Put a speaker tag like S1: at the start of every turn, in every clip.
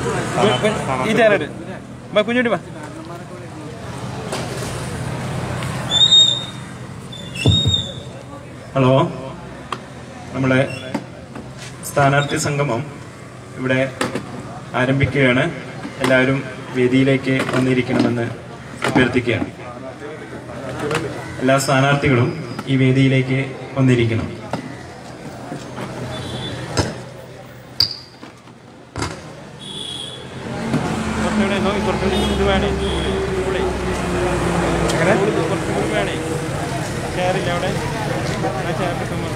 S1: ഈ ചേരട് ബാ കുഞ്ഞുട്ടി ബാ
S2: ഹലോ നമ്മളെ സ്ഥാനാർത്ഥി സംഗമം ഇവിടെ ആരംഭിക്കുകയാണ് എല്ലാവരും വേദിയിലേക്ക് വന്നിരിക്കണമെന്ന് അഭ്യർത്ഥിക്കുകയാണ് എല്ലാ സ്ഥാനാർത്ഥികളും ഈ വേദിയിലേക്ക് വന്നിരിക്കണം
S1: കുറച്ചുകൂടെ നോക്കി കുറച്ചുകൂടി ഇത് വേണേ കൂടെ കുറച്ചുകൂടി വേണേ ചേരില്ല അവിടെ ആ ചേറിന്റെ സമ്മതം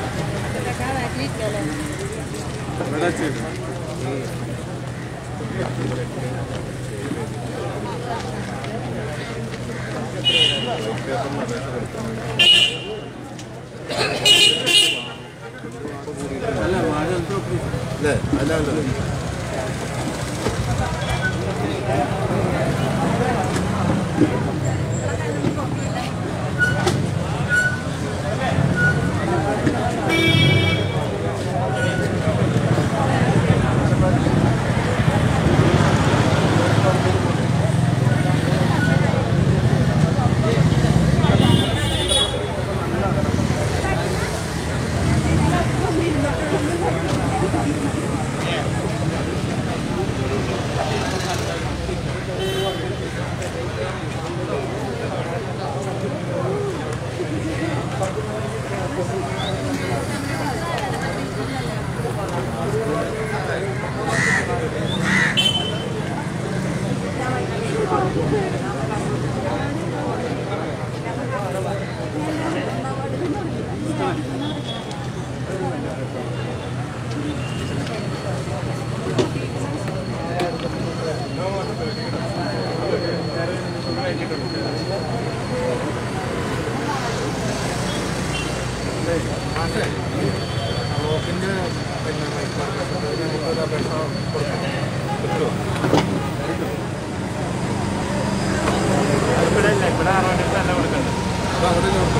S1: ഇവിടെ ഇല്ല ഇവിടെ അറുപത് തന്നെ കൊടുക്കണ്ട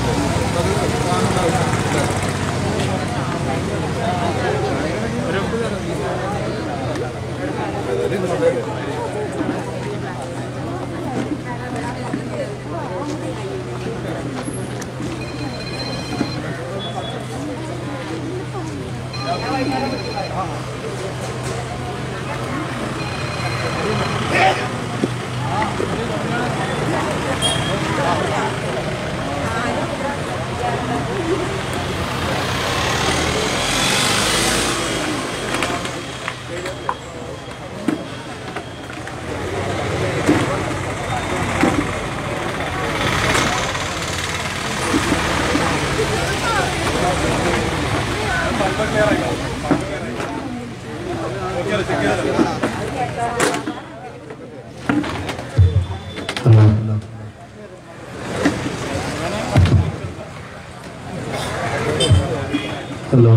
S2: ഹലോ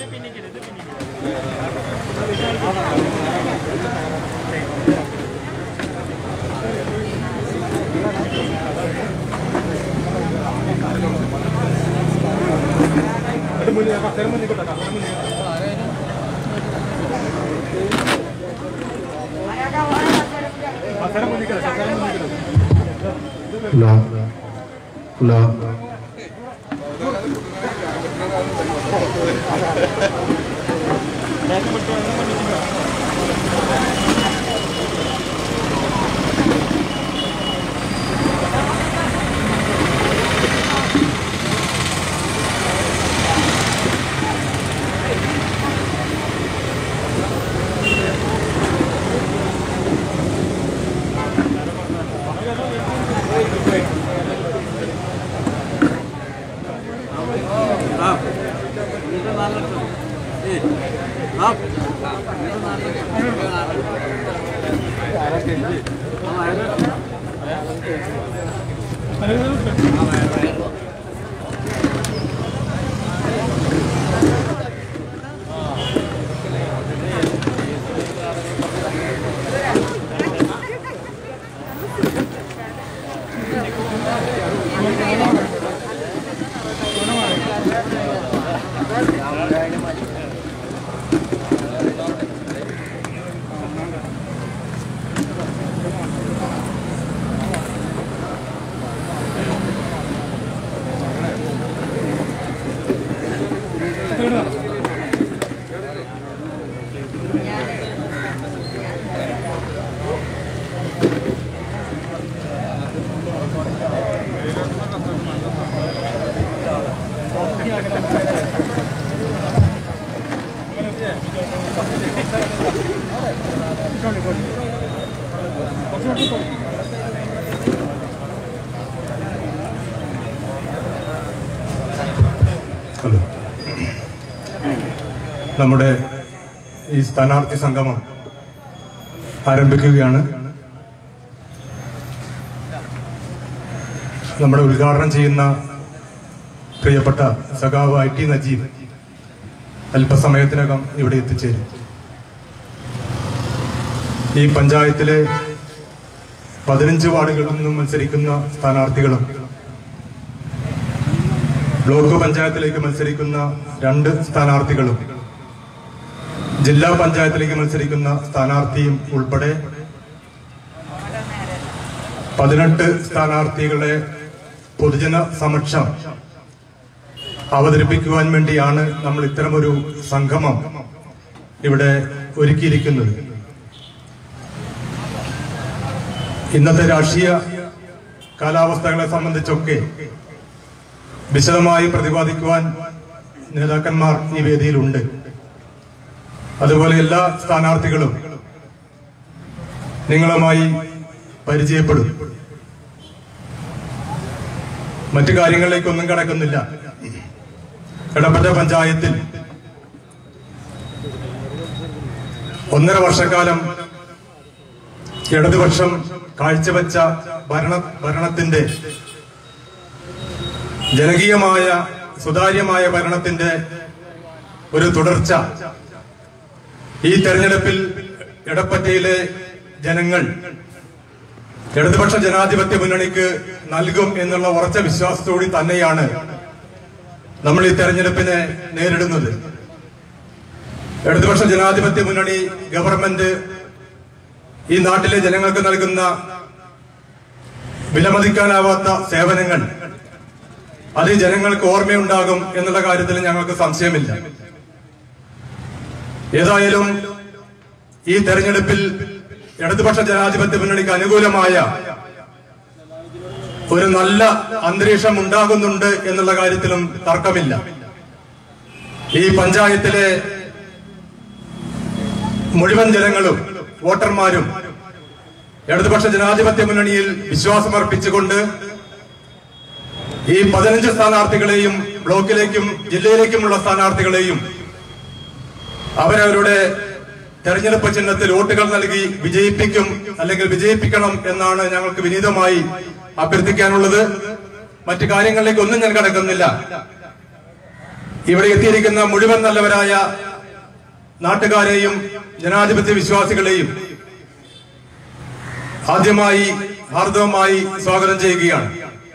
S2: ഹലോ ഹലോ
S3: ഹലോ നമ്മുടെ ഈ സ്ഥാനാർത്ഥി സംഗമം ആരംഭിക്കുകയാണ് നമ്മുടെ ഉദ്ഘാടനം ചെയ്യുന്ന പ്രിയപ്പെട്ട സഖാവ് ഐ ടി നജീബ് അല്പസമയത്തിനകം ഇവിടെ എത്തിച്ചേരും ഈ പഞ്ചായത്തിലെ പതിനഞ്ച് വാർഡുകളിൽ നിന്നും മത്സരിക്കുന്ന സ്ഥാനാർത്ഥികളും ബ്ലോക്ക് പഞ്ചായത്തിലേക്ക് മത്സരിക്കുന്ന രണ്ട് സ്ഥാനാർത്ഥികളും ജില്ലാ പഞ്ചായത്തിലേക്ക് മത്സരിക്കുന്ന സ്ഥാനാർത്ഥിയും ഉൾപ്പെടെ പതിനെട്ട് സ്ഥാനാർത്ഥികളെ പൊതുജന സമക്ഷം അവതരിപ്പിക്കുവാൻ വേണ്ടിയാണ് നമ്മൾ ഇത്തരമൊരു സംഗമം ഇവിടെ ഒരുക്കിയിരിക്കുന്നത് ഇന്നത്തെ രാഷ്ട്രീയ കാലാവസ്ഥകളെ സംബന്ധിച്ചൊക്കെ വിശദമായി പ്രതിപാദിക്കുവാൻ നേതാക്കന്മാർ ഈ വേദിയിലുണ്ട് അതുപോലെ എല്ലാ സ്ഥാനാർത്ഥികളും നിങ്ങളുമായി പരിചയപ്പെടും മറ്റു കാര്യങ്ങളിലേക്കൊന്നും കടക്കുന്നില്ല എടപ്പറ്റ പഞ്ചായത്തിൽ ഒന്നര വർഷക്കാലം ഇടതുപക്ഷം കാഴ്ചവെച്ച ഭരണ ഭരണത്തിന്റെ ജനകീയമായ സുതാര്യമായ ഭരണത്തിന്റെ ഒരു തുടർച്ച ഈ തെരഞ്ഞെടുപ്പിൽ എടപ്പറ്റയിലെ ജനങ്ങൾ ഇടതുപക്ഷ ജനാധിപത്യ മുന്നണിക്ക് നൽകും എന്നുള്ള ഉറച്ച വിശ്വാസത്തോടെ തന്നെയാണ് നമ്മൾ ഈ തെരഞ്ഞെടുപ്പിനെ നേരിടുന്നത് ഇടതുപക്ഷ ജനാധിപത്യ മുന്നണി ഗവൺമെന്റ് ഈ നാട്ടിലെ ജനങ്ങൾക്ക് നൽകുന്ന വിലമതിക്കാനാവാത്ത സേവനങ്ങൾ അത് ഈ ജനങ്ങൾക്ക് ഓർമ്മയുണ്ടാകും എന്നുള്ള കാര്യത്തിൽ ഞങ്ങൾക്ക് സംശയമില്ല ഏതായാലും ഈ തെരഞ്ഞെടുപ്പിൽ ഇടതുപക്ഷ ജനാധിപത്യ മുന്നണിക്ക് അനുകൂലമായ ഒരു നല്ല അന്തരീക്ഷം ഉണ്ടാകുന്നുണ്ട് എന്നുള്ള കാര്യത്തിലും തർക്കമില്ല ഈ പഞ്ചായത്തിലെ മുഴുവൻ ജനങ്ങളും വോട്ടർമാരും ഇടതുപക്ഷ ജനാധിപത്യ മുന്നണിയിൽ വിശ്വാസമർപ്പിച്ചുകൊണ്ട് ഈ പതിനഞ്ച് സ്ഥാനാർത്ഥികളെയും ബ്ലോക്കിലേക്കും ജില്ലയിലേക്കുമുള്ള സ്ഥാനാർത്ഥികളെയും അവരവരുടെ തെരഞ്ഞെടുപ്പ് ചിഹ്നത്തിൽ വോട്ടുകൾ നൽകി വിജയിപ്പിക്കും അല്ലെങ്കിൽ വിജയിപ്പിക്കണം എന്നാണ് ഞങ്ങൾക്ക് വിനീതമായി അഭ്യർത്ഥിക്കാനുള്ളത് മറ്റു കാര്യങ്ങളിലേക്ക് ഒന്നും ഞാൻ കടക്കുന്നില്ല ഇവിടെ എത്തിയിരിക്കുന്ന മുഴുവൻ നല്ലവരായ നാട്ടുകാരെയും ജനാധിപത്യ വിശ്വാസികളെയും ആദ്യമായി ഹാർദവമായി സ്വാഗതം ചെയ്യുകയാണ്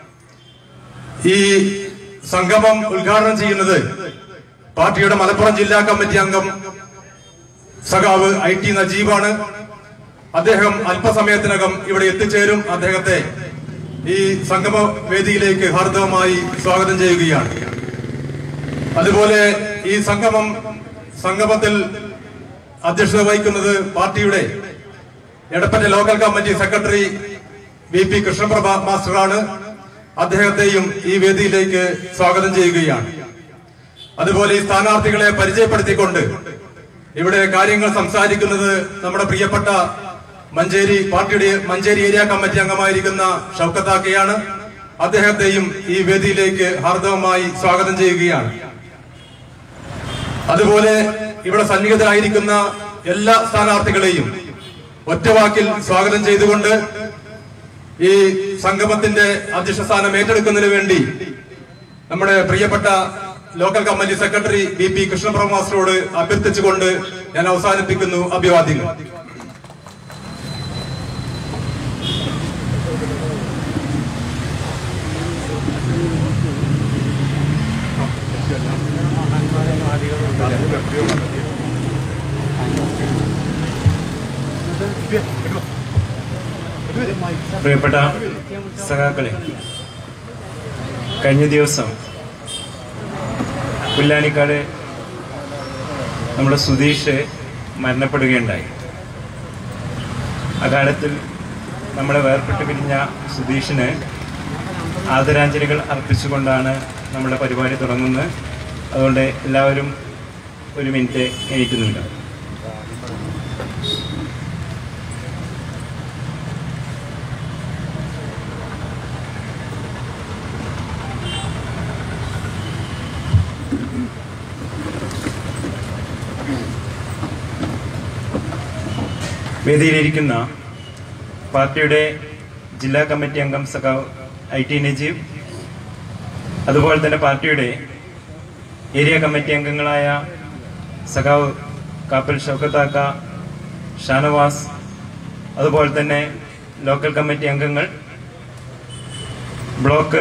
S3: ഈ സംഗമം ഉദ്ഘാടനം ചെയ്യുന്നത് പാർട്ടിയുടെ മലപ്പുറം ജില്ലാ കമ്മിറ്റി അംഗം സഖാവ് ഐ ടി നജീബാണ് അദ്ദേഹം അല്പസമയത്തിനകം ഇവിടെ എത്തിച്ചേരും അദ്ദേഹത്തെ ഈ സംഗമ വേദിയിലേക്ക് ഹാർദവമായി സ്വാഗതം ചെയ്യുകയാണ് അതുപോലെ ഈ സംഗമം സംഗമത്തിൽ അധ്യക്ഷത വഹിക്കുന്നത് പാർട്ടിയുടെ Edappatta local committee secretary V P Krishnaprabha മാസ്റ്ററാണ് അദ്ദേഹത്തെയും ഈ വേദിയിലേക്ക് സ്വാഗതം ചെയ്യുകയാണ് അതുപോലെ ഈ സ്ഥാനാർത്ഥികളെ പരിചയപ്പെടുത്തിക്കൊണ്ട് ഇവിടെ കാര്യങ്ങൾ സംസാരിക്കുന്നത് നമ്മുടെ പ്രിയപ്പെട്ട മഞ്ചേരി പാർട്ടിയുടെ മഞ്ചേരി ഏരിയ കമ്മിറ്റി അംഗമായിരിക്കുന്ന ഷൗക്കത്താക്കയാണ് അദ്ദേഹത്തെയും ഈ വേദിയിലേക്ക് ഹാർദവമായി സ്വാഗതം ചെയ്യുകയാണ് അതുപോലെ ഇവിടെ സന്നിഹിതരായിരിക്കുന്ന എല്ലാ സ്ഥാനാർത്ഥികളെയും ഒറ്റവാക്കിൽ സ്വാഗതം ചെയ്തുകൊണ്ട് ഈ സംഗമത്തിന്റെ അധ്യക്ഷ സ്ഥാനം ഏറ്റെടുക്കുന്നതിന് വേണ്ടി നമ്മുടെ പ്രിയപ്പെട്ട local committee secretary B P Krishnaprabha മാസ്റ്ററോട് അഭ്യർത്ഥിച്ചുകൊണ്ട് ഞാൻ അവസാനിപ്പിക്കുന്നു അഭിവാദ്യങ്ങൾ
S2: പ്രിയപ്പെട്ട സഖാക്കളെ കഴിഞ്ഞ ദിവസം പുല്ലാനിക്കാട് നമ്മുടെ സുധീഷ് മരണപ്പെടുകയുണ്ടായി അകാലത്തിൽ നമ്മളെ വേർപെട്ട് പിരിഞ്ഞ സുധീഷിന് ആദരാഞ്ജലികൾ അർപ്പിച്ചുകൊണ്ടാണ് നമ്മുടെ പരിപാടി തുടങ്ങുന്നത് അതുകൊണ്ട് എല്ലാവരും ഒരു മിനിറ്റ് എണീറ്റുന്നുണ്ട് വേദിയിലിരിക്കുന്ന പാർട്ടിയുടെ ജില്ലാ കമ്മിറ്റി അംഗം സഖാവ് ഐ ടി നജീബ് അതുപോലെ തന്നെ പാർട്ടിയുടെ ഏരിയ കമ്മിറ്റി അംഗങ്ങളായ സഖാവ് കാപ്പൽ ഷൗക്കത്താക്ക ഷാനവാസ് അതുപോലെ തന്നെ ലോക്കൽ കമ്മിറ്റി അംഗങ്ങൾ ബ്ലോക്ക്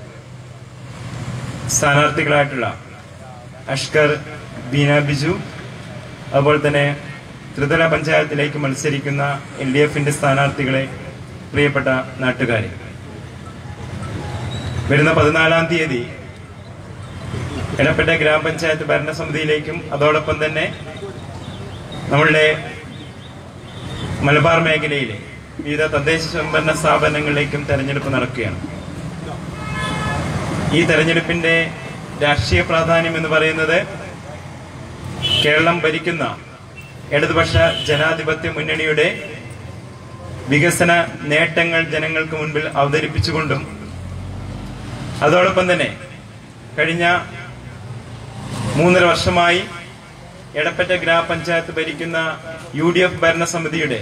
S2: സ്ഥാനാർത്ഥികളായിട്ടുള്ള അഷ്കർ ബീന ബിജു അതുപോലെ തന്നെ ത്രിതല പഞ്ചായത്തിലേക്ക് മത്സരിക്കുന്ന എൽ ഡി എഫിന്റെ സ്ഥാനാർത്ഥികളെ പ്രിയപ്പെട്ട നാട്ടുകാരെ വരുന്ന പതിനാലാം തീയതി എടപ്പറ്റ ഗ്രാമപഞ്ചായത്ത് ഭരണസമിതിയിലേക്കും അതോടൊപ്പം തന്നെ നമ്മളുടെ മലബാർ മേഖലയിലെ വിവിധ തദ്ദേശ സ്വയംഭരണ സ്ഥാപനങ്ങളിലേക്കും തെരഞ്ഞെടുപ്പ് നടക്കുകയാണ് ഈ തെരഞ്ഞെടുപ്പിന്റെ രാഷ്ട്രീയ പ്രാധാന്യം എന്ന് പറയുന്നത് കേരളം ഭരിക്കുന്ന ഇടതുപക്ഷ ജനാധിപത്യ മുന്നണിയുടെ വികസന നേട്ടങ്ങൾ ജനങ്ങൾക്ക് മുൻപിൽ അവതരിപ്പിച്ചുകൊണ്ടും അതോടൊപ്പം തന്നെ കഴിഞ്ഞ മൂന്നര വർഷമായി എടപ്പറ്റ ഗ്രാമപഞ്ചായത്ത് ഭരിക്കുന്ന യു ഡി എഫ് ഭരണസമിതിയുടെ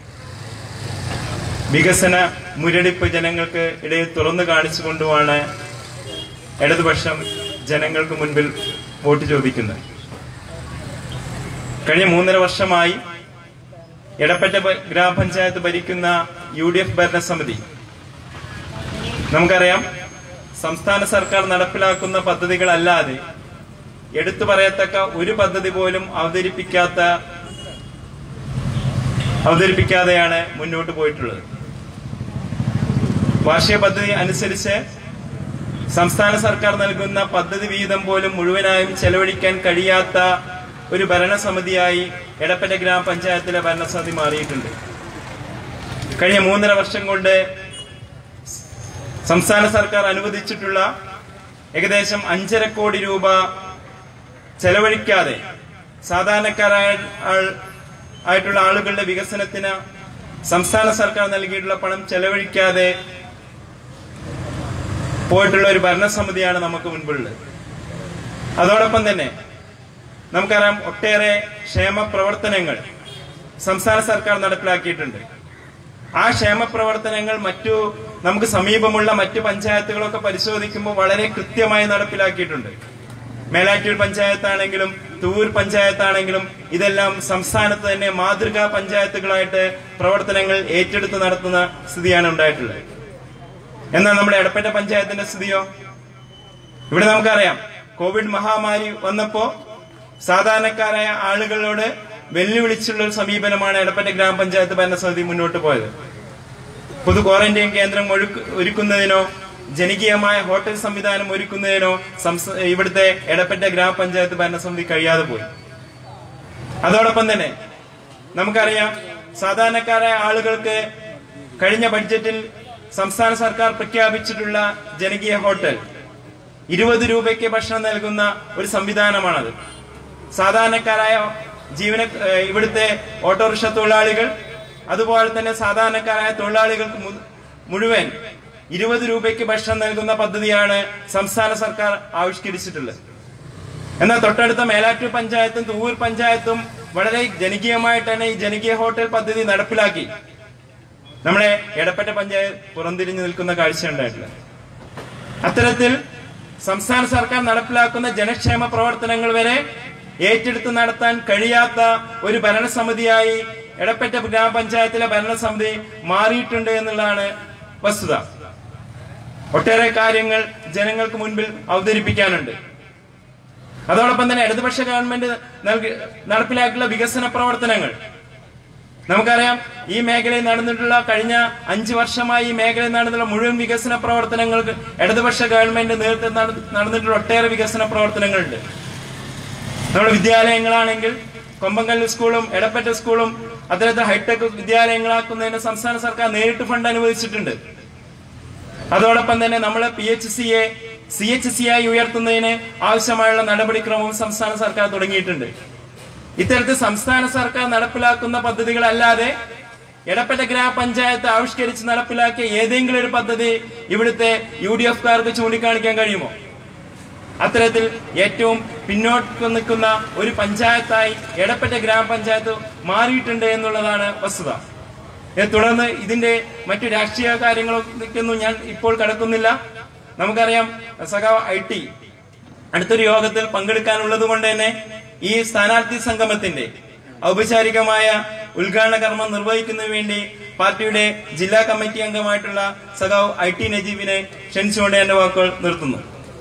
S2: വികസന മുരടിപ്പ് ജനങ്ങൾക്ക് ഇടയിൽ തുറന്നു കാണിച്ചുകൊണ്ടുമാണ് ഇടതുപക്ഷം ജനങ്ങൾക്ക് മുൻപിൽ വോട്ട് ചോദിക്കുന്നത് കഴിഞ്ഞ മൂന്നര വർഷമായി എടപ്പറ്റ പ- ഗ്രാമപഞ്ചായത്ത് ഭരിക്കുന്ന യു ഡി എഫ് ഭരണസമിതി നമുക്കറിയാം സംസ്ഥാന സർക്കാർ നടപ്പിലാക്കുന്ന പദ്ധതികളല്ലാതെ എടുത്തു പറയത്തക്ക ഒരു പദ്ധതി പോലും അവതരിപ്പിക്കാത്ത അവതരിപ്പിക്കാതെയാണ് മുന്നോട്ട് പോയിട്ടുള്ളത് വാർഷിക പദ്ധതി അനുസരിച്ച് സംസ്ഥാന സർക്കാർ നൽകുന്ന പദ്ധതി വീതം പോലും മുഴുവനായും ചെലവഴിക്കാൻ കഴിയാത്ത ഒരു ഭരണസമിതിയായി എടപ്പറ്റ ഗ്രാമപഞ്ചായത്തിലെ ഭരണസമിതി മാറിയിട്ടുണ്ട് കഴിഞ്ഞ മൂന്നര വർഷം കൊണ്ട് സംസ്ഥാന സർക്കാർ അനുവദിച്ചിട്ടുള്ള ഏകദേശം അഞ്ചര കോടി രൂപ ചെലവഴിക്കാതെ സാധാരണക്കാരായ ആൾ- ആയിട്ടുള്ള ആളുകളുടെ വികസനത്തിന് സംസ്ഥാന സർക്കാർ നൽകിയിട്ടുള്ള പണം ചെലവഴിക്കാതെ പോയിട്ടുള്ള ഒരു ഭരണസമിതിയാണ് നമുക്ക് മുൻപുള്ളത് അതോടൊപ്പം തന്നെ നമുക്കറിയാം ഒട്ടേറെ ക്ഷേമ പ്രവർത്തനങ്ങൾ സംസ്ഥാന സർക്കാർ നടപ്പിലാക്കിയിട്ടുണ്ട് ആ ക്ഷേമ പ്രവർത്തനങ്ങൾ മറ്റു നമുക്ക് സമീപമുള്ള മറ്റു പഞ്ചായത്തുകളൊക്കെ പരിശോധിക്കുമ്പോൾ വളരെ കൃത്യമായി നടപ്പിലാക്കിയിട്ടുണ്ട് മേലാറ്റൂർ പഞ്ചായത്താണെങ്കിലും തൂർ പഞ്ചായത്താണെങ്കിലും ഇതെല്ലാം സംസ്ഥാനത്ത് തന്നെ മാതൃകാ പഞ്ചായത്തുകളായിട്ട് പ്രവർത്തനങ്ങൾ ഏറ്റെടുത്ത് നടത്തുന്ന സ്ഥിതിയാണ് ഉണ്ടായിട്ടുള്ളത് എന്നാൽ നമ്മുടെ എടപ്പറ്റ പഞ്ചായത്തിന്റെ സ്ഥിതിയോ ഇവിടെ നമുക്കറിയാം കോവിഡ് മഹാമാരി വന്നപ്പോ സാധാരണക്കാരായ ആളുകളോട് വെല്ലുവിളിച്ചുള്ള ഒരു സമീപനമാണ് എടപ്പറ്റ ഗ്രാമപഞ്ചായത്ത് ഭരണസമിതി മുന്നോട്ട് പോയത് പൊതു ക്വാറന്റൈൻ കേന്ദ്രം ഒരുക്ക് ഒരുക്കുന്നതിനോ ജനകീയമായ ഹോട്ടൽ സംവിധാനം ഒരുക്കുന്നതിനോ സംസ്ഥ- ഇവിടുത്തെ എടപ്പറ്റ ഗ്രാമപഞ്ചായത്ത് ഭരണസമിതി കഴിയാതെ പോയി അതോടൊപ്പം തന്നെ നമുക്കറിയാം സാധാരണക്കാരായ ആളുകൾക്ക് കഴിഞ്ഞ ബഡ്ജറ്റിൽ സംസ്ഥാന സർക്കാർ പ്രഖ്യാപിച്ചിട്ടുള്ള ജനകീയ ഹോട്ടൽ ഇരുപത് രൂപയ്ക്ക് ഭക്ഷണം നൽകുന്ന ഒരു സംവിധാനമാണത് സാധാരണക്കാരായ ജീവന ഏഹ് ഇവിടുത്തെ ഓട്ടോറിക്ഷ തൊഴിലാളികൾ അതുപോലെ തന്നെ സാധാരണക്കാരായ തൊഴിലാളികൾക്ക് മു- മുഴുവൻ ഇരുപത് രൂപയ്ക്ക് ഭക്ഷണം നൽകുന്ന പദ്ധതിയാണ് സംസ്ഥാന സർക്കാർ ആവിഷ്കരിച്ചിട്ടുള്ളത് എന്നാൽ തൊട്ടടുത്ത മേലാറ്റൂർ പഞ്ചായത്തും തൂവൂർ പഞ്ചായത്തും വളരെ ജനകീയമായിട്ട് തന്നെ ഈ ജനകീയ ഹോട്ടൽ പദ്ധതി നടപ്പിലാക്കി നമ്മളെ എടപ്പറ്റ പഞ്ചായത്ത് പുറംതിരിഞ്ഞു നിൽക്കുന്ന കാഴ്ച ഉണ്ടായിട്ടുള്ളത് അത്തരത്തിൽ സംസ്ഥാന സർക്കാർ നടപ്പിലാക്കുന്ന ജനക്ഷേമ പ്രവർത്തനങ്ങൾ വരെ ഏറ്റെടുത്ത് നടത്താൻ കഴിയാത്ത ഒരു ഭരണസമിതിയായി എടപ്പറ്റ ഗ്രാമപഞ്ചായത്തിലെ ഭരണസമിതി മാറിയിട്ടുണ്ട് എന്നുള്ളതാണ് വസ്തുത ഒട്ടേറെ കാര്യങ്ങൾ ജനങ്ങൾക്ക് മുൻപിൽ അവതരിപ്പിക്കാനുണ്ട് അതോടൊപ്പം തന്നെ ഇടതുപക്ഷ ഗവൺമെന്റ് നൽകി നടപ്പിലാക്കിയുള്ള വികസന പ്രവർത്തനങ്ങൾ നമുക്കറിയാം ഈ മേഖലയിൽ നടന്നിട്ടുള്ള കഴിഞ്ഞ അഞ്ചു വർഷമായി ഈ മേഖലയിൽ നടന്നിട്ടുള്ള മുഴുവൻ വികസന പ്രവർത്തനങ്ങൾക്ക് ഇടതുപക്ഷ ഗവൺമെന്റ് നേതൃത്വം നട- നടന്നിട്ടുള്ള ഒട്ടേറെ വികസന പ്രവർത്തനങ്ങളുണ്ട് നമ്മുടെ വിദ്യാലയങ്ങളാണെങ്കിൽ കൊമ്പങ്കല്ല് സ്കൂളും എടപ്പറ്റ സ്കൂളും അത്തരത്തിൽ ഹൈടെക് വിദ്യാലയങ്ങളാക്കുന്നതിന് സംസ്ഥാന സർക്കാർ നേരിട്ട് ഫണ്ട് അനുവദിച്ചിട്ടുണ്ട് അതോടൊപ്പം തന്നെ നമ്മൾ പി എച്ച് സിയെ സി എച്ച് സി ആയി ഉയർത്തുന്നതിന് ആവശ്യമായുള്ള നടപടിക്രമവും സംസ്ഥാന സർക്കാർ തുടങ്ങിയിട്ടുണ്ട് ഇത്തരത്തിൽ സംസ്ഥാന സർക്കാർ നടപ്പിലാക്കുന്ന പദ്ധതികളല്ലാതെ എടപ്പറ്റ ഗ്രാമപഞ്ചായത്ത് ആവിഷ്കരിച്ച് നടപ്പിലാക്കിയ ഏതെങ്കിലും ഒരു പദ്ധതി ഇവിടുത്തെ യു ഡി എഫുകാർക്ക് ചൂണ്ടിക്കാണിക്കാൻ കഴിയുമോ അത്തരത്തിൽ ഏറ്റവും പിന്നോട്ട് നിൽക്കുന്ന ഒരു പഞ്ചായത്തായി എടപ്പറ്റ ഗ്രാമപഞ്ചായത്ത് മാറിയിട്ടുണ്ട് എന്നുള്ളതാണ് വസ്തുത ഏ, തുടർന്ന് ഇതിന്റെ മറ്റു രാഷ്ട്രീയ കാര്യങ്ങളൊന്നും ഞാൻ ഇപ്പോൾ കടക്കുന്നില്ല നമുക്കറിയാം സഖാവ് ഐ ടി അടുത്തൊരു യോഗത്തിൽ പങ്കെടുക്കാനുള്ളത് കൊണ്ട് തന്നെ ഈ സ്ഥാനാർത്ഥി സംഗമത്തിന്റെ ഔപചാരികമായ ഉദ്ഘാടന കർമ്മം നിർവഹിക്കുന്നതിന് വേണ്ടി പാർട്ടിയുടെ ജില്ലാ കമ്മിറ്റി അംഗമായിട്ടുള്ള സഖാവ് ഐ ടി നജീബിനെ ക്ഷണിച്ചുകൊണ്ട് എന്റെ വാക്കുകൾ നിർത്തുന്നു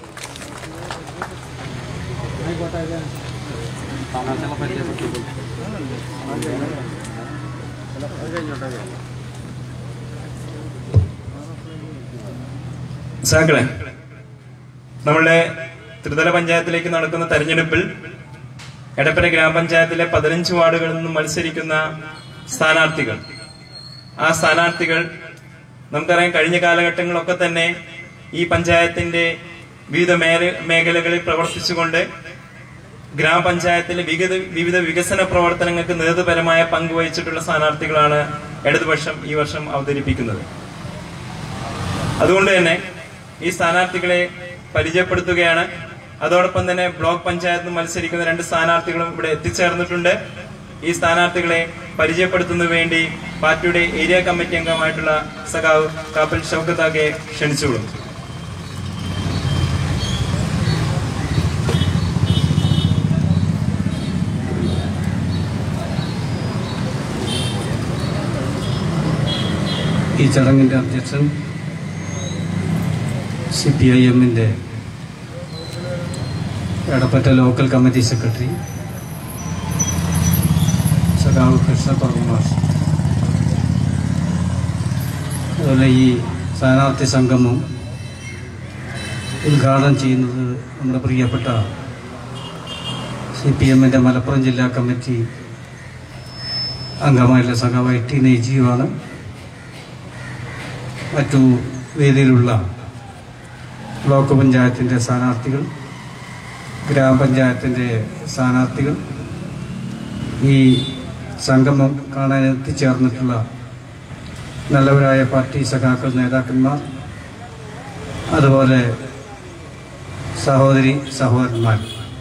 S2: സാക്കളെ നമ്മളുടെ ത്രിതല പഞ്ചായത്തിലേക്ക് നടക്കുന്ന തെരഞ്ഞെടുപ്പിൽ എടപ്പന ഗ്രാമപഞ്ചായത്തിലെ പതിനഞ്ച് വാർഡുകളിൽ നിന്നും മത്സരിക്കുന്ന സ്ഥാനാർത്ഥികൾ ആ സ്ഥാനാർത്ഥികൾ നമുക്കറിയാം കഴിഞ്ഞ കാലഘട്ടങ്ങളൊക്കെ തന്നെ ഈ പഞ്ചായത്തിന്റെ വിവിധ മേല- മേഖലകളിൽ പ്രവർത്തിച്ചുകൊണ്ട് ഗ്രാമപഞ്ചായത്തിലെ വിവിധ വിവിധ വികസന പ്രവർത്തനങ്ങൾക്ക് നേതൃപരമായ പങ്ക് വഹിച്ചിട്ടുള്ള സ്ഥാനാർത്ഥികളാണ് ഇടതുപക്ഷം ഈ വർഷം അവതരിപ്പിക്കുന്നത് അതുകൊണ്ട് തന്നെ ഈ സ്ഥാനാർത്ഥികളെ പരിചയപ്പെടുത്തുകയാണ് അതോടൊപ്പം തന്നെ ബ്ലോക്ക് പഞ്ചായത്തിൽ മത്സരിക്കുന്ന രണ്ട് സ്ഥാനാർത്ഥികളും ഇവിടെ എത്തിച്ചേർന്നിട്ടുണ്ട് ഈ സ്ഥാനാർത്ഥികളെ പരിചയപ്പെടുത്തുന്നതിന് വേണ്ടി പാർട്ടിയുടെ ഏരിയ കമ്മിറ്റി അംഗമായിട്ടുള്ള സഖാവ് കാപ്പൽ ഷൗക്കത്താക്കെ ക്ഷണിച്ചുകൊള്ളും
S4: ഈ ചടങ്ങിൻ്റെ അധ്യക്ഷൻ സി പി ഐ എമ്മിൻ്റെ എടപ്പറ്റ ലോക്കൽ കമ്മിറ്റി സെക്രട്ടറി സഖാവ് കൃഷ്ണ പർമാസ് അതുപോലെ ഈ സ്ഥാനാർത്ഥി സംഗമം ഉദ്ഘാടനം ചെയ്യുന്നത് നമ്മുടെ പ്രിയപ്പെട്ട സി പി എമ്മിൻ്റെ മലപ്പുറം ജില്ലാ കമ്മിറ്റി അംഗമായിട്ടുള്ള സഖാവ് ഐ ടി നൈജീവാണ് മറ്റു വേദിയിലുള്ള ബ്ലോക്ക് പഞ്ചായത്തിൻ്റെ സ്ഥാനാർത്ഥികൾ ഗ്രാമപഞ്ചായത്തിൻ്റെ സ്ഥാനാർത്ഥികൾ ഈ സംഗമം കാണാൻ എത്തിച്ചേർന്നിട്ടുള്ള നല്ലവരായ പാർട്ടി സഖാക്കൾ നേതാക്കന്മാർ അതുപോലെ സഹോദരി സഹോദരന്മാർ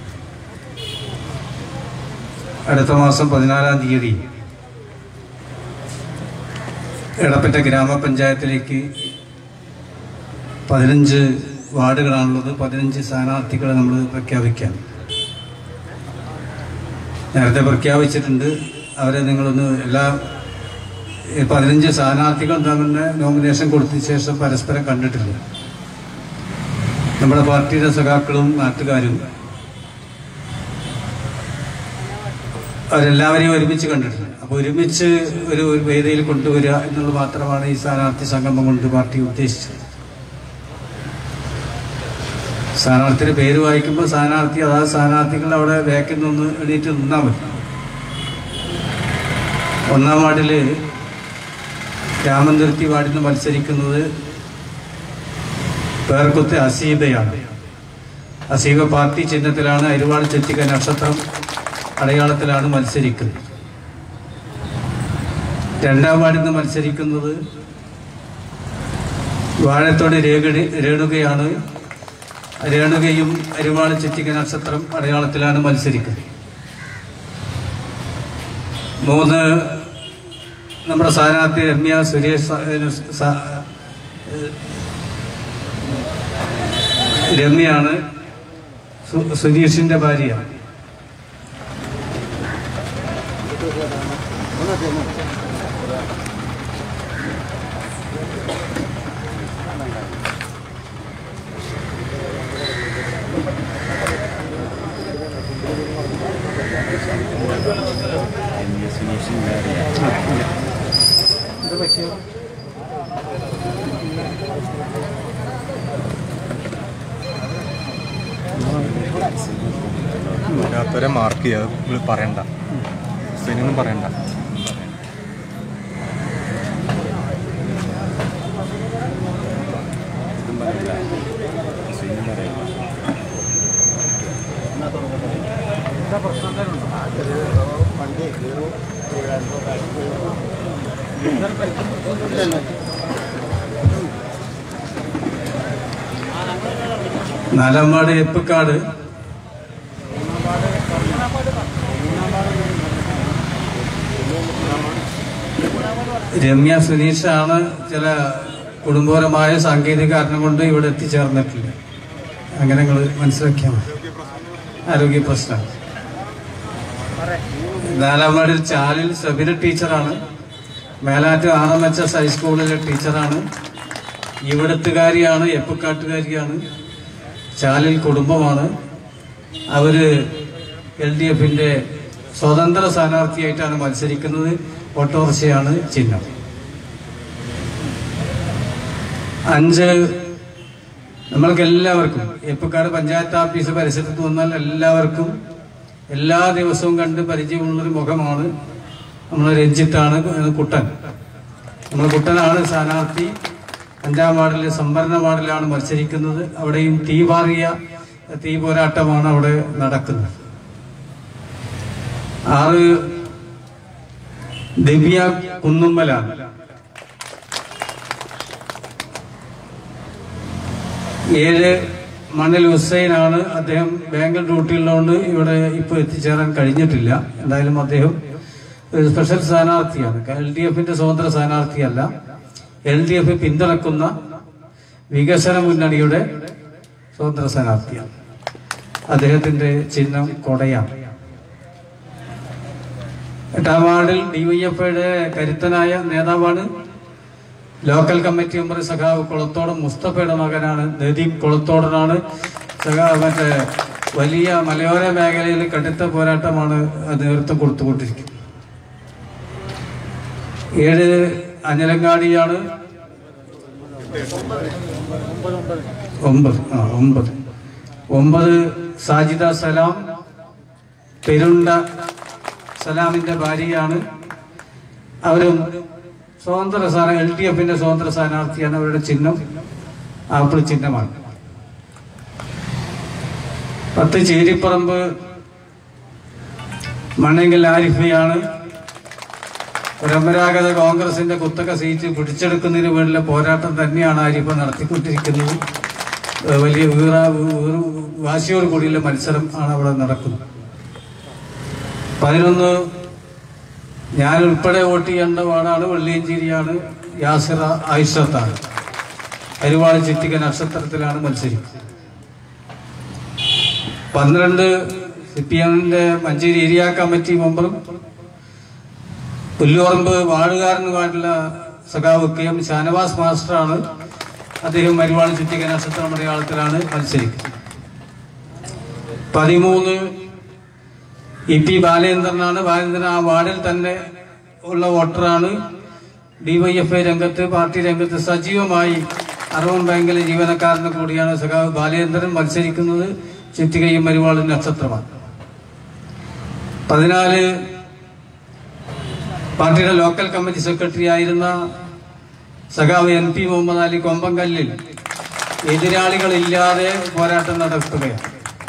S4: അടുത്ത മാസം പതിനാലാം തീയതി എടപ്പറ്റ ഗ്രാമപഞ്ചായത്തിലേക്ക് പതിനഞ്ച് വാർഡുകളാണുള്ളത് പതിനഞ്ച് സ്ഥാനാർത്ഥികളെ നമ്മൾ പ്രഖ്യാപിക്കാം നേരത്തെ പ്രഖ്യാപിച്ചിട്ടുണ്ട് അവരെ നിങ്ങളൊന്ന് എല്ലാ ഈ പതിനഞ്ച് സ്ഥാനാർത്ഥികൾ തമ്മിൽ നോമിനേഷൻ കൊടുത്ത ശേഷം പരസ്പരം കണ്ടിട്ടില്ല നമ്മുടെ പാർട്ടിയുടെ സഖാക്കളും നാട്ടുകാരും അവരെല്ലാവരെയും ഒരുമിച്ച് കണ്ടിട്ടുണ്ട് അപ്പോൾ ഒരുമിച്ച് ഒരു ഒരു വേദിയിൽ കൊണ്ടുവരിക എന്നുള്ളത് മാത്രമാണ് ഈ സ്ഥാനാർത്ഥി സംഗമം കൊണ്ട് പാർട്ടി ഉദ്ദേശിച്ചത് സ്ഥാനാർത്ഥിയുടെ പേര് വായിക്കുമ്പോൾ സ്ഥാനാർത്ഥി അതായത് സ്ഥാനാർത്ഥികൾ അവിടെ വേക്കിൽ നിന്ന് എണീറ്റ് നിന്നാൽ മതി ഒന്നാം വാർഡിൽ രാമന്തുരുത്തി വാർഡിൽ നിന്ന് മത്സരിക്കുന്നത് പേർക്കുത്ത് അസീബയാണ് അസീബ പാർട്ടി ചിഹ്നത്തിലാണ് അരുവാട് ചെത്തിക്ക നക്ഷത്രം അടയാളത്തിലാണ് മത്സരിക്കുന്നത് രണ്ടാം വാർഡിൽ നിന്ന് മത്സരിക്കുന്നത് വാഴത്തോട് രേഖടി രേണുകയാണ് രേണുകയും അരുവാട് ചെത്തിക്ക നക്ഷത്രം അടയാളത്തിലാണ് മത്സരിക്കുന്നത് മൂന്ന് നമ്മുടെ സ്ഥാനാർത്ഥി രമ്യ സുരേഷ് സ- ഏഹ് സ- ഏഹ് രമ്യയാണ് സു- സുരേഷിന്റെ ഭാര്യ
S3: വരാത്തവരെ മാർക്ക് ചെയ്യുക നിങ്ങൾ പറയണ്ട ഹുസൈനൊന്നും പറയണ്ട
S4: നാലാമ്പാട് എപ്പക്കാട് രമ്യ സുനീഷാണ് ചില കുടുംബപരമായ സാങ്കേതിക കാരണം കൊണ്ട് ഇവിടെ എത്തിച്ചേർന്നിട്ടില്ല അങ്ങനെ നിങ്ങൾ മനസ്സിലാക്കിയാൽ മതി ആരോഗ്യ പ്രശ്നം നാലാമ്പാടിൽ ചാലിൽ സബിന ടീച്ചറാണ് Melat R M H S ഹൈസ്കൂളിലെ ടീച്ചറാണ് ഇവിടത്തുകാരിയാണ് എപ്പക്കാട്ടുകാരിയാണ് ചാലിൽ കുടുംബമാണ് അവര് എൽ ഡി എഫിന്റെ സ്വതന്ത്ര സ്ഥാനാർത്ഥിയായിട്ടാണ് മത്സരിക്കുന്നത് ഓട്ടോറിക്ഷയാണ് ചിഹ്നം അഞ്ച് നമ്മൾക്ക് എല്ലാവർക്കും എപ്പക്കാട് പഞ്ചായത്ത് ഓഫീസ് പരിസരത്ത് വന്നാൽ എല്ലാവർക്കും എല്ലാ ദിവസവും കണ്ട് പരിചയമുള്ളൊരു മുഖമാണ് നമ്മൾ രഞ്ജിത്താണ് കുട്ടൻ നമ്മൾ കുട്ടനാണ് സ്ഥാനാർത്ഥി അഞ്ചാം വാർഡിലെ സംവരണ വാർഡിലാണ് മത്സരിക്കുന്നത് അവിടെയും തീ പാറിയ തീ പോരാട്ടമാണ് അവിടെ നടക്കുന്നത് ആറ് ദിവ്യ കുന്നുമ്മലാണ് ഏഴ് മണ്ണിൽ ഹുസൈനാണ് അദ്ദേഹം ബാങ്ക് ഡ്യൂട്ടിയുള്ളതുകൊണ്ട് ഇവിടെ ഇപ്പോൾ എത്തിച്ചേരാൻ കഴിഞ്ഞിട്ടില്ല എന്തായാലും അദ്ദേഹം ഒരു സ്പെഷ്യൽ സ്ഥാനാർത്ഥിയാണ് എൽ ഡി എഫിന്റെ സ്വതന്ത്ര സ്ഥാനാർത്ഥിയല്ല എൽ ഡി എഫ് പിന്തുണക്കുന്ന വികസന മുന്നണിയുടെ സ്വതന്ത്ര സ്ഥാനാർത്ഥിയാണ് അദ്ദേഹത്തിന്റെ ചിഹ്നം കൊടയാണ് എട്ടാം വാർഡിൽ ഡിവൈഎഫ്ഐയുടെ കരുത്തനായ നേതാവാണ് ലോക്കൽ കമ്മിറ്റി മെമ്പർ സഖാവ് കുളത്തോടൻ മുസ്തഫയുടെ മകനാണ് നദീം കുളത്തോടനാണ് സഖാവ് മറ്റേ വലിയ മലയോര മേഖലയിൽ കടുത്ത പോരാട്ടമാണ് നേതൃത്വം കൊടുത്തുകൊണ്ടിരിക്കുന്നത് ഏഴ് അഞ്ഞലങ്ങാടിയാണ് ഒമ്പത് ആ ഒമ്പത് ഒമ്പത് സാജിദ സലാം പെരുണ്ട സലാമിന്റെ ഭാര്യയാണ് അവരും സ്വതന്ത്ര സ്ഥാനം എൽ ഡി എഫിന്റെ സ്വതന്ത്ര സ്ഥാനാർത്ഥിയാണ് അവരുടെ ചിഹ്നം ആപ്പിൾ ചിഹ്നമാണ് പത്ത് ചേരിപ്പറമ്പ് മണ്ണെങ്കിൽ ആരിഫയാണ് പരമ്പരാഗത കോൺഗ്രസിന്റെ കുത്തക സീറ്റ് പിടിച്ചെടുക്കുന്നതിന് വേണ്ടിയുള്ള പോരാട്ടം തന്നെയാണ് ആരിഫ നടത്തിക്കൊണ്ടിരിക്കുന്നത് ഏഹ് വലിയ വീറ വീറ് വാശിയോട് കൂടിയുള്ള മത്സരം ആണ് അവിടെ നടക്കുന്നത് പതിനൊന്ന് ഞാൻ ഉൾപ്പെടെ വോട്ട് ചെയ്യേണ്ട വാർഡാണ് വെള്ളിയഞ്ചേരിയാണ് യാസിറ ആയിഷത്താണ് അരിവാൾ ചിറ്റിക നക്ഷത്രത്തിലാണ് മത്സരിക്കുന്നത് പന്ത്രണ്ട് സി പി എമ്മിന്റെ മഞ്ചേരി ഏരിയ കമ്മിറ്റി മെമ്പറും പുല്ലുറമ്പ് വാഴുകാരനുമായിട്ടുള്ള സഖാവ് കെ എം ഷാനവാസ് മാസ്റ്ററാണ് അദ്ദേഹം അരിവാൾ ചിറ്റിക നക്ഷത്ര മലയാളത്തിലാണ് മത്സരിക്കുന്നത് പതിമൂന്ന് ഇ പി ബാലേന്ദ്രനാണ് ബാലേന്ദ്രൻ ആ വാർഡിൽ തന്നെ ഉള്ള വോട്ടറാണ് ഡിവൈഎഫ്ഐ രംഗത്ത് പാർട്ടി രംഗത്ത് സജീവമായി അറവൻ ബാങ്കിലെ ജീവനക്കാരന് കൂടിയാണ് സഖാവ് ബാലേന്ദ്രൻ മത്സരിക്കുന്നത് ചിറ്റികയും മരുവാളും നക്ഷത്രമാണ് പതിനാല് പാർട്ടിയുടെ ലോക്കൽ കമ്മിറ്റി സെക്രട്ടറി ആയിരുന്ന സഖാവ് എൻ പി മുഹമ്മദ് അലി കൊമ്പങ്കല്ലിൽ എതിരാളികളില്ലാതെ പോരാട്ടം നടത്തുകയാണ്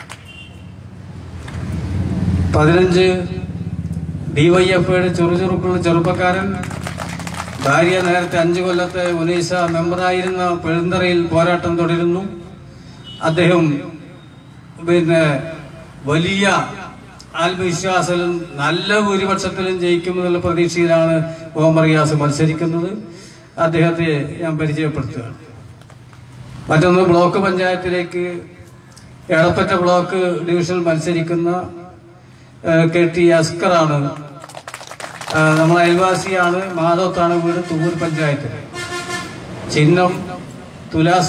S4: പതിനഞ്ച് ഡിവൈഎഫ്ഐയുടെ ചെറുചെറുക്കുള്ള ചെറുപ്പക്കാരൻ ഭാര്യ നേരത്തെ അഞ്ചു കൊല്ലത്തെ ഉനൈസ മെമ്പറായിരുന്ന പെഴുന്തറയിൽ പോരാട്ടം തുടരുന്നു അദ്ദേഹം പിന്നെ വലിയ ആത്മവിശ്വാസത്തിലും നല്ല ഭൂരിപക്ഷത്തിലും ജയിക്കുമെന്നുള്ള പ്രതീക്ഷയിലാണ് മുഹമ്മദ് റിയാസ് മത്സരിക്കുന്നത് അദ്ദേഹത്തെ ഞാൻ പരിചയപ്പെടുത്തുകയാണ് മറ്റൊന്ന് ബ്ലോക്ക് പഞ്ചായത്തിലേക്ക് എടപ്പറ്റ ബ്ലോക്ക് ഡിവിഷനിൽ മത്സരിക്കുന്ന ഏഹ്, കെ ടി അസ്കറാണ് ഏഹ്, നമ്മളെ അയൽവാസിയാണ് മാധവത്താണ് വീട് തുവൂർ പഞ്ചായത്ത് ചിഹ്നം തുലാസ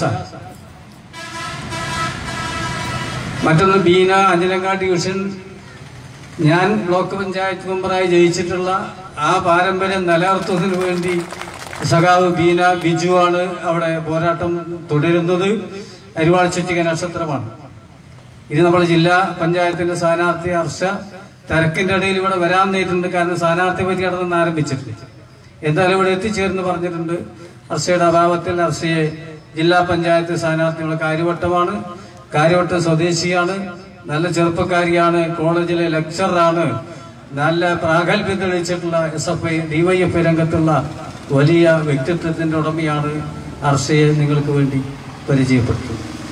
S4: മറ്റൊന്ന് ബീന അഞ്ചലങ്ങാട് ഡിവിഷൻ ഞാൻ ബ്ലോക്ക് പഞ്ചായത്ത് മെമ്പറായി ജയിച്ചിട്ടുള്ള ആ പാരമ്പര്യം നിലനിർത്തുന്നതിന് വേണ്ടി സഖാവ് ബീന ബിജു ആണ് അവിടെ പോരാട്ടം തുടരുന്നത് അരിവാൾ ചുറ്റിക നക്ഷത്രമാണ് ഇത് നമ്മുടെ ജില്ലാ പഞ്ചായത്തിന്റെ സ്ഥാനാർത്ഥി ഹർഷ തിരക്കിന്റെ ഇടയിൽ ഇവിടെ വരാൻ നേരിട്ടുണ്ട് കാരണം സ്ഥാനാർത്ഥി പര്യടനം ആരംഭിച്ചിട്ടുണ്ട് എന്തായാലും ഇവിടെ എത്തിച്ചേർന്ന് പറഞ്ഞിട്ടുണ്ട് ഹർഷയുടെ അഭാവത്തിൽ ഹർഷയെ ജില്ലാ പഞ്ചായത്ത് സ്ഥാനാർത്ഥിയുള്ള കാര്യവട്ടമാണ് കാര്യവട്ടം സ്വദേശിയാണ് നല്ല ചെറുപ്പക്കാരിയാണ് കോളേജിലെ ലെക്ചറാണ് നല്ല പ്രാഗൽഭ്യം തെളിയിച്ചിട്ടുള്ള എസ് എഫ് ഐ ഡിവൈഎഫ്ഐ രംഗത്തുള്ള വലിയ വ്യക്തിത്വത്തിന്റെ ഉടമയാണ് ഹർഷയെ നിങ്ങൾക്ക് വേണ്ടി പരിചയപ്പെടുത്തുന്നത്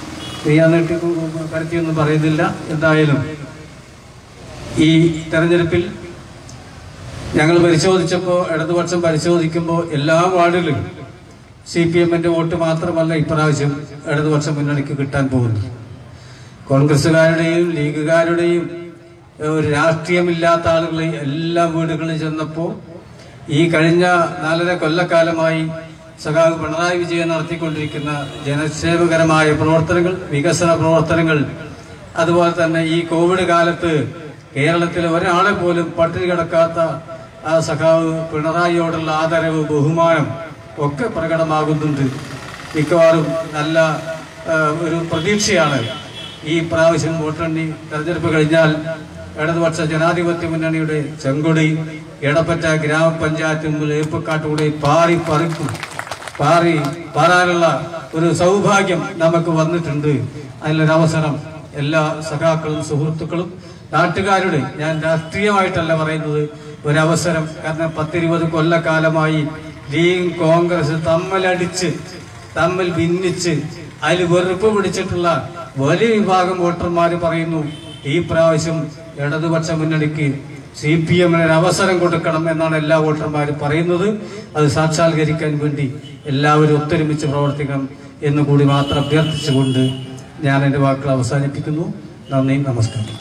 S4: നീയാ നീട്ടി കരുത്തിയൊന്നും പറയുന്നില്ല എന്തായാലും ഈ തെരഞ്ഞെടുപ്പിൽ ഞങ്ങൾ പരിശോധിച്ചപ്പോൾ ഇടതുപക്ഷം പരിശോധിക്കുമ്പോൾ എല്ലാ വാർഡിലും സി പി എമ്മിന്റെ വോട്ട് മാത്രമല്ല ഇപ്രാവശ്യം ഇടതുപക്ഷ മുന്നണിക്ക് കിട്ടാൻ പോകുന്നത് കോൺഗ്രസ്സുകാരുടെയും ലീഗുകാരുടെയും ഏഹ്, ഒരു രാഷ്ട്രീയമില്ലാത്ത ആളുകളെ എല്ലാ വീടുകളിൽ ചെന്നപ്പോൾ ഈ കഴിഞ്ഞ നാലര കൊല്ലക്കാലമായി സഖാവ് പിണറായി വിജയൻ നടത്തിക്കൊണ്ടിരിക്കുന്ന ജനസേവകരമായ പ്രവർത്തനങ്ങൾ വികസന പ്രവർത്തനങ്ങൾ അതുപോലെ തന്നെ ഈ കോവിഡ് കാലത്ത് കേരളത്തിലെ ഒരാളെ പോലും പട്ടിണി കിടക്കാത്ത ആ സഖാവ് പിണറായിയോടുള്ള ആദരവ് ബഹുമാനം ഒക്കെ പ്രകടമാകുന്നുണ്ട് മിക്കവാറും നല്ല ആ, ഒരു പ്രതീക്ഷയാണ് ഈ പ്രാവശ്യം വോട്ടെണ്ണി തെരഞ്ഞെടുപ്പ് കഴിഞ്ഞാൽ ഇടതുപക്ഷ ജനാധിപത്യ മുന്നണിയുടെ ചെങ്കൊടി എടപ്പറ്റ ഗ്രാമപഞ്ചായത്ത് മുതൽ ഏപ്പക്കാട്ടുകൂടെ പാറി പറിക്കും പാറി പാറാനുള്ള ഒരു സൗഭാഗ്യം നമുക്ക് വന്നിട്ടുണ്ട് അതിലൊരവസരം എല്ലാ സഖാക്കളും സുഹൃത്തുക്കളും നാട്ടുകാരുടെ ഞാൻ രാഷ്ട്രീയമായിട്ടല്ല പറയുന്നത് ഒരവസരം കാരണം പത്തിരുപത് കൊല്ലക്കാലമായി ലീഗും കോൺഗ്രസ് തമ്മിലടിച്ച് തമ്മിൽ ഭിന്നിച്ച് അതിൽ വെറുപ്പ് പിടിച്ചിട്ടുള്ള വലിയ വിഭാഗം വോട്ടർമാർ പറയുന്നു ഈ പ്രാവശ്യം ഇടതുപക്ഷ മുന്നണിക്ക് സി പി എമ്മിന് ഒരു അവസരം കൊടുക്കണം എന്നാണ് എല്ലാ വോട്ടർമാരും പറയുന്നത് അത് സാക്ഷാത്കരിക്കാൻ വേണ്ടി എല്ലാവരും ഒത്തൊരുമിച്ച് പ്രവർത്തിക്കണം എന്ന് കൂടി മാത്രം അഭ്യർത്ഥിച്ചുകൊണ്ട് ഞാൻ എൻ്റെ വാക്കുകൾ അവസാനിപ്പിക്കുന്നു നന്ദി നമസ്കാരം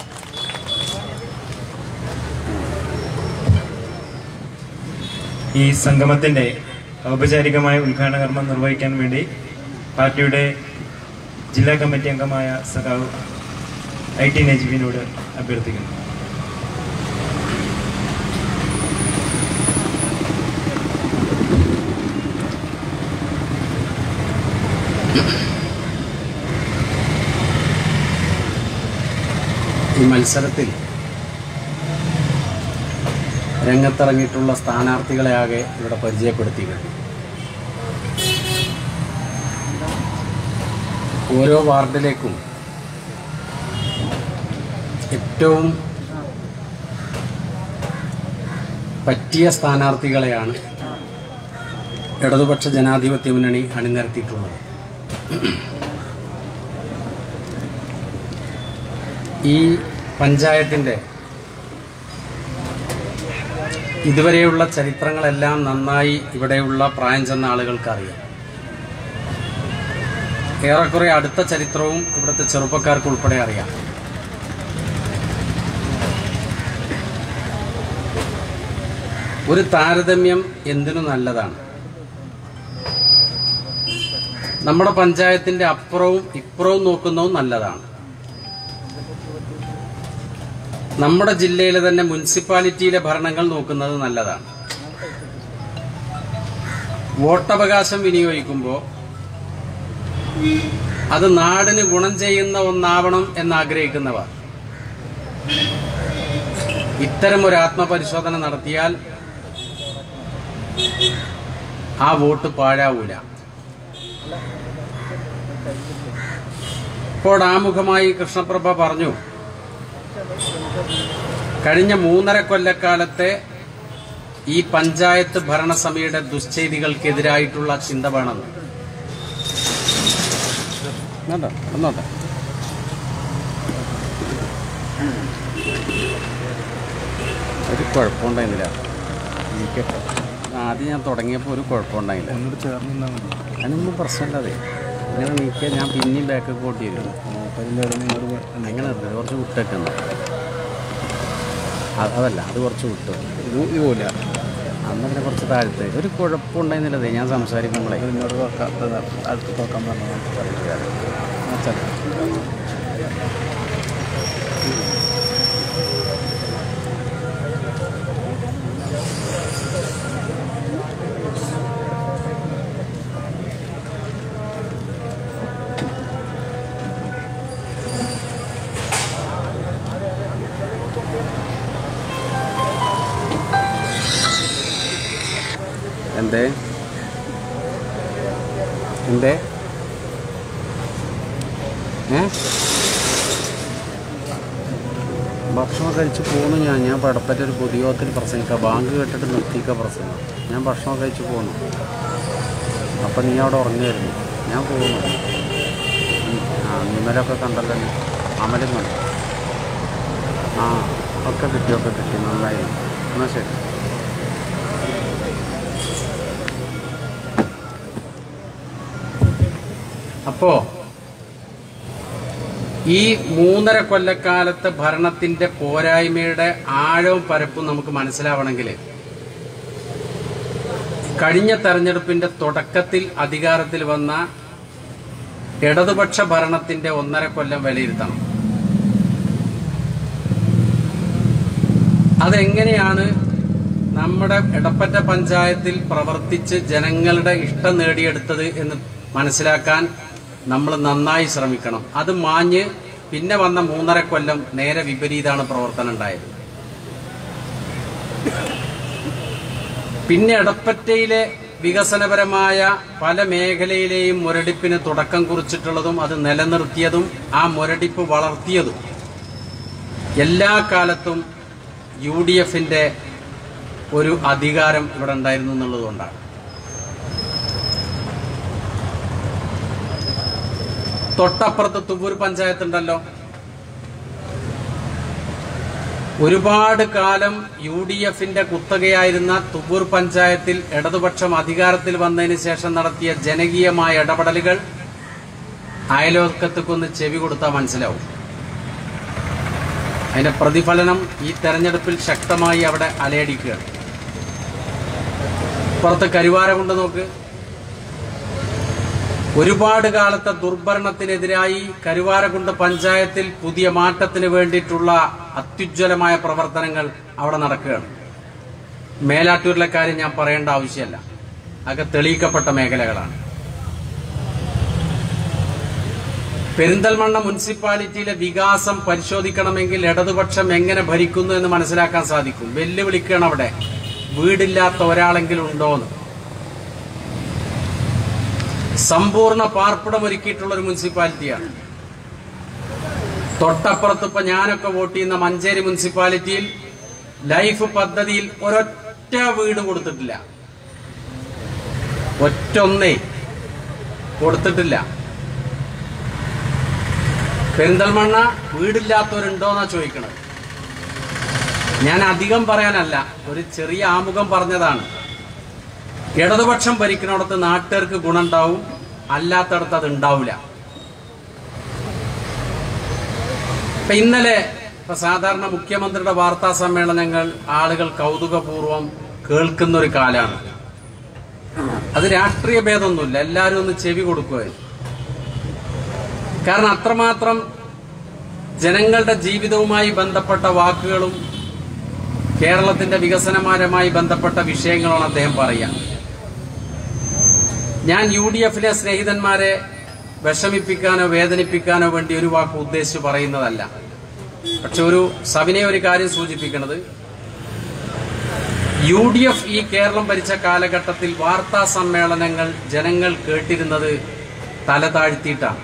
S2: ഈ സംഗമത്തിന്റെ ഔപചാരികമായ ഉദ്ഘാടന കർമ്മം നിർവഹിക്കാൻ വേണ്ടി പാർട്ടിയുടെ ജില്ലാ കമ്മിറ്റി അംഗമായ സഖാവ് ഐ ടി നജീബിനോട് അഭ്യർത്ഥിക്കുന്നു
S5: ഈ മത്സരത്തിൽ രംഗത്തിറങ്ങിയിട്ടുള്ള സ്ഥാനാർത്ഥികളെ ആകെ ഇവിടെ പരിചയപ്പെടുത്തി കഴിഞ്ഞു ഓരോ വാർഡിലേക്കും ഏറ്റവും പറ്റിയ സ്ഥാനാർത്ഥികളെയാണ് ഇടതുപക്ഷ ജനാധിപത്യ മുന്നണി അണിനിരത്തിയിട്ടുള്ളത് ഈ പഞ്ചായത്തിൻ്റെ ഇതുവരെയുള്ള ചരിത്രങ്ങളെല്ലാം നന്നായി ഇവിടെയുള്ള പ്രായം ചെന്ന ആളുകൾക്ക് അറിയാം ഏറെക്കുറെ അടുത്ത ചരിത്രവും ഇവിടുത്തെ ചെറുപ്പക്കാർക്ക് ഉൾപ്പെടെ അറിയാം ഒരു താരതമ്യം എന്തിനു നല്ലതാണ് നമ്മുടെ പഞ്ചായത്തിന്റെ അപ്പുറവും ഇപ്പുറവും നോക്കുന്നതും നല്ലതാണ് നമ്മുടെ ജില്ലയിലെ തന്നെ മുനിസിപ്പാലിറ്റിയിലെ ഭരണങ്ങൾ നോക്കുന്നത് നല്ലതാണ് വോട്ടവകാശം വിനിയോഗിക്കുമ്പോൾ അത് നാടിന് ഗുണം ചെയ്യുന്ന ഒന്നാവണം എന്നാഗ്രഹിക്കുന്നവർ ഇത്തരം ഒരു ആത്മപരിശോധന നടത്തിയാൽ ആ വോട്ട് പാഴാവൂല ഇപ്പോൾ ആമുഖമായി കൃഷ്ണപ്രഭ പറഞ്ഞു കഴിഞ്ഞ മൂന്നര കൊല്ലക്കാലത്തെ ഈ പഞ്ചായത്ത് ഭരണസമിതിയുടെ ദുശ്ചെയ്തികൾക്കെതിരായിട്ടുള്ള ചിന്ത വേണമെന്ന് വേണ്ട, വന്നോട്ടെ. ഒരു കുഴപ്പമുണ്ടായിരുന്നില്ല ഇരിക്കട്ടെ ആദ്യം ഞാൻ തുടങ്ങിയപ്പോൾ ഒരു കുഴപ്പമുണ്ടായില്ല അതിനൊന്നും പ്രശ്നമില്ലാതെ ഇങ്ങനെ നീക്കിയാൽ ഞാൻ പിന്നെയും ബാക്കൊക്കെ ഓട്ടി വരും അങ്ങനെ നിർത്തി കുറച്ച് വിട്ടേക്കുന്നു അത് അതല്ല അത് കുറച്ച് വിട്ടു ഇത് ഇതുപോലെ അന്ന് പിന്നെ കുറച്ച് താഴത്തെ ഒരു കുഴപ്പമുണ്ടായിരുന്നില്ലതേ ഞാൻ സംസാരിക്കുമ്പോഴേ അടുത്ത് നോക്കാൻ പറഞ്ഞു എന്തേ എന്തേ ഏ ഭക്ഷണം കഴിച്ച് പോന്നു ഞാൻ ഞാൻ പടപ്പറ്റ ഒരു പൊതുയോഗത്തിൽ പ്രസംഗിക്കുക ബാങ്ക് കേട്ടിട്ട് നിർത്തിക്ക പ്രസംഗം ഞാൻ ഭക്ഷണം കഴിച്ച് പോന്നു അപ്പം നീ അവിടെ ഉറങ്ങിയായിരുന്നു ഞാൻ പോകുന്നു ഉം, ആ അന്നിമലൊക്കെ കണ്ടല്ലോ അമലും കണ്ടു ആ ഒക്കെ കിട്ടി ഒക്കെ കിട്ടി നന്നായി എന്നാൽ ശരി അപ്പോ ഈ മൂന്നര കൊല്ലക്കാലത്തെ ഭരണത്തിന്റെ പോരായ്മയുടെ ആഴവും പരപ്പും നമുക്ക് മനസ്സിലാവണമെങ്കിൽ കഴിഞ്ഞ തെരഞ്ഞെടുപ്പിന്റെ തുടക്കത്തിൽ അധികാരത്തിൽ വന്ന ഇടതുപക്ഷ ഭരണത്തിന്റെ ഒന്നര കൊല്ലം വിലയിരുത്തണം അതെങ്ങനെയാണ് നമ്മുടെ എടപ്പറ്റ പഞ്ചായത്തിൽ പ്രവർത്തിച്ച് ജനങ്ങളുടെ ഇഷ്ടം നേടിയെടുത്തത് എന്ന് മനസ്സിലാക്കാൻ നമ്മൾ നന്നായി ശ്രമിക്കണം അത് മാഞ്ഞ് പിന്നെ വന്ന മൂന്നര കൊല്ലം നേരെ വിപരീതമാണ് പ്രവർത്തനം ഉണ്ടായത് പിന്നെ എടപ്പറ്റയിലെ വികസനപരമായ പല മേഖലയിലെയും മുരടിപ്പിന് തുടക്കം കുറിച്ചിട്ടുള്ളതും അത് നിലനിർത്തിയതും ആ മുരടിപ്പ് വളർത്തിയതും എല്ലാ കാലത്തും യു ഡി എഫിന്റെ ഒരു അധികാരം ഇവിടെ ഉണ്ടായിരുന്നു എന്നുള്ളതുകൊണ്ടാണ് തൊട്ടപ്പുറത്ത് തുവൂർ പഞ്ചായത്ത് ഉണ്ടല്ലോ ഒരുപാട് കാലം യു ഡി എഫിന്റെ കുത്തകയായിരുന്ന തുവൂർ പഞ്ചായത്തിൽ ഇടതുപക്ഷം അധികാരത്തിൽ വന്നതിന് ശേഷം നടത്തിയ ജനകീയമായ ഇടപെടലുകൾ അയലോക്കത്തേക്കൊന്ന് ചെവി കൊടുത്താൽ മനസ്സിലാവും അതിന്റെ പ്രതിഫലനം ഈ തെരഞ്ഞെടുപ്പിൽ ശക്തമായി അവിടെ അലയടിക്കുകയാണ് പുറത്ത് കരുവാര കൊണ്ട് നോക്ക് ഒരുപാട് കാലത്തെ ദുർഭരണത്തിനെതിരായി കരുവാരകുണ്ട് പഞ്ചായത്തിൽ പുതിയ മാറ്റത്തിന് വേണ്ടിയിട്ടുള്ള അത്യുജ്വലമായ പ്രവർത്തനങ്ങൾ അവിടെ നടക്കുകയാണ് മേലാറ്റൂരിലെ കാര്യം ഞാൻ പറയേണ്ട ആവശ്യമല്ല അതൊക്കെ തെളിയിക്കപ്പെട്ട മേഖലകളാണ് പെരിന്തൽമണ്ണ മുനിസിപ്പാലിറ്റിയിലെ വികാസം പരിശോധിക്കണമെങ്കിൽ ഇടതുപക്ഷം എങ്ങനെ ഭരിക്കുന്നു എന്ന് മനസ്സിലാക്കാൻ സാധിക്കും വെല്ലുവിളിക്കണം അവിടെ വീടില്ലാത്ത ഒരാളെങ്കിലും ഉണ്ടോന്ന് സമ്പൂർണ്ണ പാർപ്പിടം ഒരുക്കിയിട്ടുള്ള ഒരു മുനിസിപ്പാലിറ്റിയാണ് തൊട്ടപ്പുറത്ത് ഇപ്പൊ ഞാനൊക്കെ വോട്ട് ചെയ്യുന്ന മഞ്ചേരി മുനിസിപ്പാലിറ്റിയിൽ ലൈഫ് പദ്ധതിയിൽ ഒരൊറ്റ വീട് കൊടുത്തിട്ടില്ല ഒറ്റ ഒന്നേ കൊടുത്തിട്ടില്ല പെരിന്തൽമണ്ണ വീടില്ലാത്തവരുണ്ടോന്നാ ചോദിക്കണത് ഞാൻ അധികം പറയാനല്ല ഒരു ചെറിയ ആമുഖം പറഞ്ഞതാണ് ഇടതുപക്ഷം ഭരിക്കുന്നിടത്ത് നാട്ടുകാർക്ക് ഗുണമുണ്ടാവും അല്ലാത്തടത്ത് അത് ഉണ്ടാവില്ല ഇപ്പൊ ഇന്നലെ ഇപ്പൊ സാധാരണ മുഖ്യമന്ത്രിയുടെ വാർത്താ സമ്മേളനങ്ങൾ ആളുകൾ കൗതുകപൂർവം കേൾക്കുന്ന ഒരു കാലാണ് അത് രാഷ്ട്രീയ ഭേദമൊന്നുമില്ല എല്ലാവരും ഒന്ന് ചെവി കൊടുക്കുമായിരുന്നു കാരണം അത്രമാത്രം ജനങ്ങളുടെ ജീവിതവുമായി ബന്ധപ്പെട്ട വാക്കുകളും കേരളത്തിന്റെ വികസനപരമായി ബന്ധപ്പെട്ട വിഷയങ്ങളാണ് അദ്ദേഹം പറയുക ഞാൻ യു ഡി എഫിലെ സ്നേഹിതന്മാരെ വിഷമിപ്പിക്കാനോ വേദനിപ്പിക്കാനോ വേണ്ടി ഒരു വാക്ക് ഉദ്ദേശിച്ച് പറയുന്നതല്ല പക്ഷെ ഒരു സവിനയ ഒരു കാര്യം സൂചിപ്പിക്കുന്നത് യു ഡി എഫ് ഈ കേരളം ഭരിച്ച കാലഘട്ടത്തിൽ വാർത്താ സമ്മേളനങ്ങൾ ജനങ്ങൾ കേട്ടിരുന്നത് തല താഴ്ത്തിയിട്ടാണ്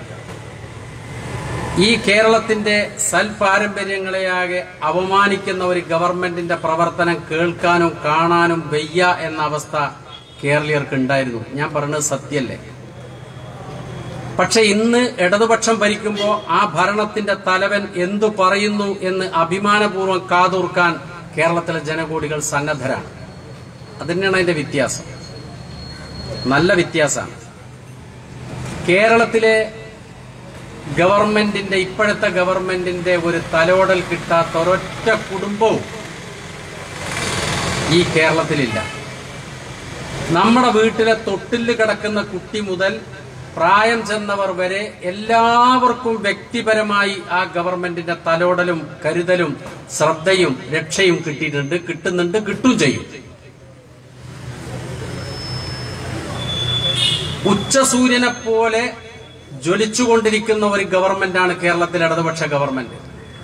S5: ഈ കേരളത്തിന്റെ സൽപാരമ്പര്യങ്ങളെയാകെ അവമാനിക്കുന്ന ഒരു ഗവൺമെന്റിന്റെ പ്രവർത്തനം കേൾക്കാനും കാണാനും വയ്യ എന്ന അവസ്ഥ കേരളീയർക്ക് ഉണ്ടായിരുന്നു ഞാൻ പറഞ്ഞത് സത്യല്ലേ പക്ഷെ ഇന്ന് ഇടതുപക്ഷം ഭരിക്കുമ്പോൾ ആ ഭരണത്തിന്റെ തലവൻ എന്തു പറയുന്നു എന്ന് അഭിമാനപൂർവ്വം കാതോർക്കാൻ കേരളത്തിലെ ജനകോടികൾ സന്നദ്ധരാണ് അതുതന്നെയാണ് അതിന്റെ വ്യത്യാസം നല്ല വ്യത്യാസമാണ് കേരളത്തിലെ ഗവൺമെന്റിന്റെ ഇപ്പോഴത്തെ ഗവൺമെന്റിന്റെ ഒരു തലോടൽ കിട്ടാത്ത ഒരൊറ്റ കുടുംബവും ഈ കേരളത്തിലില്ല നമ്മുടെ വീട്ടിലെ തൊട്ടില് കിടക്കുന്ന കുട്ടി മുതൽ പ്രായം ചെന്നവർ വരെ എല്ലാവർക്കും വ്യക്തിപരമായി ആ ഗവൺമെന്റിന്റെ തലോടലും കരുതലും ശ്രദ്ധയും രക്ഷയും കിട്ടിയിട്ടുണ്ട് കിട്ടുന്നുണ്ട് കിട്ടും ചെയ്യും ഉച്ചസൂര്യനെ പോലെ ജ്വലിച്ചുകൊണ്ടിരിക്കുന്ന ഒരു ഗവൺമെന്റാണ് കേരളത്തിലെ ഇടതുപക്ഷ ഗവൺമെന്റ്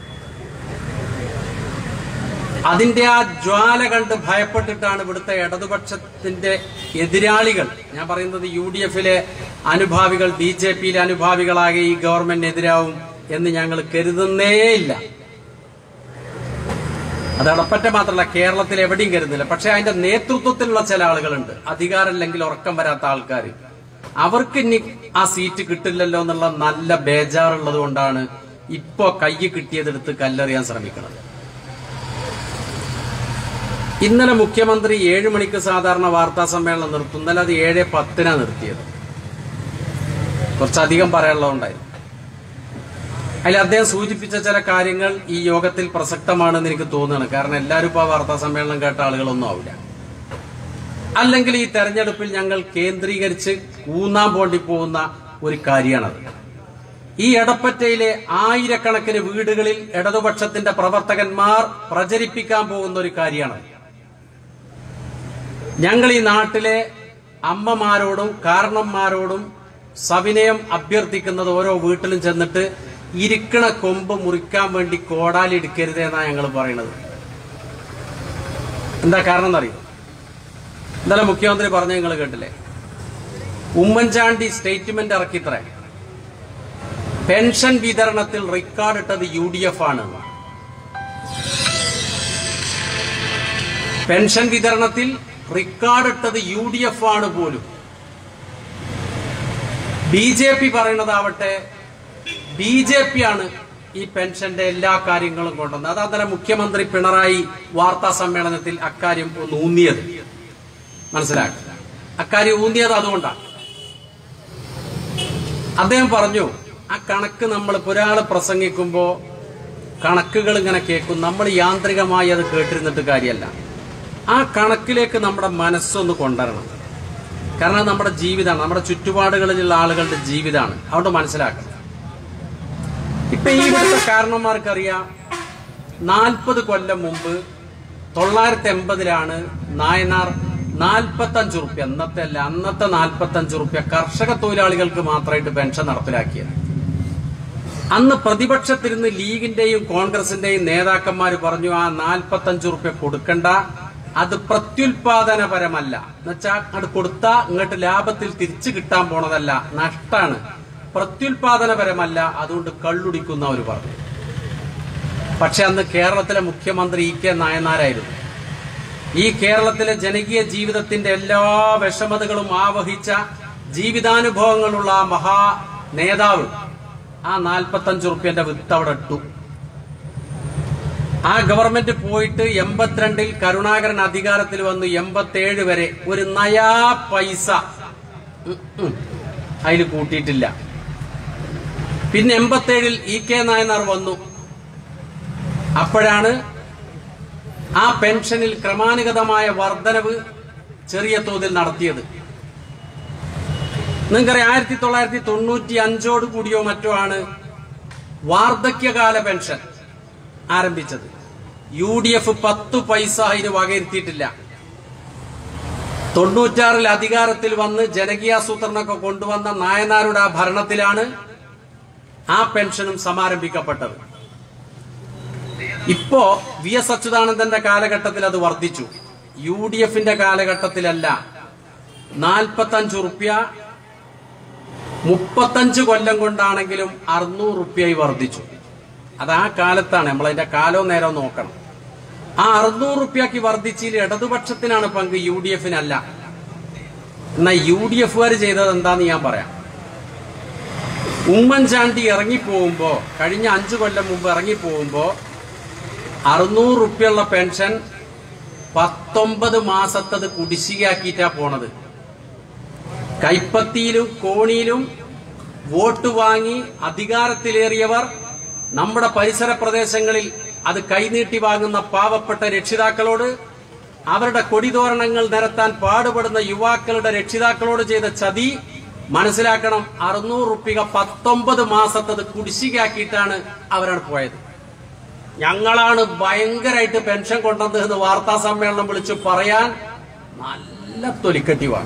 S5: അതിന്റെ ആ ജ്വാല കണ്ട് ഭയപ്പെട്ടിട്ടാണ് ഇവിടുത്തെ ഇടതുപക്ഷത്തിന്റെ എതിരാളികൾ ഞാൻ പറയുന്നത് യു ഡി എഫിലെ അനുഭാവികൾ ബി ജെ പിയിലെ അനുഭാവികളാകെ ഈ ഗവൺമെന്റ് എതിരാവും എന്ന് ഞങ്ങൾ കരുതുന്നേയില്ല അത് ഇടപ്പറ്റ മാത്രമല്ല കേരളത്തിൽ എവിടെയും കരുതുന്നില്ല പക്ഷെ അതിന്റെ നേതൃത്വത്തിലുള്ള ചില ആളുകളുണ്ട് അധികാരമില്ലെങ്കിൽ ഉറക്കം വരാത്ത ആൾക്കാർ അവർക്ക് ഇനി ആ സീറ്റ് കിട്ടില്ലല്ലോ എന്നുള്ള നല്ല ബേജാറുള്ളത് കൊണ്ടാണ് ഇപ്പോ കൈ കിട്ടിയതെടുത്ത് കല്ലെറിയാൻ ശ്രമിക്കുന്നത് ഇന്നലെ മുഖ്യമന്ത്രി ഏഴ് മണിക്ക് സാധാരണ വാർത്താ സമ്മേളനം നിർത്തും ഇന്നലെ അത് ഏഴ് പത്തിനാണ് നിർത്തിയത് കുറച്ചധികം പറയാനുള്ളതുണ്ടായിരുന്നു അതിൽ അദ്ദേഹം സൂചിപ്പിച്ച ചില കാര്യങ്ങൾ ഈ യോഗത്തിൽ പ്രസക്തമാണെന്ന് എനിക്ക് തോന്നുകയാണ് കാരണം എല്ലാവരും ഇപ്പോൾ ആ വാർത്താ സമ്മേളനം കേട്ട ആളുകളൊന്നും ആവില്ല അല്ലെങ്കിൽ ഈ തെരഞ്ഞെടുപ്പിൽ ഞങ്ങൾ കേന്ദ്രീകരിച്ച് ഊന്നാൻ പോണ്ടി പോകുന്ന ഒരു കാര്യമാണത് ഈ എടപ്പറ്റയിലെ ആയിരക്കണക്കിന് വീടുകളിൽ ഇടതുപക്ഷത്തിന്റെ പ്രവർത്തകന്മാർ പ്രചരിപ്പിക്കാൻ പോകുന്ന ഒരു കാര്യമാണ് ഞങ്ങൾ ഈ നാട്ടിലെ അമ്മമാരോടും കാരണന്മാരോടും സവിനയം അഭ്യർത്ഥിക്കുന്നത് ഓരോ വീട്ടിലും ചെന്നിട്ട് ഇരിക്കണ കൊമ്പ് മുറിക്കാൻ വേണ്ടി കോടാലി എടുക്കരുത് എന്നാ ഞങ്ങൾ പറയുന്നത് എന്താ കാരണം എന്നറിയോ ഇന്നലെ മുഖ്യമന്ത്രി പറഞ്ഞ നിങ്ങൾ കേട്ടില്ലേ ഉമ്മൻചാണ്ടി സ്റ്റേറ്റ്മെന്റ് ഇറക്കിത്രേ പെൻഷൻ വിതരണത്തിൽ റെക്കോർഡ് ഇട്ടത് യു ഡി എഫ് ആണ് പെൻഷൻ വിതരണത്തിൽ റെക്കോർഡ് ഇട്ടത് യു ഡി എഫ് ആണ് പോലും B J P പറയുന്നതാവട്ടെ B J P ആണ് ഈ പെൻഷന്റെ എല്ലാ കാര്യങ്ങളും കൊണ്ടുവന്നത് അത് അന്നേരം മുഖ്യമന്ത്രി പിണറായി വാർത്താ സമ്മേളനത്തിൽ അക്കാര്യം ഒന്ന് ഊന്നിയത് മനസ്സിലാക്കുക അക്കാര്യം ഊന്നിയത് അതുകൊണ്ടാണ് അദ്ദേഹം പറഞ്ഞു ആ കണക്ക് നമ്മൾ ഒരാൾ പ്രസംഗിക്കുമ്പോൾ കണക്കുകൾ ഇങ്ങനെ കേൾക്കും നമ്മൾ യാന്ത്രികമായി അത് കേട്ടിരുന്നിട്ട് കാര്യമല്ല ആ കണക്കിലേക്ക് നമ്മുടെ മനസ്സൊന്ന് കൊണ്ടുവരണം കാരണം അത് നമ്മുടെ ജീവിതമാണ് നമ്മുടെ ചുറ്റുപാടുകളിലുള്ള ആളുകളുടെ ജീവിതമാണ് അതുകൊണ്ട് മനസ്സിലാക്കണം ഇപ്പൊ ഈ ഇവിടുത്തെ കാരണന്മാർക്കറിയാം നാൽപ്പത് കൊല്ലം മുമ്പ് തൊള്ളായിരത്തി എൺപതിലാണ് നായനാർ നാൽപ്പത്തഞ്ച് റുപ്യ അന്നത്തെ അല്ല അന്നത്തെ നാൽപ്പത്തഞ്ച് റുപ്യ കർഷക തൊഴിലാളികൾക്ക് മാത്രമായിട്ട് പെൻഷൻ നടപ്പിലാക്കിയത് അന്ന് പ്രതിപക്ഷത്തിരുന്ന് ലീഗിന്റെയും കോൺഗ്രസിന്റെയും നേതാക്കന്മാർ പറഞ്ഞു ആ നാൽപ്പത്തഞ്ച് റുപ്യ കൊടുക്കണ്ട അത് പ്രത്യുൽപാദനപരമല്ല എന്നുവെച്ചാൽ അങ്ങോട്ട് കൊടുത്താ ഇങ്ങോട്ട് ലാഭത്തിൽ തിരിച്ചു കിട്ടാൻ പോണതല്ല നഷ്ടാണ് പ്രത്യുൽപാദനപരമല്ല അതുകൊണ്ട് കള്ളുടിക്കുന്ന അവർ പറഞ്ഞു പക്ഷെ അന്ന് കേരളത്തിലെ മുഖ്യമന്ത്രി ഇ കെ നായനാരായിരുന്നു ഈ കേരളത്തിലെ ജനകീയ ജീവിതത്തിന്റെ എല്ലാ വിഷമതകളും ആവഹിച്ച ജീവിതാനുഭവങ്ങളുള്ള ആ മഹാ നേതാവ് ആ നാൽപ്പത്തഞ്ച് റുപ്യന്റെ വിത്ത് അവിടെ ഇട്ടു ആ ഗവൺമെന്റ് പോയിട്ട് എൺപത്തിരണ്ടിൽ കരുണാകരൻ അധികാരത്തിൽ വന്നു എൺപത്തേഴ് വരെ ഒരു നയാ പൈസ അതിൽ കൂട്ടിയിട്ടില്ല പിന്നെ എൺപത്തേഴിൽ ഇ കെ നായനാർ വന്നു അപ്പോഴാണ് ആ പെൻഷനിൽ ക്രമാനുഗതമായ വർധനവ് ചെറിയ തോതിൽ നടത്തിയത് നിങ്ങൾക്കറിയാം ആയിരത്തി തൊള്ളായിരത്തി തൊണ്ണൂറ്റി അഞ്ചോട് കൂടിയോ മറ്റോ ആണ് വാർദ്ധക്യകാല പെൻഷൻ ആരംഭിച്ചത് യു ഡി എഫ് പത്തു പൈസ അതിന് വകയിരുത്തിയിട്ടില്ല തൊണ്ണൂറ്റാറിൽ അധികാരത്തിൽ വന്ന് ജനകീയാസൂത്രണമൊക്കെ കൊണ്ടുവന്ന നായനാരുടെ ആ ഭരണത്തിലാണ് ആ പെൻഷനും സമാരംഭിക്കപ്പെട്ടത് ഇപ്പോ വി എസ് അച്യുതാനന്ദന്റെ കാലഘട്ടത്തിൽ അത് വർദ്ധിച്ചു യു ഡി എഫിന്റെ കാലഘട്ടത്തിലല്ല നാൽപ്പത്തഞ്ച് റുപ്യ മുപ്പത്തഞ്ച് കൊല്ലം കൊണ്ടാണെങ്കിലും അറുന്നൂറ് റുപ്യയായി വർദ്ധിച്ചു അത് ആ കാലത്താണ് നമ്മൾ അതിന്റെ കാലവും നേരവും നോക്കണം ആ അറുന്നൂറ് റുപ്യക്ക് വർദ്ധിച്ചതിൽ ഇടതുപക്ഷത്തിനാണ് പങ്ക് യു ഡി എഫിനല്ല എന്നാൽ യു ഡി എഫുകാർ ചെയ്തത് എന്താന്ന് ഞാൻ പറയാം ഉമ്മൻചാണ്ടി ഇറങ്ങിപ്പോകുമ്പോ കഴിഞ്ഞ അഞ്ചു കൊല്ലം മുമ്പ് ഇറങ്ങിപ്പോകുമ്പോ അറുന്നൂറ് റുപ്യുള്ള പെൻഷൻ പത്തൊമ്പത് മാസത്തത് കുടിശ്ശികയാക്കിയിട്ടാ പോണത് കൈപ്പത്തിയിലും കോണിയിലും വോട്ട് വാങ്ങി അധികാരത്തിലേറിയവർ നമ്മുടെ പരിസര പ്രദേശങ്ങളിൽ അത് കൈനീട്ടി വാങ്ങുന്ന പാവപ്പെട്ട രക്ഷിതാക്കളോട് അവരുടെ കൊടിതോരണങ്ങൾ നിരത്താൻ പാടുപെടുന്ന യുവാക്കളുടെ രക്ഷിതാക്കളോട് ചെയ്ത ചതി മനസ്സിലാക്കണം അറുന്നൂറ് റുപ്യ പത്തൊമ്പത് മാസത്തത് കുടിശ്ശികയാക്കിയിട്ടാണ് അവരാണ് പോയത് ഞങ്ങളാണ് ഭയങ്കരമായിട്ട് പെൻഷൻ കൊണ്ടത് എന്ന് വാർത്താ സമ്മേളനം വിളിച്ച് പറയാൻ നല്ല തൊലിക്കട്ടിവാണ്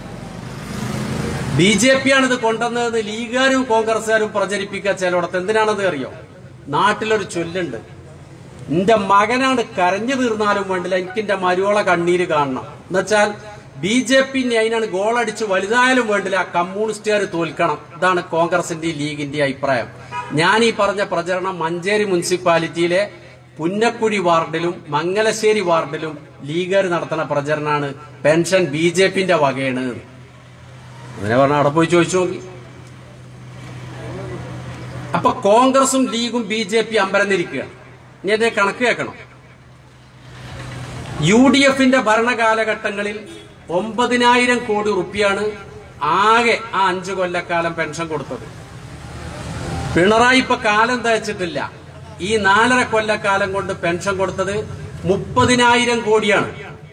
S5: ബി ജെ പി ആണ് ഇത് കൊണ്ടുവന്നതെന്ന് ലീഗുകാരും കോൺഗ്രസ്സുകാരും പ്രചരിപ്പിക്കുക ചിലയിടത്ത് എന്തിനാണത് അറിയോ നാട്ടിലൊരു ചൊല്ലുണ്ട് എന്റെ മകനാണ് കരഞ്ഞു തീർന്നാലും വേണ്ടില്ല എനിക്ക് എന്റെ മരുവള കണ്ണീര് കാണണം എന്നുവെച്ചാൽ ബി ജെ പി അതിനാണ് ഗോളടിച്ച് വലുതായാലും വേണ്ടില്ല കമ്മ്യൂണിസ്റ്റുകാർ തോൽക്കണം ഇതാണ് കോൺഗ്രസിന്റെ ലീഗിന്റെ അഭിപ്രായം ഞാൻ ഈ പറഞ്ഞ പ്രചരണം മഞ്ചേരി മുനിസിപ്പാലിറ്റിയിലെ പുന്നക്കുഴി വാർഡിലും മംഗലശ്ശേരി വാർഡിലും ലീഗുകാർ നടത്തുന്ന പ്രചരണമാണ് പെൻഷൻ ബി ജെ പിന്റെ വകയാണ് അതിനെ പറഞ്ഞ അവിടെ പോയി ചോദിച്ചു നോക്കി അപ്പൊ കോൺഗ്രസും ലീഗും ബി ജെ പി അമ്പരന്നിരിക്കുകയാണ് ഇനി അതിന്റെ കണക്ക് കേൾക്കണം യു ഡി എഫിന്റെ ഭരണകാലഘട്ടങ്ങളിൽ ഒമ്പതിനായിരം കോടി റുപ്യാണ് ആകെ ആ അഞ്ചു കൊല്ലക്കാലം പെൻഷൻ കൊടുത്തത് പിണറായി ഇപ്പൊ കാലം തയ്ച്ചിട്ടില്ല ഈ നാലര കൊല്ലക്കാലം കൊണ്ട് പെൻഷൻ കൊടുത്തത് മുപ്പതിനായിരം കോടിയാണ്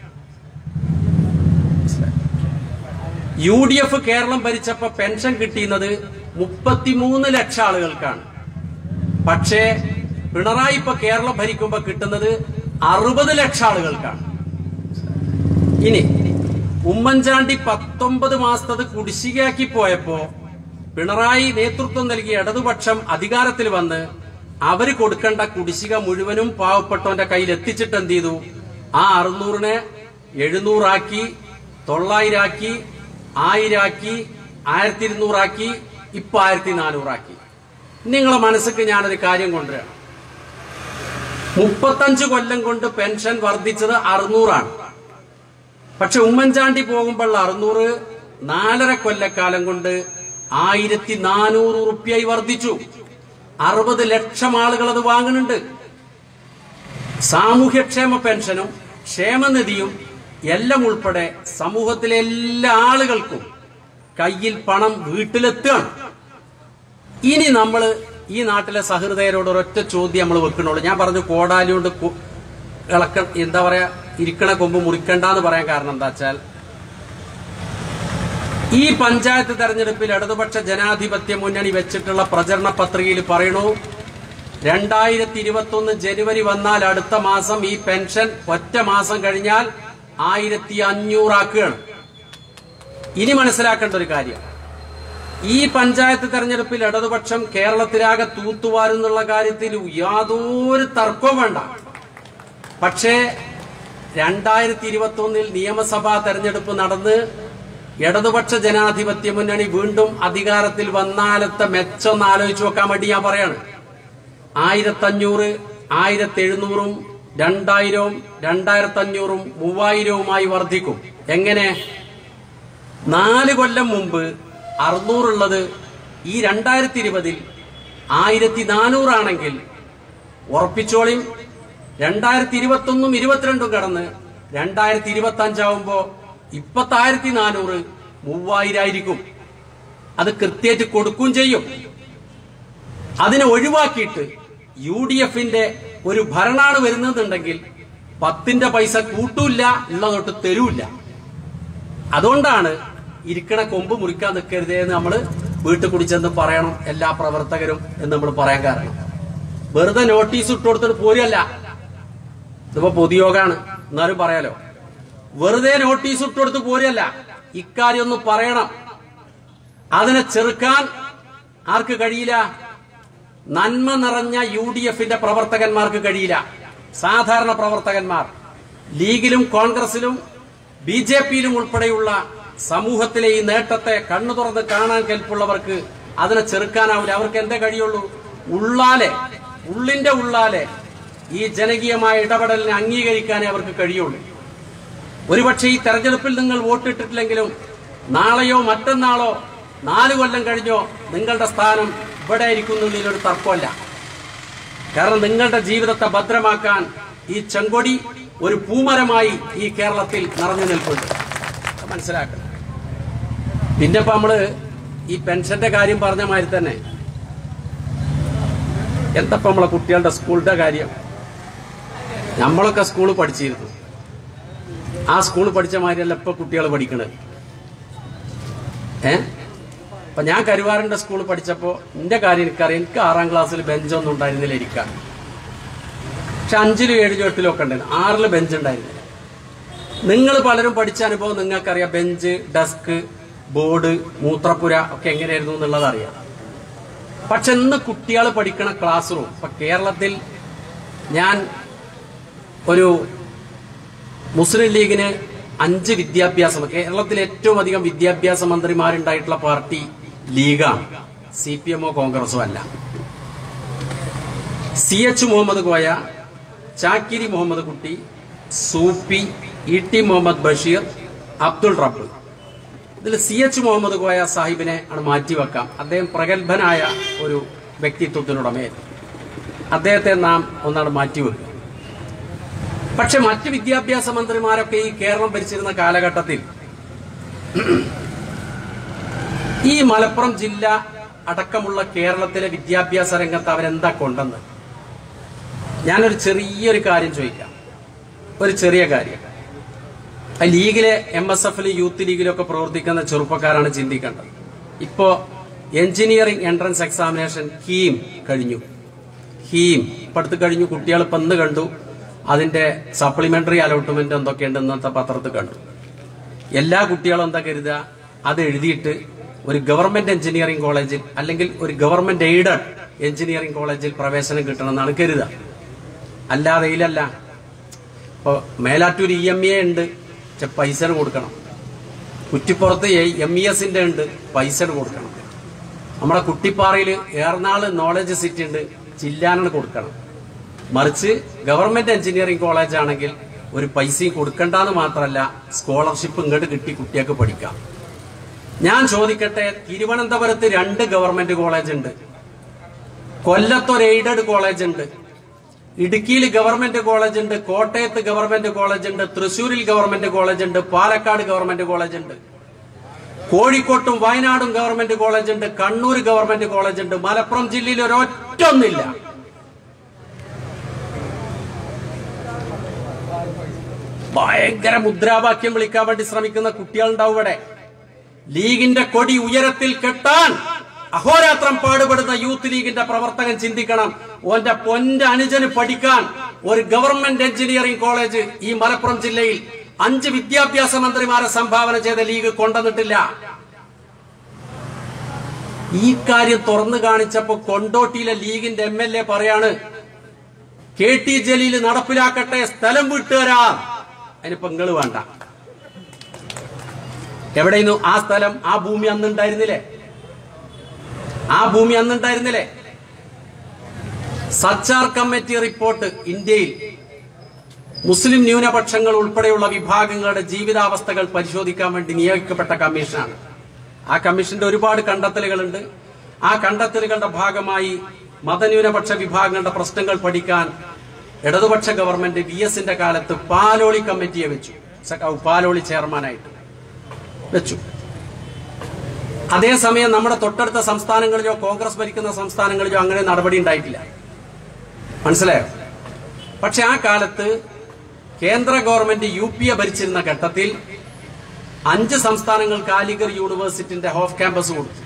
S5: യു ഡി എഫ് കേരളം ഭരിച്ചപ്പോ പെൻഷൻ കിട്ടിയുന്നത് മുപ്പത്തിമൂന്ന് ലക്ഷം ആളുകൾക്കാണ് പക്ഷേ പിണറായി ഇപ്പൊ കേരളം ഭരിക്കുമ്പോ കിട്ടുന്നത് അറുപത് ലക്ഷം ആളുകൾക്കാണ് ഇനി ഉമ്മൻചാണ്ടി പത്തൊമ്പത് മാസത്തത് കുടിശ്ശികയാക്കി പോയപ്പോ പിണറായി നേതൃത്വം നൽകിയ ഇടതുപക്ഷം അധികാരത്തിൽ വന്ന് അവര് കൊടുക്കേണ്ട കുടിശ്ശിക മുഴുവനും പാവപ്പെട്ടവന്റെ കയ്യിൽ എത്തിച്ചിട്ട് എന്ത് ചെയ്തു ആ അറുന്നൂറിനെ എഴുന്നൂറാക്കി തൊള്ളായിരാക്കി ആയിരാക്കി ആയിരത്തി ഇരുന്നൂറാക്കി ഇപ്പൊ ആയിരത്തി നാനൂറാക്കി നിങ്ങളെ മനസ്സിക്ക് ഞാനൊരു കാര്യം കൊണ്ടുവരാം മുപ്പത്തഞ്ച് കൊല്ലം കൊണ്ട് പെൻഷൻ വർദ്ധിച്ചത് അറുന്നൂറാണ് പക്ഷെ ഉമ്മൻചാണ്ടി പോകുമ്പോൾ അറുന്നൂറ് നാലര കൊല്ലക്കാലം കൊണ്ട് ആയിരത്തി നാനൂറ് റുപ്യായി വർദ്ധിച്ചു അറുപത് ലക്ഷം ആളുകൾ അത് വാങ്ങുന്നുണ്ട് സാമൂഹ്യക്ഷേമ പെൻഷനും ക്ഷേമനിധിയും എല്ലാം ഉൾപ്പെടെ സമൂഹത്തിലെ എല്ലാ ആളുകൾക്കും കയ്യിൽ പണം വീട്ടിലെത്തുകയാണ് ഇനി നമ്മൾ ഈ നാട്ടിലെ സഹൃദയരോട് ഒരൊറ്റ ചോദ്യം നമ്മൾ വെക്കണുള്ളൂ ഞാൻ പറഞ്ഞു കോടാലി കൊണ്ട് കു- ഇളക്ക എന്താ പറയാ ഇരിക്കണ കൊമ്പ് മുറിക്കണ്ടെന്ന് പറയാൻ കാരണം എന്താ വെച്ചാൽ ഈ പഞ്ചായത്ത് തെരഞ്ഞെടുപ്പിൽ ഇടതുപക്ഷ ജനാധിപത്യ മുന്നണി വെച്ചിട്ടുള്ള പ്രചരണ പത്രികയിൽ പറയണു രണ്ടായിരത്തി ഇരുപത്തി ഒന്ന് ജനുവരി വന്നാൽ അടുത്ത മാസം ഈ പെൻഷൻ ഒറ്റ മാസം കഴിഞ്ഞാൽ ആയിരത്തി അഞ്ഞൂറാക്കുകയാണ് ഇനി മനസ്സിലാക്കേണ്ട ഒരു കാര്യം ഈ പഞ്ചായത്ത് തെരഞ്ഞെടുപ്പിൽ ഇടതുപക്ഷം കേരളത്തിലാകെ തൂത്തുവാരുന്നുള്ള കാര്യത്തിൽ യാതൊരു തർക്കവും വേണ്ട പക്ഷേ രണ്ടായിരത്തി ഇരുപത്തി ഒന്നിൽ നിയമസഭാ തെരഞ്ഞെടുപ്പ് നടന്ന് ഇടതുപക്ഷ ജനാധിപത്യ മുന്നണി വീണ്ടും അധികാരത്തിൽ വന്നാലത്തെ മെച്ചം ആലോചിച്ച് നോക്കാൻ വേണ്ടി ഞാൻ പറയാണ് ആയിരത്തി അഞ്ഞൂറ് ആയിരത്തി എഴുന്നൂറും രണ്ടായിരവും രണ്ടായിരത്തി അഞ്ഞൂറും മൂവായിരവുമായി വർദ്ധിക്കും എങ്ങനെ നാല് കൊല്ലം മുമ്പ് അറുന്നൂറുള്ളത് ഈ രണ്ടായിരത്തി ഇരുപതിൽ ആയിരത്തി നാനൂറാണെങ്കിൽ ഉറപ്പിച്ചോളിയും രണ്ടായിരത്തി ഇരുപത്തി ഒന്നും ഇരുപത്തിരണ്ടും കടന്ന് രണ്ടായിരത്തി ഇരുപത്തി അഞ്ചാവുമ്പോ ഇപ്പത്തായിരത്തി നാനൂറ് മൂവായിരായിരിക്കും അത് കൃത്യമായിട്ട് കൊടുക്കുകയും ചെയ്യും അതിനെ ഒഴിവാക്കിയിട്ട് യു ഡി എഫിന്റെ ഒരു ഭരണാണ് വരുന്നതെന്നുണ്ടെങ്കിൽ പത്തിന്റെ പൈസ കൂട്ടൂല്ല ഉള്ളതൊട്ട് തരൂല്ല അതുകൊണ്ടാണ് ഇരിക്കണ കൊമ്പ് മുറിക്കാൻ നിൽക്കരുതേ എന്ന് നമ്മൾ വീട്ടിൽ കുടിച്ചെന്ന് പറയണം എല്ലാ പ്രവർത്തകരും എന്ന് നമ്മൾ പറയാൻ കാരണം വെറുതെ നോട്ടീസ് ഇട്ട് കൊടുത്തിട്ട് പോരല്ല ഇതിപ്പോ പൊതുയോഗാണ് എന്നാലും പറയാലോ വെറുതെ നോട്ടീസ് ഇട്ട് കൊടുത്ത് പോരല്ല ഇക്കാര്യം ഒന്ന് പറയണം അതിനെ ചെറുക്കാൻ ആർക്ക് കഴിയില്ല നന്മ നിറഞ്ഞ യു ഡി എഫിന്റെ പ്രവർത്തകന്മാർക്ക് കഴിയില്ല സാധാരണ പ്രവർത്തകന്മാർ ലീഗിലും കോൺഗ്രസിലും ബി ജെ പിയിലും ഉൾപ്പെടെയുള്ള സമൂഹത്തിലെ ഈ നേട്ടത്തെ കണ്ണു തുറന്ന് കാണാൻ കെൽപ്പുള്ളവർക്ക് അതിനെ ചെറുക്കാനാവില്ല അവർക്ക് എന്തേ കഴിയുള്ളൂ ഉള്ളാലെ ഉള്ളിന്റെ ഉള്ളാലെ ഈ ജനകീയമായ ഇടപെടലിനെ അംഗീകരിക്കാനേ അവർക്ക് കഴിയുള്ളൂ ഒരുപക്ഷെ ഈ തെരഞ്ഞെടുപ്പിൽ നിങ്ങൾ വോട്ടിട്ടിട്ടില്ലെങ്കിലും നാളെയോ മറ്റന്നാളോ നാല് കൊല്ലം കഴിഞ്ഞോ നിങ്ങളുടെ സ്ഥാനം ഇവിടെ ആയിരിക്കുന്നതിലൊരു തർക്കമല്ല കാരണം നിങ്ങളുടെ ജീവിതത്തെ ഭദ്രമാക്കാൻ ഈ ചെങ്കൊടി ഒരു പൂമരമായി ഈ കേരളത്തിൽ നിറഞ്ഞു നിൽക്കുന്നുണ്ട് അത് മനസ്സിലാക്കണം പിന്നെ ഇപ്പൊ നമ്മള് ഈ പെൻഷന്റെ കാര്യം പറഞ്ഞ മാതിരി തന്നെ എന്തപ്പോ നമ്മളെ കുട്ടികളുടെ സ്കൂളിന്റെ കാര്യം നമ്മളൊക്കെ സ്കൂളിൽ പഠിച്ചിരുന്നു ആ സ്കൂളിൽ പഠിച്ച മാതിരിയല്ല ഇപ്പൊ കുട്ടികൾ പഠിക്കണത് ഏ അപ്പൊ ഞാൻ കരുവാറിന്റെ സ്കൂളിൽ പഠിച്ചപ്പോ എന്റെ കാര്യം എനിക്കറിയാം എനിക്ക് ആറാം ക്ലാസ്സിൽ ബെഞ്ചൊന്നും ഉണ്ടായിരുന്നില്ല ഇരിക്കാൻ പക്ഷെ അഞ്ചിലും ഏഴിലും എട്ടിലും ഒക്കെ ഉണ്ടായിരുന്നു ആറില് ബെഞ്ച് ഉണ്ടായിരുന്നില്ല നിങ്ങൾ പലരും പഠിച്ച അനുഭവം നിങ്ങൾക്കറിയാം ബെഞ്ച് ഡെസ്ക് ബോർഡ് മൂത്രപ്പുര ഒക്കെ എങ്ങനെയായിരുന്നു എന്നുള്ളത് അറിയാം പക്ഷെ ഇന്ന് കുട്ടികൾ പഠിക്കണ ക്ലാസ് റൂം ഇപ്പൊ കേരളത്തിൽ ഞാൻ ഒരു മുസ്ലിം ലീഗിന് അഞ്ച് വിദ്യാഭ്യാസം കേരളത്തിൽ ഏറ്റവും അധികം വിദ്യാഭ്യാസ മന്ത്രിമാരുണ്ടായിട്ടുള്ള പാർട്ടി ലീഗാണ് സി പി എമ്മോ കോൺഗ്രസോ അല്ല C H Muhammad Koya Chakkeeri Muhammad Kutty Soopy E T Muhammad Basheer Abdul Rabb ഇതിൽ സി എച്ച് മുഹമ്മദ് കോയ സാഹിബിനെ ആണ് മാറ്റിവെക്കാം അദ്ദേഹം പ്രഗത്ഭനായ ഒരു വ്യക്തിത്വത്തിനുടമയായിരുന്നു അദ്ദേഹത്തെ നാം ഒന്നാണ് മാറ്റിവെക്കുക പക്ഷെ മറ്റ് വിദ്യാഭ്യാസ മന്ത്രിമാരൊക്കെ ഈ കേരളം ഭരിച്ചിരുന്ന കാലഘട്ടത്തിൽ ഈ മലപ്പുറം ജില്ല അടക്കമുള്ള കേരളത്തിലെ വിദ്യാഭ്യാസ രംഗത്ത് അവരെന്താ കൊണ്ടെന്ന് ഞാനൊരു ചെറിയൊരു കാര്യം ചോദിക്കാം ഒരു ചെറിയ കാര്യം ആ ലീഗിലെ എം എസ് എഫിലും യൂത്ത് ലീഗിലും ഒക്കെ പ്രവർത്തിക്കുന്ന ചെറുപ്പക്കാരാണ് ചിന്തിക്കേണ്ടത് ഇപ്പോ എഞ്ചിനീയറിംഗ് എൻട്രൻസ് എക്സാമിനേഷൻ കീം കഴിഞ്ഞു ഹീം ഇപ്പൊ അടുത്ത് കഴിഞ്ഞു കുട്ടികൾ ഇപ്പൊ ഇന്ന് കണ്ടു അതിന്റെ സപ്ലിമെന്ററി അലോട്ട്മെന്റ് എന്തൊക്കെയുണ്ട് ഇന്നത്തെ പത്രത്തിൽ കണ്ടു എല്ലാ കുട്ടികളും എന്താ കരുതുക അത് എഴുതിയിട്ട് ഒരു ഗവൺമെന്റ് എഞ്ചിനീയറിംഗ് കോളേജിൽ അല്ലെങ്കിൽ ഒരു ഗവൺമെന്റ് എയ്ഡഡ് എഞ്ചിനീയറിംഗ് കോളേജിൽ പ്രവേശനം കിട്ടണമെന്നാണ് കരുതുക അല്ലാതെ ഇല്ലല്ല ഇപ്പൊ മേലാറ്റൂർ ഇ എം എ ഉണ്ട് പക്ഷെ പൈസ കൊടുക്കണം കുറ്റിപ്പുറത്ത് എം ഇ എസിന്റെ ഉണ്ട് പൈസ കൊടുക്കണം നമ്മുടെ കുട്ടിപ്പാറയിൽ ഏറനാള് നോളജ് സിറ്റി ഉണ്ട് ചില്ലാനാണ് കൊടുക്കണം മറിച്ച് ഗവൺമെന്റ് എഞ്ചിനീയറിംഗ് കോളേജ് ആണെങ്കിൽ ഒരു പൈസയും കൊടുക്കണ്ടെന്ന് മാത്രമല്ല സ്കോളർഷിപ്പ് ഇങ്ങോട്ട് കിട്ടി കുട്ടികൾക്ക് പഠിക്കാം ഞാൻ ചോദിക്കട്ടെ തിരുവനന്തപുരത്ത് രണ്ട് ഗവൺമെന്റ് കോളേജ് ഉണ്ട് കൊല്ലത്ത് ഒരു എയ്ഡഡ് കോളേജ് ഉണ്ട് ഇടുക്കിയിൽ ഗവൺമെന്റ് കോളേജ് ഉണ്ട് കോട്ടയത്ത് ഗവൺമെന്റ് കോളേജ് ഉണ്ട് തൃശൂരിൽ ഗവൺമെന്റ് കോളേജ് ഉണ്ട് പാലക്കാട് ഗവൺമെന്റ് കോളേജ് ഉണ്ട് കോഴിക്കോട്ടും വയനാടും ഗവൺമെന്റ് കോളേജ് ഉണ്ട് കണ്ണൂർ ഗവൺമെന്റ് കോളേജ് ഉണ്ട് മലപ്പുറം ജില്ലയിൽ ഒരൊറ്റ ഒന്നില്ല ഭയങ്കര മുദ്രാവാക്യം വിളിക്കാൻ വേണ്ടി ശ്രമിക്കുന്ന കുട്ടികളുണ്ടാവും ഇവിടെ ലീഗിന്റെ കൊടി ഉയരത്തിൽ കെട്ടാൻ അഹോരാത്രം പാടുപെടുന്ന യൂത്ത് ലീഗിന്റെ പ്രവർത്തകൻ ചിന്തിക്കണം ഓന്റെ പൊന്റെ അനുജന് പഠിക്കാൻ ഒരു ഗവൺമെന്റ് എഞ്ചിനീയറിംഗ് കോളേജ് ഈ മലപ്പുറം ജില്ലയിൽ അഞ്ച് വിദ്യാഭ്യാസ മന്ത്രിമാരെ സംഭാവന ചെയ്ത ലീഗ് കൊണ്ടുവന്നിട്ടില്ല ഈ കാര്യം തുറന്നു കാണിച്ചപ്പോ കൊണ്ടോട്ടിയിലെ ലീഗിന്റെ എം എൽ എ പറയാണ് കെ ടി ജലീൽ നടപ്പിലാക്കട്ടെ സ്ഥലം വിട്ടുതരാം അതിനിപ്പോ നിങ്ങള് വേണ്ട എവിടെയിരുന്നു ആ സ്ഥലം ആ ഭൂമി അന്നുണ്ടായിരുന്നില്ലേ ആ ഭൂമി അന്നുണ്ടായിരുന്നില്ലേ സച്ചാർ കമ്മിറ്റി റിപ്പോർട്ട് ഇന്ത്യയിൽ മുസ്ലിം ന്യൂനപക്ഷങ്ങൾ ഉൾപ്പെടെയുള്ള വിഭാഗങ്ങളുടെ ജീവിതാവസ്ഥകൾ പരിശോധിക്കാൻ വേണ്ടി നിയോഗിക്കപ്പെട്ട കമ്മീഷനാണ് ആ കമ്മീഷന്റെ ഒരുപാട് കണ്ടെത്തലുകളുണ്ട് ആ കണ്ടെത്തലുകളുടെ ഭാഗമായി മതന്യൂനപക്ഷ വിഭാഗങ്ങളുടെ പ്രശ്നങ്ങൾ പഠിക്കാൻ ഇടതുപക്ഷ ഗവൺമെന്റ് വി എസിന്റെ കാലത്ത് പാലോളി കമ്മിറ്റിയെ വെച്ചു സഖാവ് പാലോളി ചെയർമാനായിട്ട് വെച്ചു അതേസമയം നമ്മുടെ തൊട്ടടുത്ത സംസ്ഥാനങ്ങളിലോ കോൺഗ്രസ് ഭരിക്കുന്ന സംസ്ഥാനങ്ങളിലോ അങ്ങനെ നടപടി ഉണ്ടായിട്ടില്ല മനസ്സിലായോ പക്ഷെ ആ കാലത്ത് കേന്ദ്ര ഗവൺമെന്റ് യു പി എ ഭരിച്ചിരുന്ന ഘട്ടത്തിൽ അഞ്ച് സംസ്ഥാനങ്ങൾക്ക് അലിഗർ യൂണിവേഴ്സിറ്റിന്റെ ഓഫ് ക്യാമ്പസ് കൊടുത്തു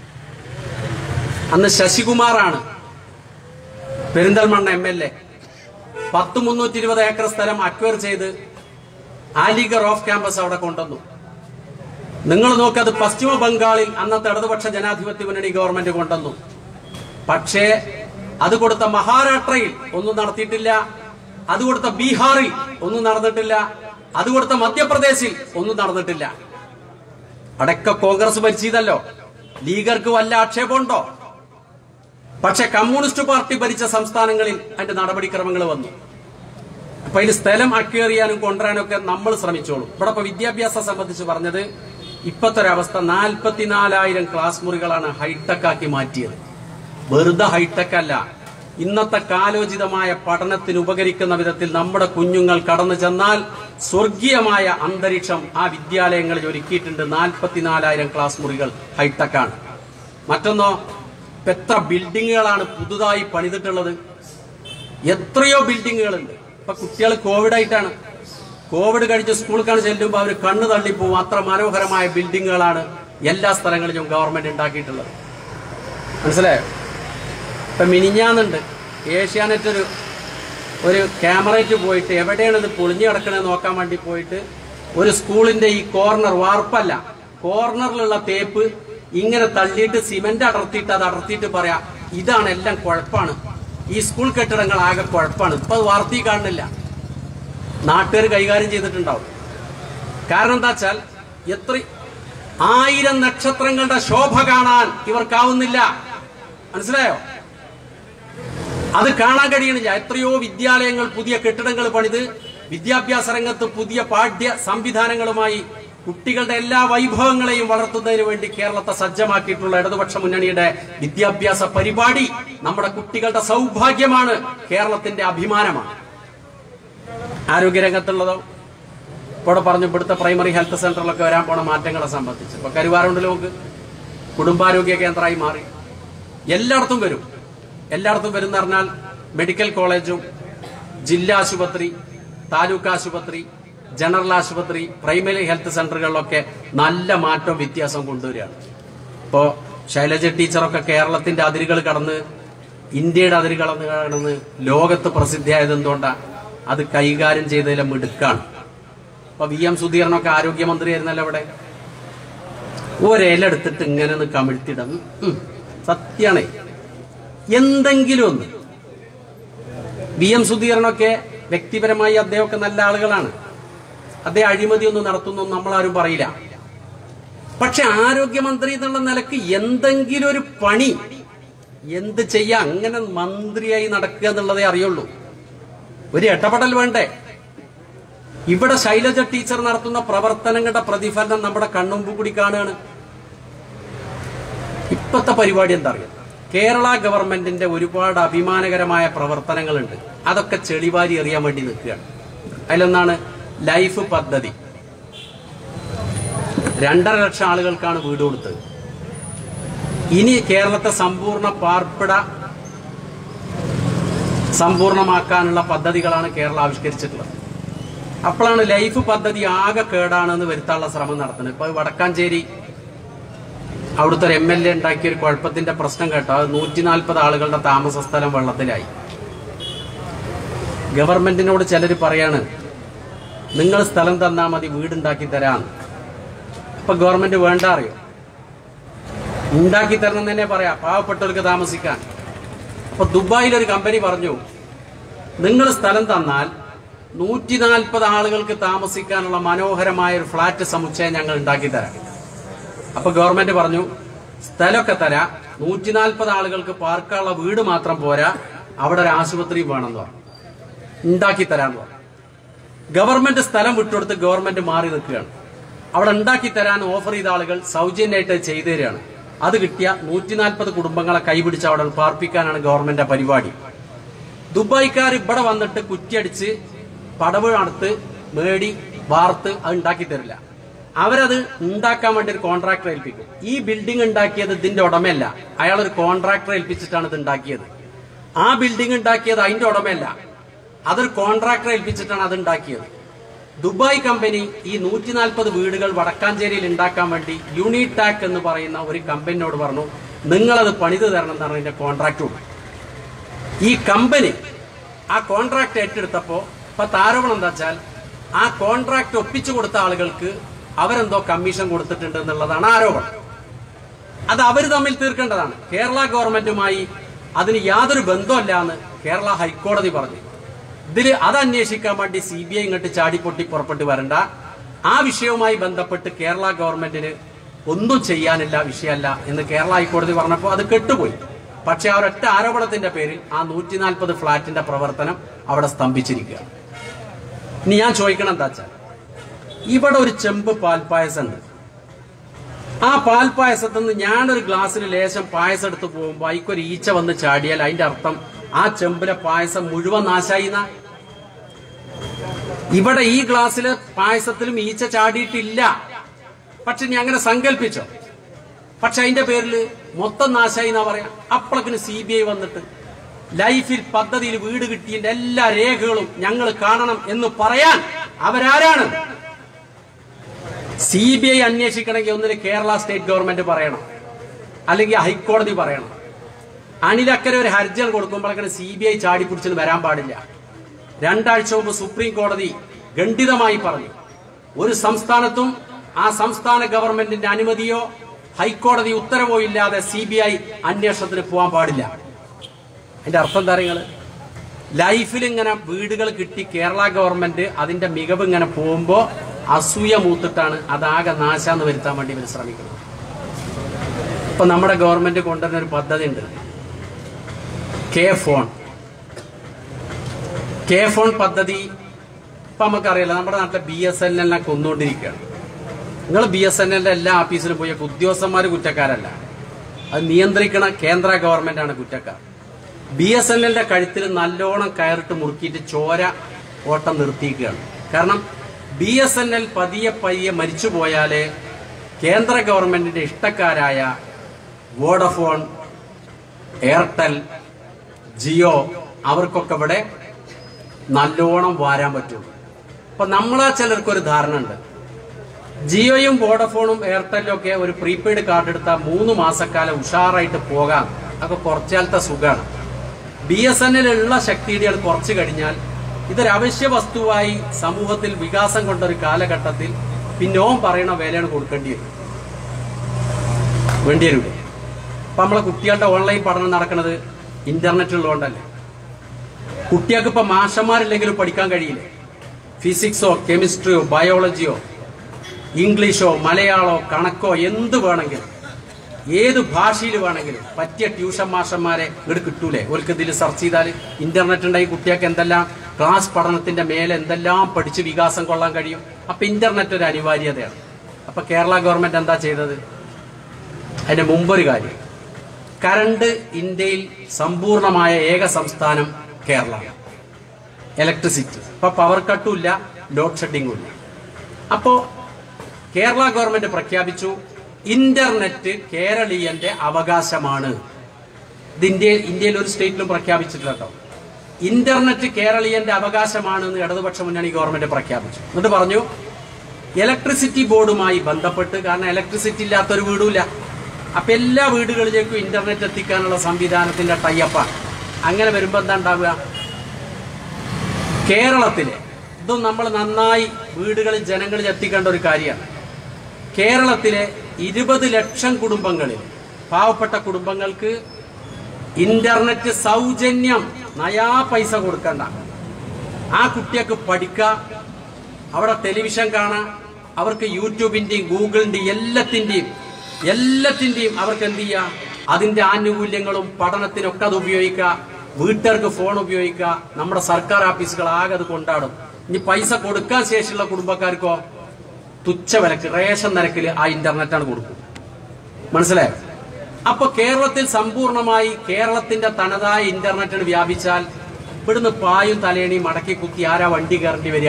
S5: അന്ന് ശശികുമാറാണ് പെരിന്തൽമണ്ണ എം എൽ എ പത്ത് മുന്നൂറ്റി ഇരുപത് ഏക്കർ സ്ഥലം അക്വയർ ചെയ്ത് ആലിഗർ ഓഫ് ക്യാമ്പസ് അവിടെ കൊണ്ടുവന്നു നിങ്ങൾ നോക്ക് അത് പശ്ചിമ ബംഗാളിൽ അന്നത്തെ ഇടതുപക്ഷ ജനാധിപത്യ മുന്നണി ഗവൺമെന്റ് കൊണ്ടുവന്നു പക്ഷേ അത് കൊടുത്ത മഹാരാഷ്ട്രയിൽ ഒന്നും നടത്തിയിട്ടില്ല അത് കൊടുത്ത ബീഹാറിൽ ഒന്നും നടന്നിട്ടില്ല അത് കൊടുത്ത മധ്യപ്രദേശിൽ ഒന്നും നടന്നിട്ടില്ല അടക്ക കോൺഗ്രസ് ഭരിച്ചതല്ലോ ലീഗർക്ക് വല്ല ആക്ഷേപമുണ്ടോ പക്ഷെ കമ്മ്യൂണിസ്റ്റ് പാർട്ടി ഭരിച്ച സംസ്ഥാനങ്ങളിൽ അതിന്റെ നടപടിക്രമങ്ങൾ വന്നു അപ്പൊ അതിൽ സ്ഥലം അക്വയർ ചെയ്യാനും കൊണ്ടുവരാനും ഒക്കെ നമ്മൾ ശ്രമിച്ചോളൂ ഇവിടെ ഇപ്പൊ വിദ്യാഭ്യാസം സംബന്ധിച്ച് പറഞ്ഞത് ഇപ്പത്തെ ഒരവസ്ഥ നാൽപ്പത്തിനാലായിരം ക്ലാസ് മുറികളാണ് ഹൈടെക് ആക്കി മാറ്റിയത് വെറുതെ ഹൈടെക് അല്ല ഇന്നത്തെ കാലോചിതമായ പഠനത്തിന് ഉപകരിക്കുന്ന വിധത്തിൽ നമ്മുടെ കുഞ്ഞുങ്ങൾ കടന്നു ചെന്നാൽ സ്വർഗീയമായ അന്തരീക്ഷം ആ വിദ്യാലയങ്ങളിൽ ഒരുക്കിയിട്ടുണ്ട് നാൽപ്പത്തിനാലായിരം ക്ലാസ് മുറികൾ ഹൈടെക് ആണ് മറ്റൊന്നോ ഇപ്പൊ എത്ര ബിൽഡിങ്ങുകളാണ് പുതുതായി പണിതിട്ടുള്ളത് എത്രയോ ബിൽഡിങ്ങുകളുണ്ട് ഇപ്പൊ കുട്ടികൾ കോവിഡ് ആയിട്ടാണ് കോവിഡ് കഴിച്ച് സ്കൂളിലേക്കാണ് ചെല്ലുമ്പോൾ അവർ കണ്ണു തള്ളിപ്പോവും അത്ര മനോഹരമായ ബിൽഡിങ്ങുകളാണ് എല്ലാ സ്ഥലങ്ങളിലും ഗവൺമെന്റ് ഉണ്ടാക്കിയിട്ടുള്ളത് മനസ്സിലായോ ഇപ്പൊ മിനിഞ്ഞാന്നുണ്ട് ഏഷ്യാനെറ്റ് ഒരു ഒരു ക്യാമറയ്ക്ക് പോയിട്ട് എവിടെയാണ് ഇത് പൊളിഞ്ഞു കിടക്കണത് നോക്കാൻ വേണ്ടി പോയിട്ട് ഒരു സ്കൂളിന്റെ ഈ കോർണർ വാർപ്പല്ല കോർണറിലുള്ള തേപ്പ് ഇങ്ങനെ തള്ളിയിട്ട് സിമന്റ് അടർത്തിയിട്ട് അത് അടർത്തിയിട്ട് പറയാ ഇതാണ് എല്ലാം കുഴപ്പമാണ് ഈ സ്കൂൾ കെട്ടിടങ്ങൾ ആകെ കുഴപ്പമാണ് ഇപ്പൊ അത് വാർത്തയിൽ കാണുന്നില്ല നാട്ടുകാർ കൈകാര്യം ചെയ്തിട്ടുണ്ടാവും കാരണം എന്താ വെച്ചാൽ എത്ര ആയിരം നക്ഷത്രങ്ങളുടെ ശോഭ കാണാൻ ഇവർക്കാവുന്നില്ല മനസ്സിലായോ അത് കാണാൻ കഴിയണില്ല എത്രയോ വിദ്യാലയങ്ങൾ പുതിയ കെട്ടിടങ്ങൾ പണിത് വിദ്യാഭ്യാസ രംഗത്ത് പുതിയ പാഠ്യ സംവിധാനങ്ങളുമായി
S6: കുട്ടികളുടെ എല്ലാ വൈഭവങ്ങളെയും വളർത്തുന്നതിന് വേണ്ടി കേരളത്തെ സജ്ജമാക്കിയിട്ടുള്ള ഇടതുപക്ഷ മുന്നണിയുടെ വിദ്യാഭ്യാസ പരിപാടി നമ്മുടെ കുട്ടികളുടെ സൗഭാഗ്യമാണ് കേരളത്തിന്റെ അഭിമാനമാണ് ആരോഗ്യരംഗത്തുള്ളതോ ഇവിടെ പറഞ്ഞു ഇവിടുത്തെ പ്രൈമറി ഹെൽത്ത് സെന്ററിലൊക്കെ വരാൻ പോണ മാറ്റങ്ങളെ സംബന്ധിച്ച് ഇപ്പൊ കരുവാറുണ്ടല്ലോ നമുക്ക് കുടുംബാരോഗ്യ കേന്ദ്രമായി മാറി എല്ലായിടത്തും വരും എല്ലായിടത്തും വരും എന്ന് പറഞ്ഞാൽ മെഡിക്കൽ കോളേജും ജില്ലാ ആശുപത്രി താലൂക്ക് ആശുപത്രി ജനറൽ ആശുപത്രി പ്രൈമറി ഹെൽത്ത് സെന്ററുകളിലൊക്കെ നല്ല മാറ്റവും വ്യത്യാസവും കൊണ്ടുവരികയാണ് ഇപ്പോ ശൈലജ ടീച്ചറൊക്കെ കേരളത്തിന്റെ അതിരുകൾ കടന്ന് ഇന്ത്യയുടെ അതിര് കടന്ന് കടന്ന് ലോകത്ത് പ്രസിദ്ധിയായത് എന്തുകൊണ്ടാണ് അത് കൈകാര്യം ചെയ്തതിലെ മിടുക്കാണ് ഇപ്പൊ വി എം സുധീറിനൊക്കെ ആരോഗ്യമന്ത്രിയായിരുന്നല്ലോ അവിടെ ഒരേലെടുത്തിട്ട് ഇങ്ങനെ ഒന്ന് കമിഴ്ത്തിടാം ഉം. സത്യാണേ എന്തെങ്കിലും ഒന്ന് വി എം സുധീറിനൊക്കെ വ്യക്തിപരമായി അദ്ദേഹമൊക്കെ നല്ല ആളുകളാണ് അദ്ദേഹം അഴിമതിയൊന്നും നടത്തുന്നൊന്നും നമ്മളാരും പറയില്ല പക്ഷെ ആരോഗ്യമന്ത്രി എന്നുള്ള നിലക്ക് എന്തെങ്കിലും ഒരു പണി എന്ത് ചെയ്യാ അങ്ങനെ മന്ത്രിയായി നടക്കുക എന്നുള്ളതേ അറിയുള്ളൂ ഒരു ഇടപെടൽ വേണ്ടേ ഇവിടെ ശൈലജ ടീച്ചർ നടത്തുന്ന പ്രവർത്തനങ്ങളുടെ പ്രതിഫലനം നമ്മുടെ കണ്ണുമ്പ് കൂടി കാണുകയാണ് ഇപ്പത്തെ പരിപാടി എന്താ അറിയാം കേരള ഗവൺമെന്റിന്റെ ഒരുപാട് അഭിമാനകരമായ പ്രവർത്തനങ്ങളുണ്ട് അതൊക്കെ ചെളിവാരി എറിയാൻ വേണ്ടി നിൽക്കുകയാണ് അതിലൊന്നാണ് ലൈഫ് പദ്ധതി രണ്ടര ലക്ഷം ആളുകൾക്കാണ് വീട് കൊടുത്തത് ഇനി കേരളത്തെ സമ്പൂർണ്ണ പാർപ്പിട സമ്പൂർണമാക്കാനുള്ള പദ്ധതികളാണ് കേരളം ആവിഷ്കരിച്ചിട്ടുള്ളത് അപ്പോഴാണ് ലൈഫ് പദ്ധതി ആകെ കേടാണെന്ന് വരുത്താനുള്ള ശ്രമം നടത്തുന്നത് ഇപ്പൊ വടക്കാഞ്ചേരി അവിടുത്തെ ഒരു എം എൽ എ ഉണ്ടാക്കിയ ഒരു കുഴപ്പത്തിന്റെ പ്രശ്നം കേട്ടോ അത് നൂറ്റി നാൽപ്പത് ആളുകളുടെ താമസ സ്ഥലം വെള്ളത്തിലായി ഗവൺമെന്റിനോട് ചിലർ പറയാണ് നിങ്ങൾ സ്ഥലം തന്നാൽ മതി വീടുണ്ടാക്കി തരാം ഇപ്പൊ ഗവൺമെന്റ് വേണ്ട അറിയോ ഉണ്ടാക്കി തരണം തന്നെ പറയാം പാവപ്പെട്ടവർക്ക് താമസിക്കാൻ അപ്പൊ ദുബായിൽ ഒരു കമ്പനി പറഞ്ഞു നിങ്ങൾ സ്ഥലം തന്നാൽ നൂറ്റി നാൽപ്പത് ആളുകൾക്ക് താമസിക്കാനുള്ള മനോഹരമായ ഒരു ഫ്ലാറ്റ് സമുച്ചയം ഞങ്ങൾ ഉണ്ടാക്കി തരാം അപ്പൊ ഗവൺമെന്റ് പറഞ്ഞു സ്ഥലമൊക്കെ തരാം നൂറ്റി നാൽപ്പത് ആളുകൾക്ക് പാർക്കാനുള്ള വീട് മാത്രം പോരാ അവിടെ ഒരു ആശുപത്രി വേണമെന്ന് പറഞ്ഞു ഉണ്ടാക്കി തരാന്ന് പറഞ്ഞു ഗവൺമെന്റ് സ്ഥലം വിട്ടുകൊടുത്ത് ഗവൺമെന്റ് മാറി നിൽക്കുകയാണ് അവിടെ ഉണ്ടാക്കി തരാൻ ഓഫർ ചെയ്ത ആളുകൾ സൗജന്യമായിട്ട് ചെയ്തു തരികയാണ് അത് കിട്ടിയ നൂറ്റി നാൽപ്പത് കുടുംബങ്ങളെ കൈപിടിച്ച് അവിടെ പാർപ്പിക്കാനാണ് ഗവൺമെന്റ് പരിപാടി ദുബായ്ക്കാർ ഇവിടെ വന്നിട്ട് കുറ്റിയടിച്ച് പടവ് നടത്ത് മേടി വാർത്ത് അത് ഉണ്ടാക്കി തരില്ല അവരത് ഉണ്ടാക്കാൻ വേണ്ടി ഒരു കോൺട്രാക്ടർ ഏൽപ്പിക്കും ഈ ബിൽഡിംഗ് ഉണ്ടാക്കിയത് ഇതിന്റെ ഉടമയല്ല അയാൾ ഒരു കോൺട്രാക്ടർ ഏൽപ്പിച്ചിട്ടാണ് ഇത് ഉണ്ടാക്കിയത് ആ ബിൽഡിംഗ് ഉണ്ടാക്കിയത് അതിന്റെ ഉടമയല്ല അതൊരു കോൺട്രാക്ടർ ഏൽപ്പിച്ചിട്ടാണ് അത് ഉണ്ടാക്കിയത് ദുബായ് കമ്പനി ഈ നൂറ്റി നാൽപ്പത് വീടുകൾ വടക്കാഞ്ചേരിയിൽ ഉണ്ടാക്കാൻ വേണ്ടി യൂണിടാക് എന്ന് പറയുന്ന ഒരു കമ്പനിയോട് പറഞ്ഞു നിങ്ങളത് പണിത് തരണം എന്നാണ് ഇതിന്റെ കോൺട്രാക്ട് കൊടുത്തത് ഈ കമ്പനി ആ കോൺട്രാക്ട് ഏറ്റെടുത്തപ്പോ ഇപ്പത്തെ ആരോപണം എന്താ വെച്ചാൽ ആ കോൺട്രാക്ട് ഒപ്പിച്ചു കൊടുത്ത ആളുകൾക്ക് അവരെന്തോ കമ്മീഷൻ കൊടുത്തിട്ടുണ്ട് എന്നുള്ളതാണ് ആരോപണം അത് അവർ തമ്മിൽ തീർക്കേണ്ടതാണ് കേരള ഗവൺമെന്റുമായി അതിന് യാതൊരു ബന്ധമല്ല എന്ന് കേരള ഹൈക്കോടതി പറഞ്ഞു ഇതിൽ അത് അന്വേഷിക്കാൻ വേണ്ടി സി ബി ഐ ഇങ്ങോട്ട് ചാടിപ്പൊട്ടി പുറപ്പെട്ട് വരണ്ട ആ വിഷയവുമായി ബന്ധപ്പെട്ട് കേരള ഗവൺമെന്റിന് ഒന്നും ചെയ്യാനില്ല വിഷയമല്ല എന്ന് കേരള ഹൈക്കോടതി പറഞ്ഞപ്പോൾ അത് കെട്ടുപോയി പക്ഷെ ആ ഒരൊറ്റ ആരോപണത്തിന്റെ പേരിൽ ആ നൂറ്റി നാൽപ്പത് ഫ്ളാറ്റിന്റെ പ്രവർത്തനം അവിടെ സ്തംഭിച്ചിരിക്കുകയാണ് ഇനി ഞാൻ ചോദിക്കണം എന്താ വെച്ചാൽ ഇവിടെ ഒരു ചെമ്പ് പാൽപ്പായസം ഉണ്ട് ആ പാൽപ്പായസത്തിൽ നിന്ന് ഞാനൊരു ഗ്ലാസ്സിൽ ലേശം പായസം എടുത്ത് പോകുമ്പോൾ അതിക്കൊരു ഈച്ച വന്ന് ചാടിയാൽ അതിന്റെ അർത്ഥം ആ ചെമ്പിലെ പായസം മുഴുവൻ നാശായി എന്നാ ഇവിടെ ഈ ഗ്ലാസ്സിലെ പായസത്തിലും ഈച്ച ചാടിയിട്ടില്ല പക്ഷെ നീ അങ്ങനെ സങ്കല്പിച്ചോ പക്ഷെ അതിന്റെ പേരിൽ മൊത്തം നാശായി എന്നാ പറയാം അപ്പോഴേക്കിന് സി ബി ഐ വന്നിട്ട് ലൈഫിൽ പദ്ധതിയിൽ വീട് കിട്ടിയതിന്റെ എല്ലാ രേഖകളും ഞങ്ങൾ കാണണം എന്ന് പറയാൻ അവരാരാണ് സി ബി ഐ അന്വേഷിക്കണമെങ്കിൽ ഒന്നിന് കേരള സ്റ്റേറ്റ് ഗവൺമെന്റ് പറയണം അല്ലെങ്കിൽ ഹൈക്കോടതി പറയണം അനിലക്കര ഒരു ഹർജൻ കൊടുക്കുമ്പോഴേക്കാണ് സി ബി ഐ ചാടിപ്പിടിച്ചിന് വരാൻ പാടില്ല രണ്ടാഴ്ച മുമ്പ് സുപ്രീം കോടതി ഖണ്ഡിതമായി പറഞ്ഞു ഒരു സംസ്ഥാനത്തും ആ സംസ്ഥാന ഗവൺമെന്റിന്റെ അനുമതിയോ ഹൈക്കോടതി ഉത്തരവോ ഇല്ലാതെ സി ബി ഐ അന്വേഷണത്തിന് പോകാൻ പാടില്ല അതിന്റെ അർത്ഥം എന്താ നിങ്ങൾ ലൈഫിൽ ഇങ്ങനെ വീടുകൾ കിട്ടി കേരള ഗവൺമെന്റ് അതിന്റെ മികവ് ഇങ്ങനെ പോകുമ്പോ അസൂയ മൂത്തിട്ടാണ് അതാകെ നാശാന്ന് വരുത്താൻ വേണ്ടി ഇവർ ശ്രമിക്കുന്നത് ഇപ്പൊ നമ്മുടെ ഗവൺമെന്റ് കൊണ്ടുവരുന്ന ഒരു പദ്ധതി ഉണ്ട് കെ ഫോൺ കെ ഫോൺ പദ്ധതി ഇപ്പൊ നമുക്കറിയില്ല നമ്മുടെ നാട്ടിലെ ബി എസ് എല്ലിനെല്ലാം കൊന്നുകൊണ്ടിരിക്കുകയാണ് നിങ്ങൾ ബി എസ് എൻ എല്ലിന്റെ എല്ലാ ഓഫീസിലും പോയ ഉദ്യോഗസ്ഥന്മാർ കുറ്റക്കാരല്ല അത് നിയന്ത്രിക്കണ കേന്ദ്ര ഗവൺമെന്റ് ആണ് കുറ്റക്കാർ ബി എസ് എൻ എല്ലിന്റെ കഴുത്തിൽ നല്ലോണം കയറിട്ട് മുറുക്കിയിട്ട് ചോര ഓട്ടം നിർത്തിയിരിക്കുകയാണ് കാരണം ബി എസ് എൻ എൽ പതിയെ പതിയെ മരിച്ചു പോയാലേ കേന്ദ്ര ഗവൺമെന്റിന്റെ ഇഷ്ടക്കാരായ വോഡഫോൺ എയർടെൽ ജിയോ അവർക്കൊക്കെ ഇവിടെ നല്ലോണം വാരാൻ പറ്റുള്ളൂ അപ്പൊ നമ്മളാ ചിലർക്കൊരു ധാരണ ഉണ്ട് ജിയോയും വോഡഫോണും എയർടെലും ഒക്കെ ഒരു പ്രീപെയ്ഡ് കാർഡ് എടുത്താൽ മൂന്ന് മാസക്കാലം ഉഷാറായിട്ട് പോകാം അതൊക്കെ കുറച്ചാലത്തെ സുഖമാണ് ബി എസ് എൻ ഉള്ള ശക്തിയുടെ കുറച്ച് കഴിഞ്ഞാൽ ഇതൊരു അവശ്യ വസ്തുവായി സമൂഹത്തിൽ വികാസം കൊണ്ട ഒരു കാലഘട്ടത്തിൽ പിന്നെ ഓൻ പറയണ വിലയാണ് കൊടുക്കേണ്ടി വരും വേണ്ടി വരില്ല ഇപ്പൊ നമ്മളെ കുട്ടികളുടെ ഓൺലൈൻ പഠനം നടക്കുന്നത് ഇന്റർനെറ്റ് ഉള്ളതുകൊണ്ടല്ലേ കുട്ടികൾക്ക് ഇപ്പൊ മാഷന്മാരില്ലെങ്കിലും പഠിക്കാൻ കഴിയില്ലേ ഫിസിക്സോ കെമിസ്ട്രിയോ ബയോളജിയോ ഇംഗ്ലീഷോ മലയാളോ കണക്കോ എന്ത് വേണമെങ്കിലും ഏത് ഭാഷയിൽ വേണമെങ്കിലും പറ്റിയ ട്യൂഷൻ മാഷന്മാരെ ഇവിടെ കിട്ടൂലേ ഓർക്ക് ഇതിൽ സെർച്ച് ചെയ്താൽ ഇന്റർനെറ്റ് ഉണ്ടെങ്കിൽ കുട്ടികൾക്ക് എന്തെല്ലാം ക്ലാസ് പഠനത്തിന്റെ മേലെ എന്തെല്ലാം പഠിച്ച് വികാസം കൊള്ളാൻ കഴിയും അപ്പൊ ഇന്റർനെറ്റ് ഒരു അനിവാര്യതയാണ് അപ്പൊ കേരള ഗവൺമെന്റ് എന്താ ചെയ്തത് അതിന്റെ മുമ്പൊരു കാര്യം കറണ്ട് ഇന്ത്യയിൽ സമ്പൂർണമായ ഏക സംസ്ഥാനം കേരള ഇലക്ട്രിസിറ്റി ഇപ്പൊ പവർ കട്ടും ഇല്ല ലോഡ് ഷെഡിങ്ങും ഇല്ല അപ്പോ കേരള ഗവൺമെന്റ് പ്രഖ്യാപിച്ചു ഇന്റർനെറ്റ് കേരളീയന്റെ അവകാശമാണ് ഇത് ഇന്ത്യയിൽ ഇന്ത്യയിൽ ഒരു സ്റ്റേറ്റിലും പ്രഖ്യാപിച്ചിട്ടില്ല കേട്ടോ ഇന്റർനെറ്റ് കേരളീയന്റെ അവകാശമാണ് എന്ന് ഇടതുപക്ഷ മുന്നണി ഗവൺമെന്റ് പ്രഖ്യാപിച്ചു എന്നിട്ട് പറഞ്ഞു ഇലക്ട്രിസിറ്റി ബോർഡുമായി ബന്ധപ്പെട്ട് കാരണം ഇലക്ട്രിസിറ്റി ഇല്ലാത്തൊരു വീടുമില്ല അപ്പൊ എല്ലാ വീടുകളിലേക്കും ഇന്റർനെറ്റ് എത്തിക്കാനുള്ള സംവിധാനത്തിന്റെ ടൈപ്പാണ് അങ്ങനെ വരുമ്പോ എന്താ ഉണ്ടാവുക കേരളത്തിലെ ഇതും നമ്മൾ നന്നായി വീടുകളിൽ ജനങ്ങളിൽ എത്തിക്കേണ്ട ഒരു കാര്യമാണ് കേരളത്തിലെ ഇരുപത് ലക്ഷം കുടുംബങ്ങളിൽ പാവപ്പെട്ട കുടുംബങ്ങൾക്ക് ഇന്റർനെറ്റ് സൗജന്യം നയാ പൈസ കൊടുക്കണ്ട ആ കുട്ടിയൊക്കെ പഠിക്കാം അവിടെ ടെലിവിഷൻ കാണാം അവർക്ക് യൂട്യൂബിന്റെയും ഗൂഗിളിന്റെയും എല്ലാത്തിന്റെയും എല്ലാത്തിന്റെയും അവർക്ക് എന്ത് ചെയ്യാം അതിന്റെ ആനുകൂല്യങ്ങളും പഠനത്തിനൊക്കെ അത് ഉപയോഗിക്കാം വീട്ടുകാർക്ക് ഫോൺ ഉപയോഗിക്കാം നമ്മുടെ സർക്കാർ ഓഫീസുകൾ ആകെ അത് കൊണ്ടാടും ഇനി പൈസ കൊടുക്കാൻ ശേഷിയുള്ള കുടുംബക്കാർക്കോ തുച്ഛ വിലക്ക് റേഷൻ നിരക്കിൽ ആ ഇന്റർനെറ്റാണ് കൊടുക്കും മനസ്സിലായോ അപ്പൊ കേരളത്തിൽ സമ്പൂർണമായി കേരളത്തിന്റെ തനതായ ഇന്റർനെറ്റിന് വ്യാപിച്ചാൽ ഇവിടുന്ന് പായും തലേണിയും മടക്കി കുത്തി ആരാ വണ്ടി കയറേണ്ടി വരിക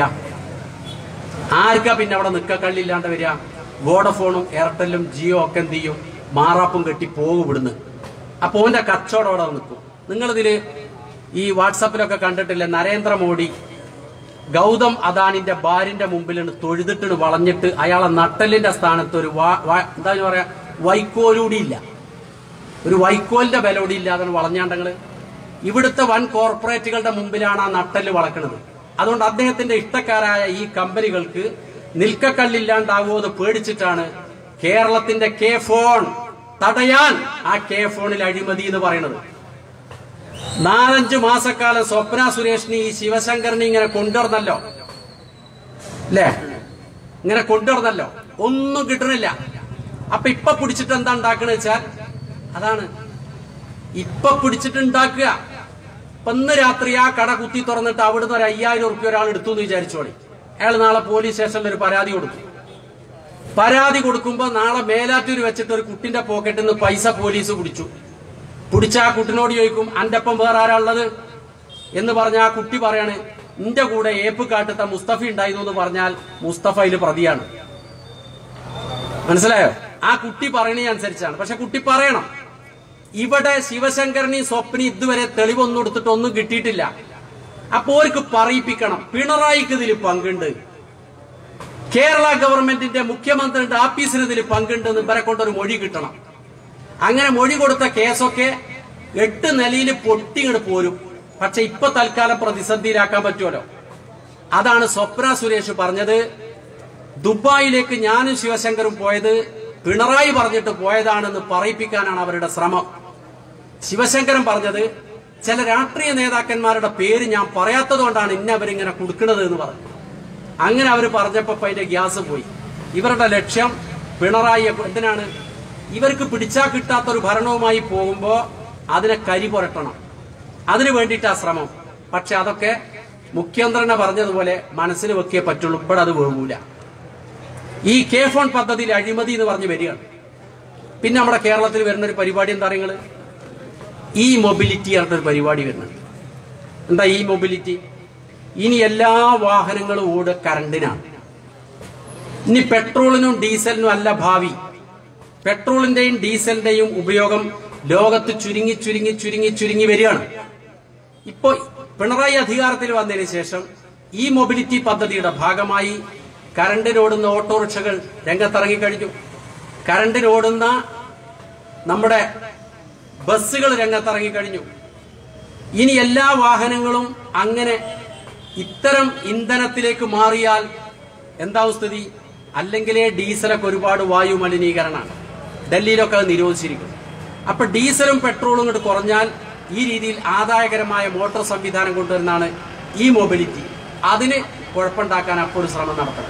S6: ആർക്കാ പിന്നെ അവിടെ നിക്കക്കള്ളില്ലാണ്ട് വരിക വോഡഫോണും എയർടെല്ലും ജിയോ ഒക്കെ എന്ത് ചെയ്യും മാറാപ്പും കെട്ടി പോകും ഇവിടുന്ന് അപ്പൊ ഓന്റെ കച്ചവടം അവിടെ നിൽക്കും നിങ്ങളിതില് ഈ വാട്സാപ്പിലൊക്കെ കണ്ടിട്ടില്ലേ നരേന്ദ്രമോദി ഗൗതം അദാനിന്റെ ഭാര്യന്റെ മുമ്പിൽ തൊഴുതിട്ട് വളഞ്ഞിട്ട് അയാളെ നട്ടലിന്റെ സ്ഥാനത്ത് ഒരു വാ- വാ- എന്താ പറയാ വൈക്കോലൂടി ഇല്ല ഒരു വൈക്കോലിന്റെ ബലോടി ഇല്ലാതെ വളഞ്ഞാണ്ടങ്ങള് ഇവിടുത്തെ വൻ കോർപ്പറേറ്റുകളുടെ മുമ്പിലാണ് ആ നട്ടല് വളക്കുന്നത് അതുകൊണ്ട് അദ്ദേഹത്തിന്റെ ഇഷ്ടക്കാരായ ഈ കമ്പനികൾക്ക് നിൽക്കക്കള്ളില്ലാണ്ടാകുമോ എന്ന് പേടിച്ചിട്ടാണ് കേരളത്തിന്റെ കെ ഫോൺ തടയാൻ ആ കെ ഫോണിൽ അഴിമതി എന്ന് പറയുന്നത് നാലഞ്ചു മാസക്കാലം സ്വപ്ന സുരേഷിനെ ഈ ശിവശങ്കറിനെ ഇങ്ങനെ കൊണ്ടുവന്നല്ലോ അല്ലേ ഇങ്ങനെ കൊണ്ടുവന്നല്ലോ ഒന്നും കിട്ടണില്ല അപ്പൊ ഇപ്പൊ പിടിച്ചിട്ട് എന്താ ഉണ്ടാക്കണ വെച്ചാൽ അതാണ് ഇപ്പൊ പിടിച്ചിട്ട് ഉണ്ടാക്കുക ഇപ്പൊ ഇന്ന് രാത്രി ആ കട കുത്തി തുറന്നിട്ട് അവിടുന്ന് ഒരു അയ്യായിരം ഉറുപ്പ്യ ഒരാൾ എടുത്തു എന്ന് വിചാരിച്ചോളി അയാൾ നാളെ പോലീസ് സ്റ്റേഷനിൽ ഒരു പരാതി കൊടുത്തു പരാതി കൊടുക്കുമ്പോ നാളെ മേലാറ്റൂര് വെച്ചിട്ട് ഒരു കുട്ടിന്റെ പോക്കറ്റിൽ നിന്ന് പൈസ പോലീസ് പിടിച്ചു പിടിച്ച ആ കുട്ടിനോട് ചോദിക്കും അന്റെ ഒപ്പം വേറെ ആരാ ഉള്ളത് എന്ന് പറഞ്ഞ ആ കുട്ടി പറയാണ് നിന്റെ കൂടെ ഏപ്പ് കാട്ടത്തെ മുസ്തഫ ഉണ്ടായിരുന്നു എന്ന് പറഞ്ഞാൽ മുസ്തഫ അതിൽ പ്രതിയാണ് മനസ്സിലായോ ആ കുട്ടി പറയണ അനുസരിച്ചാണ് പക്ഷെ കുട്ടി പറയണം ഇവിടെ ശിവശങ്കരനെയും സ്വപ്നി ഇതുവരെ തെളിവൊന്നും എടുത്തിട്ട് ഒന്നും കിട്ടിയിട്ടില്ല അപ്പോ അവർക്ക് പറയിപ്പിക്കണം പിണറായിക്ക് ഇതിൽ പങ്കുണ്ട് കേരള ഗവൺമെന്റിന്റെ മുഖ്യമന്ത്രിയുടെ ആഫീസിന് ഇതിൽ പങ്കുണ്ടെന്ന് ഇവരെ കൊണ്ടൊരു മൊഴി കിട്ടണം അങ്ങനെ മൊഴി കൊടുത്ത കേസൊക്കെ എട്ട് നിലയിൽ പൊട്ടിങ്ങട് പോരും പക്ഷെ ഇപ്പൊ തൽക്കാലം പ്രതിസന്ധിയിലാക്കാൻ പറ്റുമല്ലോ അതാണ് സ്വപ്ന സുരേഷ് പറഞ്ഞത് ദുബായിലേക്ക് ഞാനും ശിവശങ്കറും പോയത് പിണറായി പറഞ്ഞിട്ട് പോയതാണെന്ന് പറയിപ്പിക്കാനാണ് അവരുടെ ശ്രമം ശിവശങ്കരൻ പറഞ്ഞത് ചില രാഷ്ട്രീയ നേതാക്കന്മാരുടെ പേര് ഞാൻ പറയാത്തത് കൊണ്ടാണ് ഇന്ന അവരിങ്ങനെ കൊടുക്കുന്നത് എന്ന് പറഞ്ഞു അങ്ങനെ അവർ പറഞ്ഞപ്പോ ഇപ്പൊ അതിന്റെ ഗ്യാസ് പോയി ഇവരുടെ ലക്ഷ്യം പിണറായി എന്തിനാണ് ഇവർക്ക് പിടിച്ചാ കിട്ടാത്ത ഒരു ഭരണവുമായി പോകുമ്പോ അതിനെ കരി പുരട്ടണം അതിനു വേണ്ടിയിട്ടാ ശ്രമം പക്ഷെ അതൊക്കെ മുഖ്യമന്ത്രിനെ പറഞ്ഞതുപോലെ മനസ്സിൽ വെക്കേ പറ്റുള്ളൂ ഇവിടെ അത് വേകൂല ഈ കെ ഫോൺ പദ്ധതിയിൽ അഴിമതി എന്ന് പറഞ്ഞ് വരികയാണ് പിന്നെ നമ്മുടെ കേരളത്തിൽ വരുന്ന ഒരു പരിപാടി എന്താ നിങ്ങൾ ഈ മൊബിലിറ്റി പറഞ്ഞിട്ടൊരു പരിപാടി വരുന്നുണ്ട് എന്താ ഈ മൊബിലിറ്റി ഇനി എല്ലാ വാഹനങ്ങളും ഓടുക കറണ്ടിനാണ് ഇനി പെട്രോളിനും ഡീസലിനും അല്ല ഭാവി പെട്രോളിന്റെയും ഡീസലിന്റെയും ഉപയോഗം ലോകത്ത് ചുരുങ്ങി ചുരുങ്ങി ചുരുങ്ങി ചുരുങ്ങി വരികയാണ് ഇപ്പോ പിണറായി അധികാരത്തിൽ വന്നതിന് ശേഷം ഈ മൊബിലിറ്റി പദ്ധതിയുടെ ഭാഗമായി കറണ്ടിനോടുന്ന ഓട്ടോറിക്ഷകൾ രംഗത്തിറങ്ങി കഴിഞ്ഞു കറണ്ടിനോടുന്ന നമ്മുടെ ബസ്സുകൾ രംഗത്തിറങ്ങി കഴിഞ്ഞു ഇനി എല്ലാ വാഹനങ്ങളും അങ്ങനെ ഇത്തരം ഇന്ധനത്തിലേക്ക് മാറിയാൽ എന്താവും സ്ഥിതി അല്ലെങ്കിലേ ഡീസലൊക്കെ ഒരുപാട് വായു മലിനീകരണമാണ് ഡൽഹിയിലൊക്കെ അത് നിരോധിച്ചിരിക്കും അപ്പൊ ഡീസലും പെട്രോളും ഇങ്ങോട്ട് കുറഞ്ഞാൽ ഈ രീതിയിൽ ആദായകരമായ മോട്ടോർ സംവിധാനം കൊണ്ടുവരുന്നതാണ് ഈ മൊബിലിറ്റി അതിന് കുഴപ്പമുണ്ടാക്കാൻ അപ്പോൾ ഒരു ശ്രമം നടത്തണം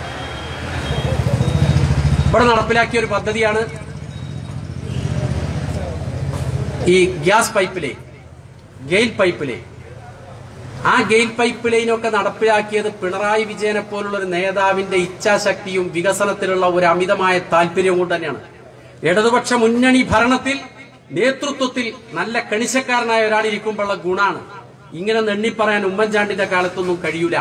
S6: ഇവിടെ നടപ്പിലാക്കിയ ഒരു പദ്ധതിയാണ് ഈ gas pipe line GAIL pipe line ആ ഗെയിൽ പൈപ്പ് ലൈനൊക്കെ നടപ്പിലാക്കിയത് പിണറായി വിജയനെ പോലുള്ള ഒരു നേതാവിന്റെ ഇച്ഛാശക്തിയും വികസനത്തിലുള്ള ഒരു അമിതമായ താല്പര്യവും കൊണ്ട് തന്നെയാണ് ഇടതുപക്ഷ മുന്നണി ഭരണത്തിൽ നേതൃത്വത്തിൽ നല്ല കണിശക്കാരനായ ഒരാൾ ഇരിക്കുമ്പോഴുള്ള ഗുണാണ് ഇങ്ങനെ നെണ്ണി പറയാൻ ഉമ്മൻചാണ്ടിന്റെ കാലത്തൊന്നും കഴിയൂല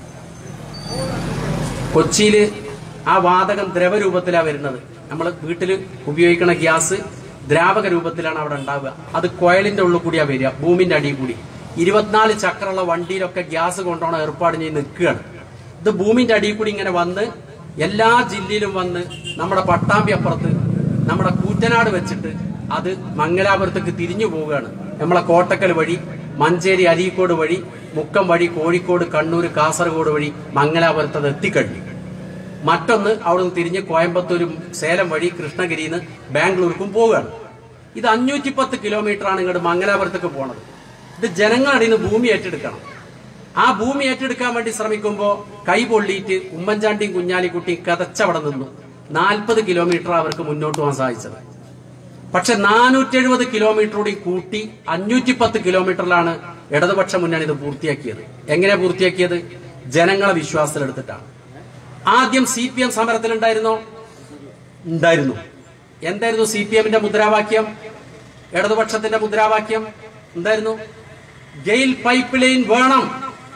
S6: കൊച്ചിയിൽ ആ വാതകം ദ്രവരൂപത്തിലാണ് വരുന്നത് നമ്മൾ വീട്ടിൽ ഉപയോഗിക്കുന്ന ഗ്യാസ് ദ്രാവക രൂപത്തിലാണ് അവിടെ ഉണ്ടാവുക അത് കോയലിന്റെ ഉള്ളിൽ കൂടിയാ വരിക ഭൂമിന്റെ അടിയിൽ കൂടി ഇരുപത്തിനാല് ചക്രമുള്ള വണ്ടിയിലൊക്കെ ഗ്യാസ് കൊണ്ടുപോകണ ഏർപ്പാട് ചെയ്ത് നിൽക്കുകയാണ് ഇത് ഭൂമിന്റെ അടിയിൽ കൂടി ഇങ്ങനെ വന്ന് എല്ലാ ജില്ലയിലും വന്ന് നമ്മുടെ പട്ടാമ്പി അപ്പുറത്ത് നമ്മുടെ കൂറ്റനാട് വെച്ചിട്ട് അത് മംഗലാപുരത്തേക്ക് തിരിഞ്ഞു പോവുകയാണ് നമ്മളെ കോട്ടക്കൽ വഴി മഞ്ചേരി അരീക്കോട് വഴി മുക്കം വഴി കോഴിക്കോട് കണ്ണൂർ കാസർഗോഡ് വഴി മംഗലാപുരത്ത് അത് എത്തിക്കഴിഞ്ഞു മറ്റൊന്ന് അവിടുന്ന് തിരിഞ്ഞ് കോയമ്പത്തൂരും സേലം വഴി കൃഷ്ണഗിരിയിൽ നിന്ന് ബാംഗ്ലൂർക്കും പോവുകയാണ് ഇത് അഞ്ഞൂറ്റി പത്ത് കിലോമീറ്റർ ആണ് ഇങ്ങോട്ട് മംഗലാപുരത്തേക്ക് പോണത് ഇത് ജനങ്ങളുടെ നിന്ന് ഭൂമി ഏറ്റെടുക്കണം ആ ഭൂമി ഏറ്റെടുക്കാൻ വേണ്ടി ശ്രമിക്കുമ്പോൾ കൈ പൊള്ളിയിട്ട് ഉമ്മൻചാണ്ടിയും കുഞ്ഞാലിക്കുട്ടിയും കതച്ചവിടെ നിന്നു നാൽപ്പത് കിലോമീറ്റർ അവർക്ക് മുന്നോട്ട് പോകാൻ സാധിച്ചത് പക്ഷെ നാനൂറ്റി എഴുപത് കിലോമീറ്റർ കൂടി കൂട്ടി അഞ്ഞൂറ്റി പത്ത് കിലോമീറ്ററിലാണ് ഇടതുപക്ഷ മുന്നണി ഇത് പൂർത്തിയാക്കിയത് എങ്ങനെ പൂർത്തിയാക്കിയത് ജനങ്ങളെ വിശ്വാസത്തിലെടുത്തിട്ടാണ് ആദ്യം സി പി എം സമരത്തിലുണ്ടായിരുന്നോ ഉണ്ടായിരുന്നു എന്തായിരുന്നു സി പി എമ്മിന്റെ മുദ്രാവാക്യം ഇടതുപക്ഷത്തിന്റെ മുദ്രാവാക്യം എന്തായിരുന്നു ഗെയിൽ പൈപ്പ് ലൈൻ വേണം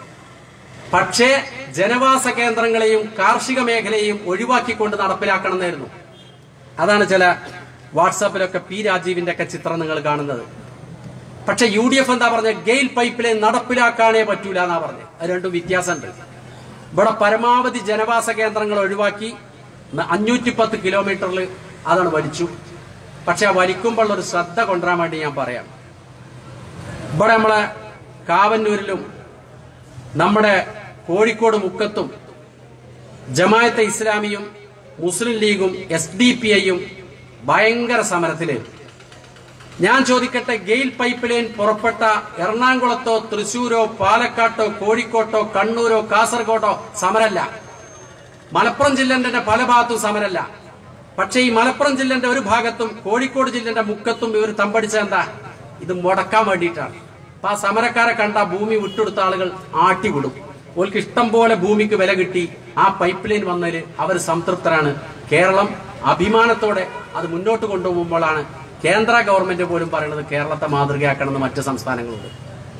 S6: പക്ഷേ ജനവാസ കേന്ദ്രങ്ങളെയും കാർഷിക മേഖലയെയും ഒഴിവാക്കിക്കൊണ്ട് നടപ്പിലാക്കണമെന്നായിരുന്നു അതാണ് ചില വാട്സാപ്പിലൊക്കെ പി രാജീവിന്റെ ഒക്കെ ചിത്രം നിങ്ങൾ കാണുന്നത് പക്ഷെ യു ഡി എഫ് എന്താ പറഞ്ഞ ഗെയിൽ പൈപ്പ് ലൈൻ നടപ്പിലാക്കാനേ പറ്റൂല എന്നാ പറഞ്ഞത് അത് രണ്ടും വ്യത്യാസമുണ്ട് ഇവിടെ പരമാവധി ജനവാസ കേന്ദ്രങ്ങൾ ഒഴിവാക്കി അഞ്ഞൂറ്റി പത്ത് കിലോമീറ്ററിൽ അതാണ് വലിച്ചു പക്ഷെ ആ വലിക്കുമ്പോൾ ഒരു ശ്രദ്ധ കൊണ്ടുവരാൻ വേണ്ടി ഞാൻ പറയാം ഇവിടെ നമ്മളെ കാവന്നൂരിലും നമ്മുടെ കോഴിക്കോട് മുക്കത്തും ജമായത്തെ ഇസ്ലാമിയും മുസ്ലിം ലീഗും എസ് ഡി പി ഐയും ഭയങ്കര സമരത്തിലായിരുന്നു ഞാൻ ചോദിക്കട്ടെ ഗെയിൽ പൈപ്പ് ലൈൻ പുറപ്പെട്ട എറണാകുളത്തോ തൃശൂരോ പാലക്കാട്ടോ കോഴിക്കോട്ടോ കണ്ണൂരോ കാസർഗോഡോ സമരല്ല മലപ്പുറം ജില്ലന്റെ പല ഭാഗത്തും സമരല്ല പക്ഷേ ഈ മലപ്പുറം ജില്ലന്റെ ഒരു ഭാഗത്തും കോഴിക്കോട് ജില്ലന്റെ മുക്കത്തും ഇവർ തമ്പടിച്ച എന്താ ഇത് മുടക്കാൻ വേണ്ടിയിട്ടാണ് അപ്പൊ ആ സമരക്കാരെ കണ്ട ഭൂമി വിട്ടെടുത്ത ആളുകൾ ആട്ടിവിടും ഓർക്ക് ഇഷ്ടം പോലെ ഭൂമിക്ക് വില കിട്ടി ആ പൈപ്പ് ലൈൻ വന്നതിൽ അവർ സംതൃപ്തരാണ് കേരളം അഭിമാനത്തോടെ അത് മുന്നോട്ട് കൊണ്ടുപോകുമ്പോഴാണ് കേന്ദ്ര ഗവൺമെന്റ് പോലും പറയുന്നത് കേരളത്തെ മാതൃകയാക്കണമെന്ന് മറ്റ് സംസ്ഥാനങ്ങളുണ്ട്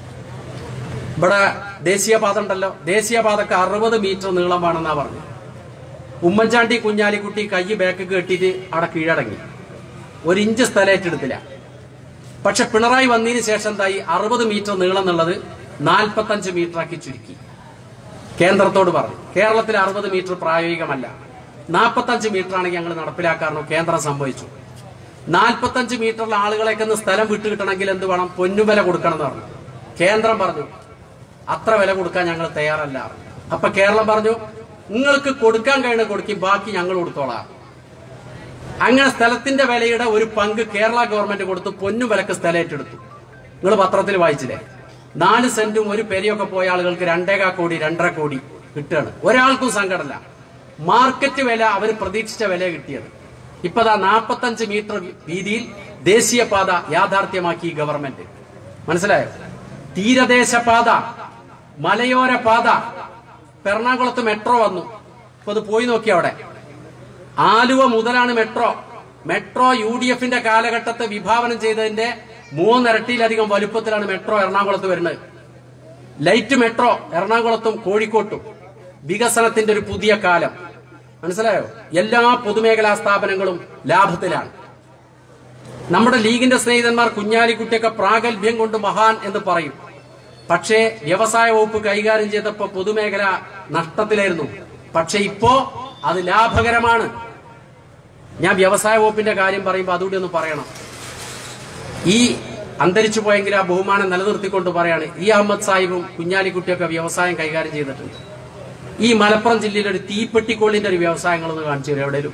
S6: ഇവിടെ ദേശീയപാത ഉണ്ടല്ലോ ദേശീയപാതക്ക് അറുപത് മീറ്റർ നീളം വേണമെന്നാ പറഞ്ഞു ഉമ്മൻചാണ്ടി കുഞ്ഞാലിക്കുട്ടി കൈ ബാക്ക് കെട്ടിയിട്ട് അവിടെ കീഴടങ്ങി ഒരു ഇഞ്ച് സ്ഥലം ഏറ്റെടുത്തില്ല പക്ഷെ പിണറായി വന്നതിന് ശേഷം എന്തായി അറുപത് മീറ്റർ നീളം എന്നുള്ളത് നാൽപ്പത്തഞ്ച് മീറ്റർ ആക്കി ചുരുക്കി കേന്ദ്രത്തോട് പറഞ്ഞു കേരളത്തിൽ അറുപത് മീറ്റർ പ്രായോഗികമല്ല നാൽപ്പത്തഞ്ച് മീറ്റർ ആണെങ്കിൽ ഞങ്ങൾ നടപ്പിലാക്കാറുണ്ട് കേന്ദ്രം സംഭവിച്ചു നാൽപ്പത്തഞ്ച് മീറ്ററിൽ ആളുകളെയൊക്കെ ഒന്ന് സ്ഥലം വിട്ടുകിട്ടണമെങ്കിൽ എന്ത് വേണം പൊന്നുവില കൊടുക്കണം എന്ന് പറഞ്ഞു കേന്ദ്രം പറഞ്ഞു അത്ര വില കൊടുക്കാൻ ഞങ്ങൾ തയ്യാറല്ല അപ്പൊ കേരളം പറഞ്ഞു നിങ്ങൾക്ക് കൊടുക്കാൻ കഴിയുന്ന കൊടുക്കും ബാക്കി ഞങ്ങൾ കൊടുത്തോളാം അങ്ങനെ സ്ഥലത്തിന്റെ വിലയുടെ ഒരു പങ്ക് കേരള ഗവൺമെന്റ് കൊടുത്ത് പൊന്നു വിലക്ക് സ്ഥലം ഏറ്റെടുത്തു നിങ്ങൾ പത്രത്തിൽ വായിച്ചില്ലേ നാല് സെന്റും ഒരു പെരിയൊക്കെ പോയ ആളുകൾക്ക് രണ്ടേകാ കോടി രണ്ടര കോടി കിട്ടുകയാണ് ഒരാൾക്കും സങ്കടമല്ല മാർക്കറ്റ് വില അവർ പ്രതീക്ഷിച്ച വില കിട്ടിയത് ഇപ്പതാ നാൽപ്പത്തഞ്ച് മീറ്റർ വീതിയിൽ ദേശീയപാത യാഥാർത്ഥ്യമാക്കി ഈ ഗവൺമെന്റ് മനസ്സിലായോ തീരദേശ പാത മലയോര പാത ഇപ്പൊ എറണാകുളത്ത് മെട്രോ വന്നു ഇപ്പൊ അത് പോയി നോക്കി അവിടെ ആലുവ മുതലാണ് മെട്രോ മെട്രോ യു ഡി എഫിന്റെ കാലഘട്ടത്തെ വിഭാവനം ചെയ്തതിന്റെ മൂന്നിരട്ടിയിലധികം വലുപ്പത്തിലാണ് മെട്രോ എറണാകുളത്ത് വരുന്നത് ലൈറ്റ് മെട്രോ എറണാകുളത്തും കോഴിക്കോട്ടും വികസനത്തിന്റെ ഒരു പുതിയ കാലം മനസ്സിലായോ എല്ലാ പൊതുമേഖലാ സ്ഥാപനങ്ങളും ലാഭത്തിലാണ് നമ്മുടെ ലീഗിന്റെ സ്നേഹിതന്മാർ കുഞ്ഞാലിക്കുട്ടിയൊക്കെ പ്രാഗൽഭ്യം കൊണ്ട് മഹാൻ എന്ന് പറയും പക്ഷേ വ്യവസായ വകുപ്പ് കൈകാര്യം ചെയ്തപ്പോ പൊതുമേഖല നഷ്ടത്തിലായിരുന്നു പക്ഷെ ഇപ്പോ അത് ലാഭകരമാണ് ഞാൻ വ്യവസായ വകുപ്പിന്റെ കാര്യം പറയുമ്പോൾ അതുകൂടി ഒന്ന് പറയണം ഈ അന്തരിച്ചു പോയെങ്കിൽ ആ ബഹുമാനം നിലനിർത്തിക്കൊണ്ട് പറയാണ് ഈ അഹമ്മദ് സാഹിബും കുഞ്ഞാലിക്കുട്ടിയൊക്കെ വ്യവസായം കൈകാര്യം ചെയ്തിട്ടുണ്ട് ഈ മലപ്പുറം ജില്ലയിൽ ഒരു തീപ്പെട്ടിക്കോളിന്റെ ഒരു വ്യവസായങ്ങളൊന്ന് കാണിച്ചു തരും എവിടെയും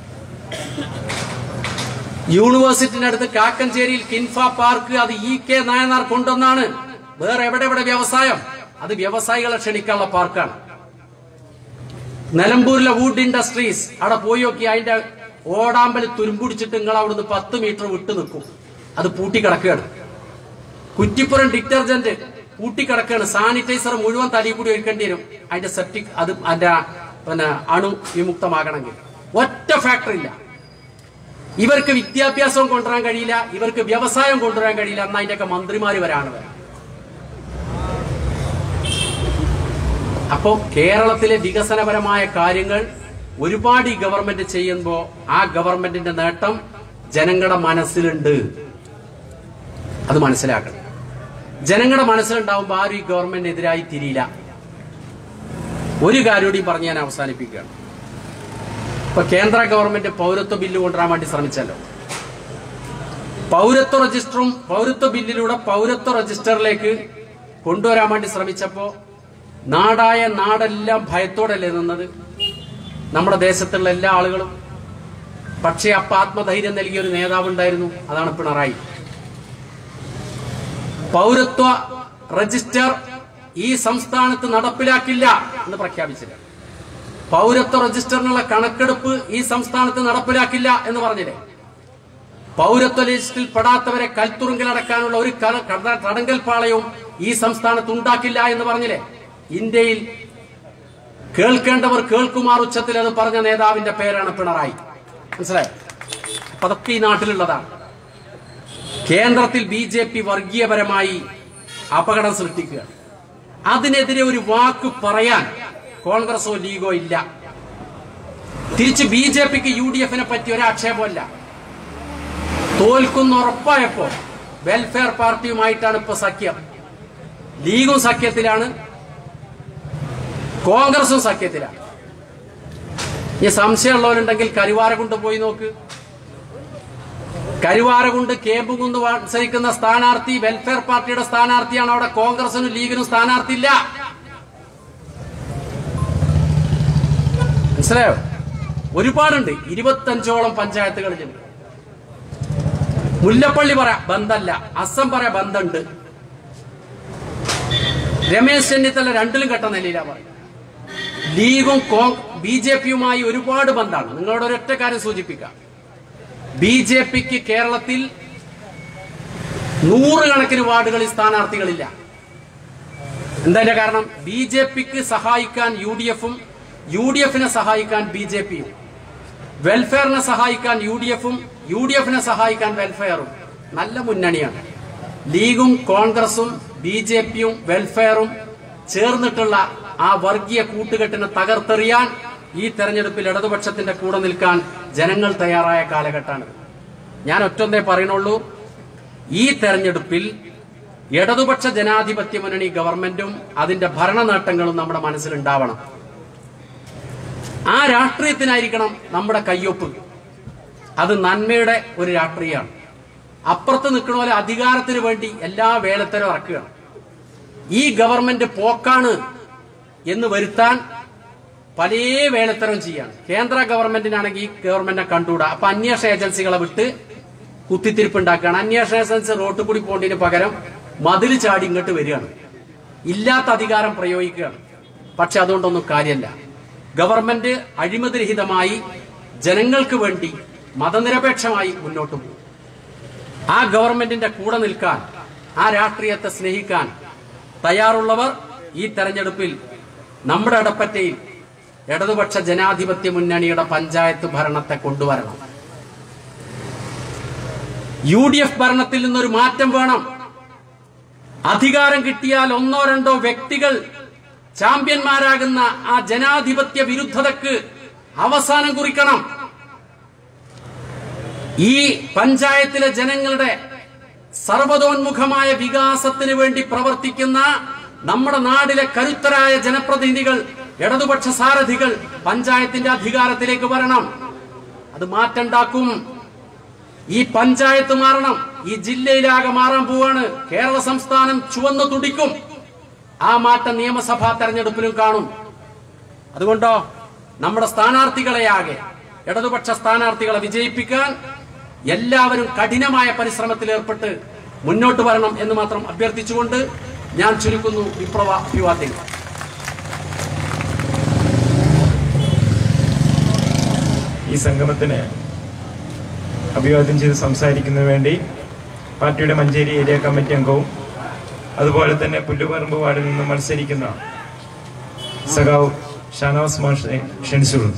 S6: യൂണിവേഴ്സിറ്റിന്റെ അടുത്ത് കാക്കഞ്ചേരിയിൽ കിൻഫ പാർക്ക് അത് ഇ കെ നായനാർ കൊണ്ടുവന്നാണ് വേറെ എവിടെ എവിടെ വ്യവസായം അത് വ്യവസായികളെ ക്ഷണിക്കാനുള്ള പാർക്കാണ് നിലമ്പൂരിലെ വുഡ് ഇൻഡസ്ട്രീസ് അവിടെ പോയി നോക്കി അതിന്റെ ഓടാമ്പൽ തുരുമ്പുടിച്ചിട്ട് നിങ്ങൾ അവിടുന്ന് പത്ത് മീറ്റർ വിട്ടു നിൽക്കും അത് പൂട്ടിക്കിടക്കുകയാണ് കുറ്റിപ്പുറം ഡിറ്റർജന്റ് പൂട്ടിക്കിടക്കുകയാണ് സാനിറ്റൈസർ മുഴുവൻ തലയിൽ കൂടി ഒഴിക്കേണ്ടി വരും അതിന്റെ സെപ്റ്റിക് അത് അതിന്റെ പിന്നെ അണു വിമുക്തമാകണമെങ്കിൽ ഒറ്റ ഫാക്ടറി ഇല്ല ഇവർക്ക് വിദ്യാഭ്യാസവും കൊണ്ടുവരാൻ കഴിയില്ല ഇവർക്ക് വ്യവസായം കൊണ്ടുവരാൻ കഴിയില്ല എന്നാൽ അതിന്റെയൊക്കെ മന്ത്രിമാര് വരാണ് വരാം അപ്പോ കേരളത്തിലെ വികസനപരമായ കാര്യങ്ങൾ ഒരുപാട് ഈ ഗവൺമെന്റ് ചെയ്യുമ്പോൾ ആ ഗവൺമെന്റിന്റെ നേട്ടം ജനങ്ങളുടെ മനസ്സിലുണ്ട് അത് മനസ്സിലാക്കണം ജനങ്ങളുടെ മനസ്സിലുണ്ടാവുമ്പോൾ ആരും ഈ ഗവൺമെന്റിനെതിരായി തിരിയില്ല ഒരു കാര്യം കൂടി പറഞ്ഞ് ഞാൻ അവസാനിപ്പിക്കുകയാണ് ഇപ്പൊ കേന്ദ്ര ഗവൺമെന്റ് പൗരത്വ ബില്ല് കൊണ്ടുവരാൻ വേണ്ടി ശ്രമിച്ചല്ലോ പൗരത്വ രജിസ്റ്ററും പൗരത്വ ബില്ലിലൂടെ പൗരത്വ രജിസ്റ്ററിലേക്ക് കൊണ്ടുവരാൻ വേണ്ടി ശ്രമിച്ചപ്പോ നാടായ നാടെല്ലാം ഭയത്തോടല്ലേ നിന്നത് നമ്മുടെ ദേശത്തുള്ള എല്ലാ ആളുകളും പക്ഷേ അപ്പ ആത്മധൈര്യം നൽകിയ ഒരു നേതാവ് ഉണ്ടായിരുന്നു അതാണ് പിണറായി പൗരത്വ രജിസ്റ്റർ ഈ സംസ്ഥാനത്ത് നടപ്പിലാക്കില്ല എന്ന് പ്രഖ്യാപിച്ചില്ല പൗരത്വ രജിസ്റ്ററിനുള്ള കണക്കെടുപ്പ് ഈ സംസ്ഥാനത്ത് നടപ്പിലാക്കില്ല എന്ന് പറഞ്ഞില്ലേ പൗരത്വ ലിസ്റ്റിൽ പെടാത്തവരെ കൽത്തുറുങ്കിലടക്കാനുള്ള ഒരു ക- കട- തടങ്കൽ പാളയവും ഈ സംസ്ഥാനത്ത് ഉണ്ടാക്കില്ല എന്ന് പറഞ്ഞില്ലേ ഇന്ത്യയിൽ കേൾക്കേണ്ടവർ കേൾക്കുമാർ ഉച്ചത്തിൽ അത് പറഞ്ഞ നേതാവിന്റെ പേരാണ് പിണറായി മനസ്സിലായോ അപ്പൊ അതൊക്കെ ഈ നാട്ടിലുള്ളതാണ് കേന്ദ്രത്തിൽ ബി ജെ പി വർഗീയപരമായി അപകടം സൃഷ്ടിക്കുക അതിനെതിരെ ഒരു വാക്ക് പറയാൻ കോൺഗ്രസോ ലീഗോ ഇല്ല തിരിച്ച് ബി ജെ പിക്ക് യു ഡി എഫിനെ പറ്റി ഒരു ആക്ഷേപമല്ല തോൽക്കുന്ന ഉറപ്പായപ്പോ വെൽഫെയർ പാർട്ടിയുമായിട്ടാണ് ഇപ്പൊ സഖ്യം ലീഗും സഖ്യത്തിലാണ് കോൺഗ്രസും സഖ്യത്തിലാണ് ഈ സംശയമുള്ളവരുണ്ടെങ്കിൽ കരുവാരകുണ്ട് പോയി നോക്ക് കരുവാരകുണ്ട് കേമ്പുകുന്ന് മത്സരിക്കുന്ന സ്ഥാനാർത്ഥി വെൽഫെയർ പാർട്ടിയുടെ സ്ഥാനാർത്ഥിയാണ് അവിടെ കോൺഗ്രസിനും ലീഗിനും സ്ഥാനാർത്ഥി ഇല്ല മനസ്സിലായോ ഒരുപാടുണ്ട് ഇരുപത്തഞ്ചോളം പഞ്ചായത്തുകളിലുണ്ട് മുല്ലപ്പള്ളി പറ ബന്ധല്ല അസം പറ ബന്ധമുണ്ട് രമേശ് ചെന്നിത്തല രണ്ടിലും കെട്ട നിലയിലാ പറയും ലീഗും ബി ജെ പിയുമായി ഒരുപാട് ബന്ധമാണ് നിങ്ങളോട് ഒരൊറ്റ കാര്യം സൂചിപ്പിക്കാം ബി ജെ പിക്ക് കേരളത്തിൽ നൂറുകണക്കിന് വാർഡുകളിൽ സ്ഥാനാർത്ഥികളില്ല എന്താ അതിന്റെ കാരണം ബി ജെ പിക്ക് സഹായിക്കാൻ യു ഡി എഫും യു ഡി എഫിനെ സഹായിക്കാൻ ബി ജെ പിയും വെൽഫെയറിനെ സഹായിക്കാൻ യു ഡി എഫും യു ഡി എഫിനെ സഹായിക്കാൻ വെൽഫെയറും നല്ല മുന്നണിയാണ് ലീഗും കോൺഗ്രസും ബി ജെ പിയും വെൽഫെയറും ചേർന്നിട്ടുള്ള ആ വർഗീയ കൂട്ടുകെട്ടിനെ തകർത്തെറിയാൻ ഈ തെരഞ്ഞെടുപ്പിൽ ഇടതുപക്ഷത്തിന്റെ കൂടെ നിൽക്കാൻ ജനങ്ങൾ തയ്യാറായ കാലഘട്ടമാണ് ഞാൻ ഒറ്റൊന്നേ പറയണുള്ളൂ ഈ തെരഞ്ഞെടുപ്പിൽ ഇടതുപക്ഷ ജനാധിപത്യ മുന്നണി ഗവൺമെന്റും അതിന്റെ ഭരണ നേട്ടങ്ങളും നമ്മുടെ മനസ്സിലുണ്ടാവണം ആ രാഷ്ട്രീയത്തിനായിരിക്കണം നമ്മുടെ കയ്യൊപ്പ് അത് നന്മയുടെ ഒരു രാഷ്ട്രീയമാണ് അപ്പുറത്ത് നിൽക്കണ പോലെ അധികാരത്തിന് വേണ്ടി എല്ലാ വേലത്തരും ഇറക്കുകയാണ് ഈ ഗവൺമെന്റ് പോക്കാണ് എന്ന് വരുത്താൻ പല വേലത്തരം ചെയ്യാണ് കേന്ദ്ര ഗവൺമെന്റിനാണെങ്കിൽ ഈ ഗവൺമെന്റിനെ കണ്ടുകൂടാ അപ്പൊ അന്വേഷണ ഏജൻസികളെ വിട്ട് കുത്തിത്തിരിപ്പ് ഉണ്ടാക്കുകയാണ് അന്വേഷണ ഏജൻസി റോട്ടിൽ കൂടി പോകേണ്ടതിന് പകരം മതിൽ ചാടി ഇങ്ങോട്ട് വരികയാണ് ഇല്ലാത്ത അധികാരം പ്രയോഗിക്കുകയാണ് പക്ഷെ അതുകൊണ്ടൊന്നും കാര്യമല്ല ഗവൺമെന്റ് അഴിമതിരഹിതമായി ജനങ്ങൾക്ക് വേണ്ടി മതനിരപേക്ഷമായി മുന്നോട്ട് പോകും ആ ഗവൺമെന്റിന്റെ കൂടെ നിൽക്കാൻ ആ രാഷ്ട്രീയത്തെ സ്നേഹിക്കാൻ തയ്യാറുള്ളവർ ഈ തെരഞ്ഞെടുപ്പിൽ നമ്മുടെ ഇടപ്പറ്റയിൽ ഇടതുപക്ഷ ജനാധിപത്യ മുന്നണിയുടെ പഞ്ചായത്ത് ഭരണത്തെ കൊണ്ടുവരണം യു ഡി എഫ് ഭരണത്തിൽ നിന്നൊരു മാറ്റം വേണം അധികാരം കിട്ടിയാൽ ഒന്നോ രണ്ടോ വ്യക്തികൾ ചാമ്പ്യന്മാരാകുന്ന ആ ജനാധിപത്യ വിരുദ്ധതക്ക് അവസാനം കുറിക്കണം ഈ പഞ്ചായത്തിലെ ജനങ്ങളുടെ സർവതോന്മുഖമായ വികാസത്തിന് വേണ്ടി പ്രവർത്തിക്കുന്ന നമ്മുടെ നാടിലെ കരുത്തരായ ജനപ്രതിനിധികൾ ഇടതുപക്ഷ സാരഥികൾ പഞ്ചായത്തിന്റെ അധികാരത്തിലേക്ക് വരണം അത് മാറ്റുണ്ടാക്കും ഈ പഞ്ചായത്ത് മാറണം ഈ ജില്ലയിലാകെ മാറാൻ പോവാണ് കേരള സംസ്ഥാനം ചുവന്നു തുടിക്കും ആ മാറ്റം നിയമസഭാ തെരഞ്ഞെടുപ്പിലും കാണും അതുകൊണ്ടോ നമ്മുടെ സ്ഥാനാർത്ഥികളെയാകെ ഇടതുപക്ഷ സ്ഥാനാർത്ഥികളെ വിജയിപ്പിക്കാൻ എല്ലാവരും കഠിനമായ പരിശ്രമത്തിൽ ഏർപ്പെട്ട് മുന്നോട്ട് വരണം എന്ന് മാത്രം അഭ്യർത്ഥിച്ചുകൊണ്ട് ഞാൻ ചുരുക്കുന്നു വിപ്ലവ അഭിവാദ്യങ്ങൾ
S2: ഈ സംഗമത്തിന് അഭിവാദ്യം ചെയ്ത് സംസാരിക്കുന്നതിന് വേണ്ടി പാർട്ടിയുടെ മഞ്ചേരി ഏരിയ കമ്മിറ്റി അംഗവും അതുപോലെ തന്നെ പുല്ലുപറമ്പ് വാർഡിൽ നിന്ന് മത്സരിക്കുന്ന സഖാവ് ഷാനവാസ് മാഷെ ക്ഷണിച്ചുള്ളൂ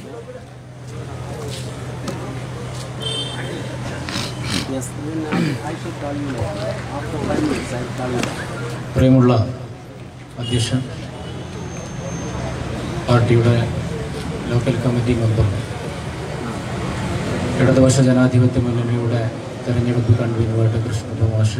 S7: പ്രിയമുള്ള അധ്യക്ഷൻ പാർട്ടിയുടെ ലോക്കൽ കമ്മിറ്റി മെമ്പർ ഇടതുപക്ഷ ജനാധിപത്യ മുന്നണിയുടെ തെരഞ്ഞെടുപ്പ് കൺവീനറായിട്ട് കൃഷ്ണ മാഷ്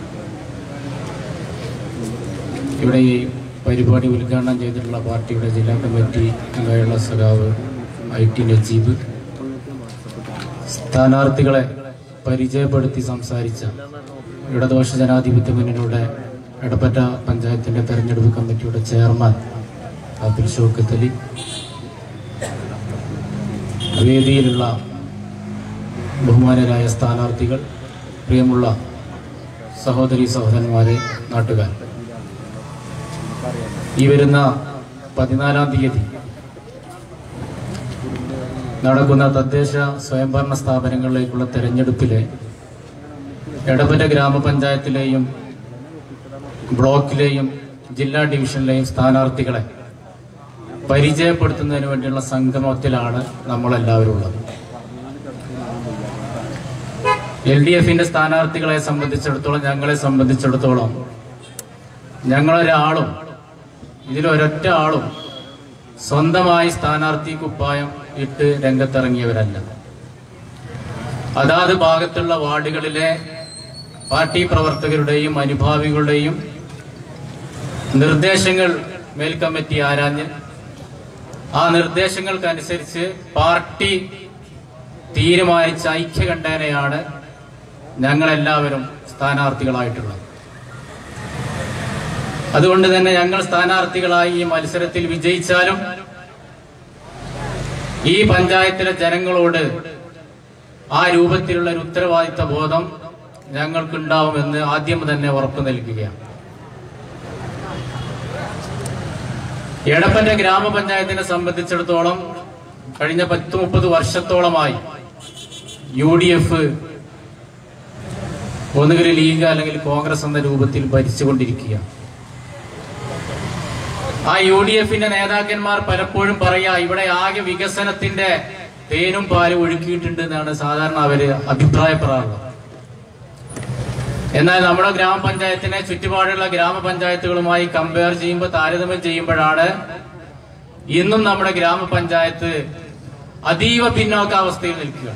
S7: ഇവിടെ ഈ പരിപാടി ഉദ്ഘാടനം ചെയ്തിട്ടുള്ള പാർട്ടിയുടെ ജില്ലാ കമ്മിറ്റി അംഗമായുള്ള സഖാവ് ഐ ടി നജീബ് സ്ഥാനാർത്ഥികളെ പരിചയപ്പെടുത്തി സംസാരിച്ച ഇടതുപക്ഷ ജനാധിപത്യ മുന്നണിയുടെ എടപ്പറ്റ പഞ്ചായത്തിന്റെ തെരഞ്ഞെടുപ്പ് കമ്മിറ്റിയുടെ ചെയർമാൻ അബ്ദുൽ ഷൗക്കത്ത് അലി വേദിയിലുള്ള ബഹുമാനരായ സ്ഥാനാർത്ഥികൾ പ്രിയമുള്ള സഹോദരി സഹോദരന്മാരെ നാട്ടുകാർ ഈ വരുന്ന പതിനാലാം തീയതി നടക്കുന്ന തദ്ദേശ സ്വയംഭരണ സ്ഥാപനങ്ങളിലേക്കുള്ള തെരഞ്ഞെടുപ്പിലെ എടപ്പറ്റ ഗ്രാമപഞ്ചായത്തിലെയും ബ്ലോക്കിലെയും ജില്ലാ ഡിവിഷനിലെയും സ്ഥാനാർത്ഥികളെ പരിചയപ്പെടുത്തുന്നതിന് വേണ്ടിയുള്ള സംഗമത്തിലാണ് നമ്മളെല്ലാവരും ഉള്ളത് എൽ ഡി എഫിന്റെ സ്ഥാനാർത്ഥികളെ സംബന്ധിച്ചിടത്തോളം ഞങ്ങളെ സംബന്ധിച്ചിടത്തോളം ഞങ്ങളൊരാളും ഇതിലൊരൊറ്റ ആളും സ്വന്തമായി സ്ഥാനാർത്ഥി കുപ്പായം ഇട്ട് രംഗത്തിറങ്ങിയവരല്ല അതാത് ഭാഗത്തുള്ള വാർഡുകളിലെ പാർട്ടി പ്രവർത്തകരുടെയും അനുഭാവികളുടെയും നിർദ്ദേശങ്ങൾ മേൽക്കമ്മിറ്റി ആരാഞ്ഞ് ആ നിർദ്ദേശങ്ങൾക്കനുസരിച്ച് പാർട്ടി തീരുമാനിച്ച ഐക്യകണ്ഠേനയാണ് ഞങ്ങളെല്ലാവരും സ്ഥാനാർത്ഥികളായിട്ടുള്ളത് അതുകൊണ്ട് തന്നെ ഞങ്ങൾ സ്ഥാനാർത്ഥികളായി ഈ മത്സരത്തിൽ വിജയിച്ചാലും ഈ പഞ്ചായത്തിലെ ജനങ്ങളോട് ആ രൂപത്തിലുള്ള ഒരു ഉത്തരവാദിത്ത ബോധം ഞങ്ങൾക്കുണ്ടാവുമെന്ന് ആദ്യം തന്നെ ഉറപ്പു നൽകുകയാണ് എടപ്പറ്റ ഗ്രാമപഞ്ചായത്തിനെ സംബന്ധിച്ചിടത്തോളം കഴിഞ്ഞ പത്ത് മുപ്പത് വർഷത്തോളമായി യു ഡി എഫ് ഒന്നുകിൽ ലീഗ് അല്ലെങ്കിൽ കോൺഗ്രസ് എന്ന രൂപത്തിൽ ഭരിച്ചുകൊണ്ടിരിക്കുകയാണ് ആ യു ഡി എഫിന്റെ നേതാക്കന്മാർ പലപ്പോഴും പറയാ ഇവിടെ ആകെ വികസനത്തിന്റെ തേനും പാലും ഒഴുക്കിയിട്ടുണ്ട് എന്നാണ് സാധാരണ അവര് അഭിപ്രായപ്പെടാറുള്ളത് എന്നാൽ നമ്മുടെ ഗ്രാമപഞ്ചായത്തിനെ ചുറ്റുപാടുള്ള ഗ്രാമപഞ്ചായത്തുകളുമായി കമ്പയർ ചെയ്യുമ്പോൾ താരതമ്യം ചെയ്യുമ്പോഴാണ് ഇന്നും നമ്മുടെ ഗ്രാമപഞ്ചായത്ത് അതീവ പിന്നോക്കാവസ്ഥയിൽ നിൽക്കുക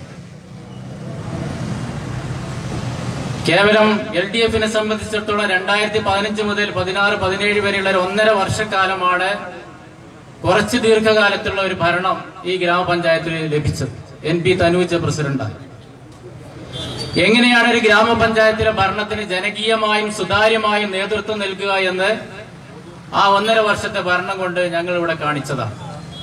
S7: കേവലം എൽ ഡി എഫിനെ സംബന്ധിച്ചിടത്തോളം രണ്ടായിരത്തി പതിനഞ്ച് മുതൽ പതിനാറ് പതിനേഴ് വരെയുള്ള ഒരു ഒന്നര വർഷക്കാലമാണ് കുറച്ച് ദീർഘകാലത്തുള്ള ഒരു ഭരണം ഈ ഗ്രാമപഞ്ചായത്തിൽ ലഭിച്ചത് എൻ പി തനൂജ പ്രസിഡന്റായി എങ്ങനെയാണ് ഒരു ഗ്രാമപഞ്ചായത്തിലെ ഭരണത്തിന് ജനകീയമായും സുതാര്യമായും നേതൃത്വം നൽകുക എന്ന് ആ ഒന്നര വർഷത്തെ ഭരണം കൊണ്ട് ഞങ്ങൾ ഇവിടെ കാണിച്ചതാണ്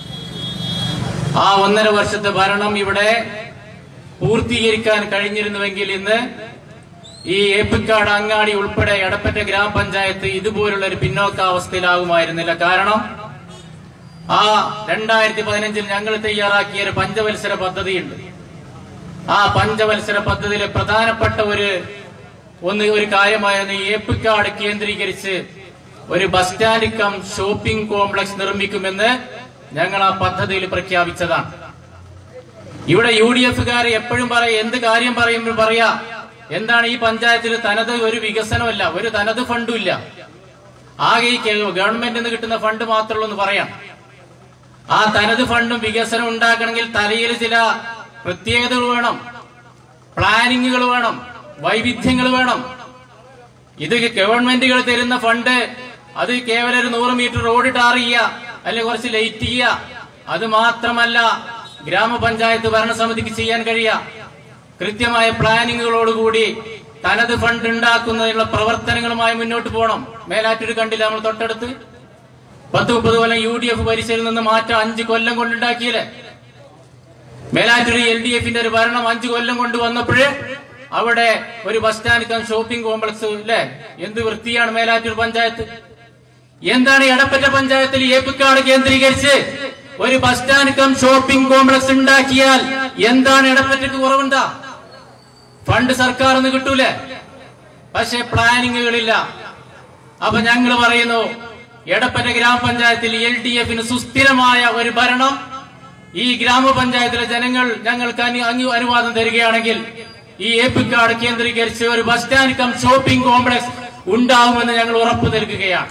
S7: ആ ഒന്നര വർഷത്തെ ഭരണം ഇവിടെ പൂർത്തീകരിക്കാൻ കഴിഞ്ഞിരുന്നുവെങ്കിൽ ഇന്ന് ഈ ഏപ്പിക്കാട് അങ്ങാടി ഉൾപ്പെടെ എടപ്പറ്റ ഗ്രാമപഞ്ചായത്ത് ഇതുപോലുള്ള ഒരു പിന്നോക്കാവസ്ഥയിലാകുമായിരുന്നില്ല കാരണം ആ രണ്ടായിരത്തി പതിനഞ്ചിൽ ഞങ്ങൾ തയ്യാറാക്കിയ ഒരു പഞ്ചവത്സര പദ്ധതിയുണ്ട് ആ പഞ്ചവത്സര പദ്ധതിയിലെ പ്രധാനപ്പെട്ട ഒരു ഒന്ന് ഒരു കാര്യമായിരുന്നു ഈ ഏപ്പിക്കാട് കേന്ദ്രീകരിച്ച് ഒരു bus stand cum shopping complex നിർമ്മിക്കുമെന്ന് ഞങ്ങൾ ആ പദ്ധതിയിൽ പ്രഖ്യാപിച്ചതാണ് ഇവിടെ യു ഡി എഫുകാർ എപ്പോഴും പറയും എന്ത് കാര്യം പറയുമ്പോൾ പറയാ എന്താണ് ഈ പഞ്ചായത്തിൽ തനത് ഒരു വികസനമല്ല ഒരു തനത് ഫണ്ടും ഇല്ല ആകെ ഈ ഗവൺമെന്റിൽ നിന്ന് കിട്ടുന്ന ഫണ്ട് മാത്രമേ ഉള്ളൂ എന്ന് പറയാം ആ തനത് ഫണ്ടും വികസനം ഉണ്ടാക്കണമെങ്കിൽ തലയിൽ ചില പ്രത്യേകതകൾ വേണം പ്ലാനിങ്ങുകൾ വേണം വൈവിധ്യങ്ങൾ വേണം ഇത് ഗവൺമെന്റുകൾ തരുന്ന ഫണ്ട് അത് കേവലം ഒരു നൂറ് മീറ്റർ റോഡ് ടാർ ചെയ്യുക അല്ലെങ്കിൽ കുറച്ച് ലൈറ്റ് ചെയ്യുക അത് മാത്രമല്ല ഗ്രാമപഞ്ചായത്ത് ഭരണസമിതിക്ക് ചെയ്യാൻ കഴിയുക കൃത്യമായ പ്ലാനിങ്ങുകളോടുകൂടി തനത് ഫണ്ട് ഉണ്ടാക്കുന്നതിനുള്ള പ്രവർത്തനങ്ങളുമായി മുന്നോട്ട് പോകണം മേലാറ്റൂർ കണ്ടില്ല നമ്മൾ തൊട്ടടുത്ത് പത്ത് മുപ്പത് കൊല്ലം യു ഡി എഫ് ഭരിച്ചതിൽ നിന്ന് മാറ്റം അഞ്ച് കൊല്ലം കൊണ്ടുണ്ടാക്കിയില്ലേ മേലാറ്റൂർ എൽ ഡി എഫിന്റെ ഒരു ഭരണം അഞ്ചു കൊല്ലം കൊണ്ട് വന്നപ്പോഴേ അവിടെ ഒരു bus stand cum shopping complex അല്ലെ എന്ത് വൃത്തിയാണ് മേലാറ്റൂർ പഞ്ചായത്ത് എന്താണ് ഈ എടപ്പറ്റ പഞ്ചായത്തിൽ ഏപ്പിക്കാട് കേന്ദ്രീകരിച്ച് ഒരു bus stand cum shopping complex ഉണ്ടാക്കിയാൽ എന്താണ് എടപ്പറ്റക്ക് കുറവുണ്ടാ ഫണ്ട് സർക്കാർ നിന്ന് കിട്ടൂലേ പക്ഷെ പ്ലാനിങ്ങുകളില്ല അപ്പൊ ഞങ്ങൾ പറയുന്നു എടപ്പറ്റ ഗ്രാമപഞ്ചായത്തിൽ എൽ ഡി എഫിന് സുസ്ഥിരമായ ഒരു ഭരണം ഈ ഗ്രാമപഞ്ചായത്തിലെ ജനങ്ങൾ ഞങ്ങൾക്ക് അനു- അനു- അനുവാദം തരികയാണെങ്കിൽ ഈ ഏപ്പിക്കാട് കേന്ദ്രീകരിച്ച് ഒരു bus stand cum shopping complex ഉണ്ടാവുമെന്ന് ഞങ്ങൾ ഉറപ്പു നൽകുകയാണ്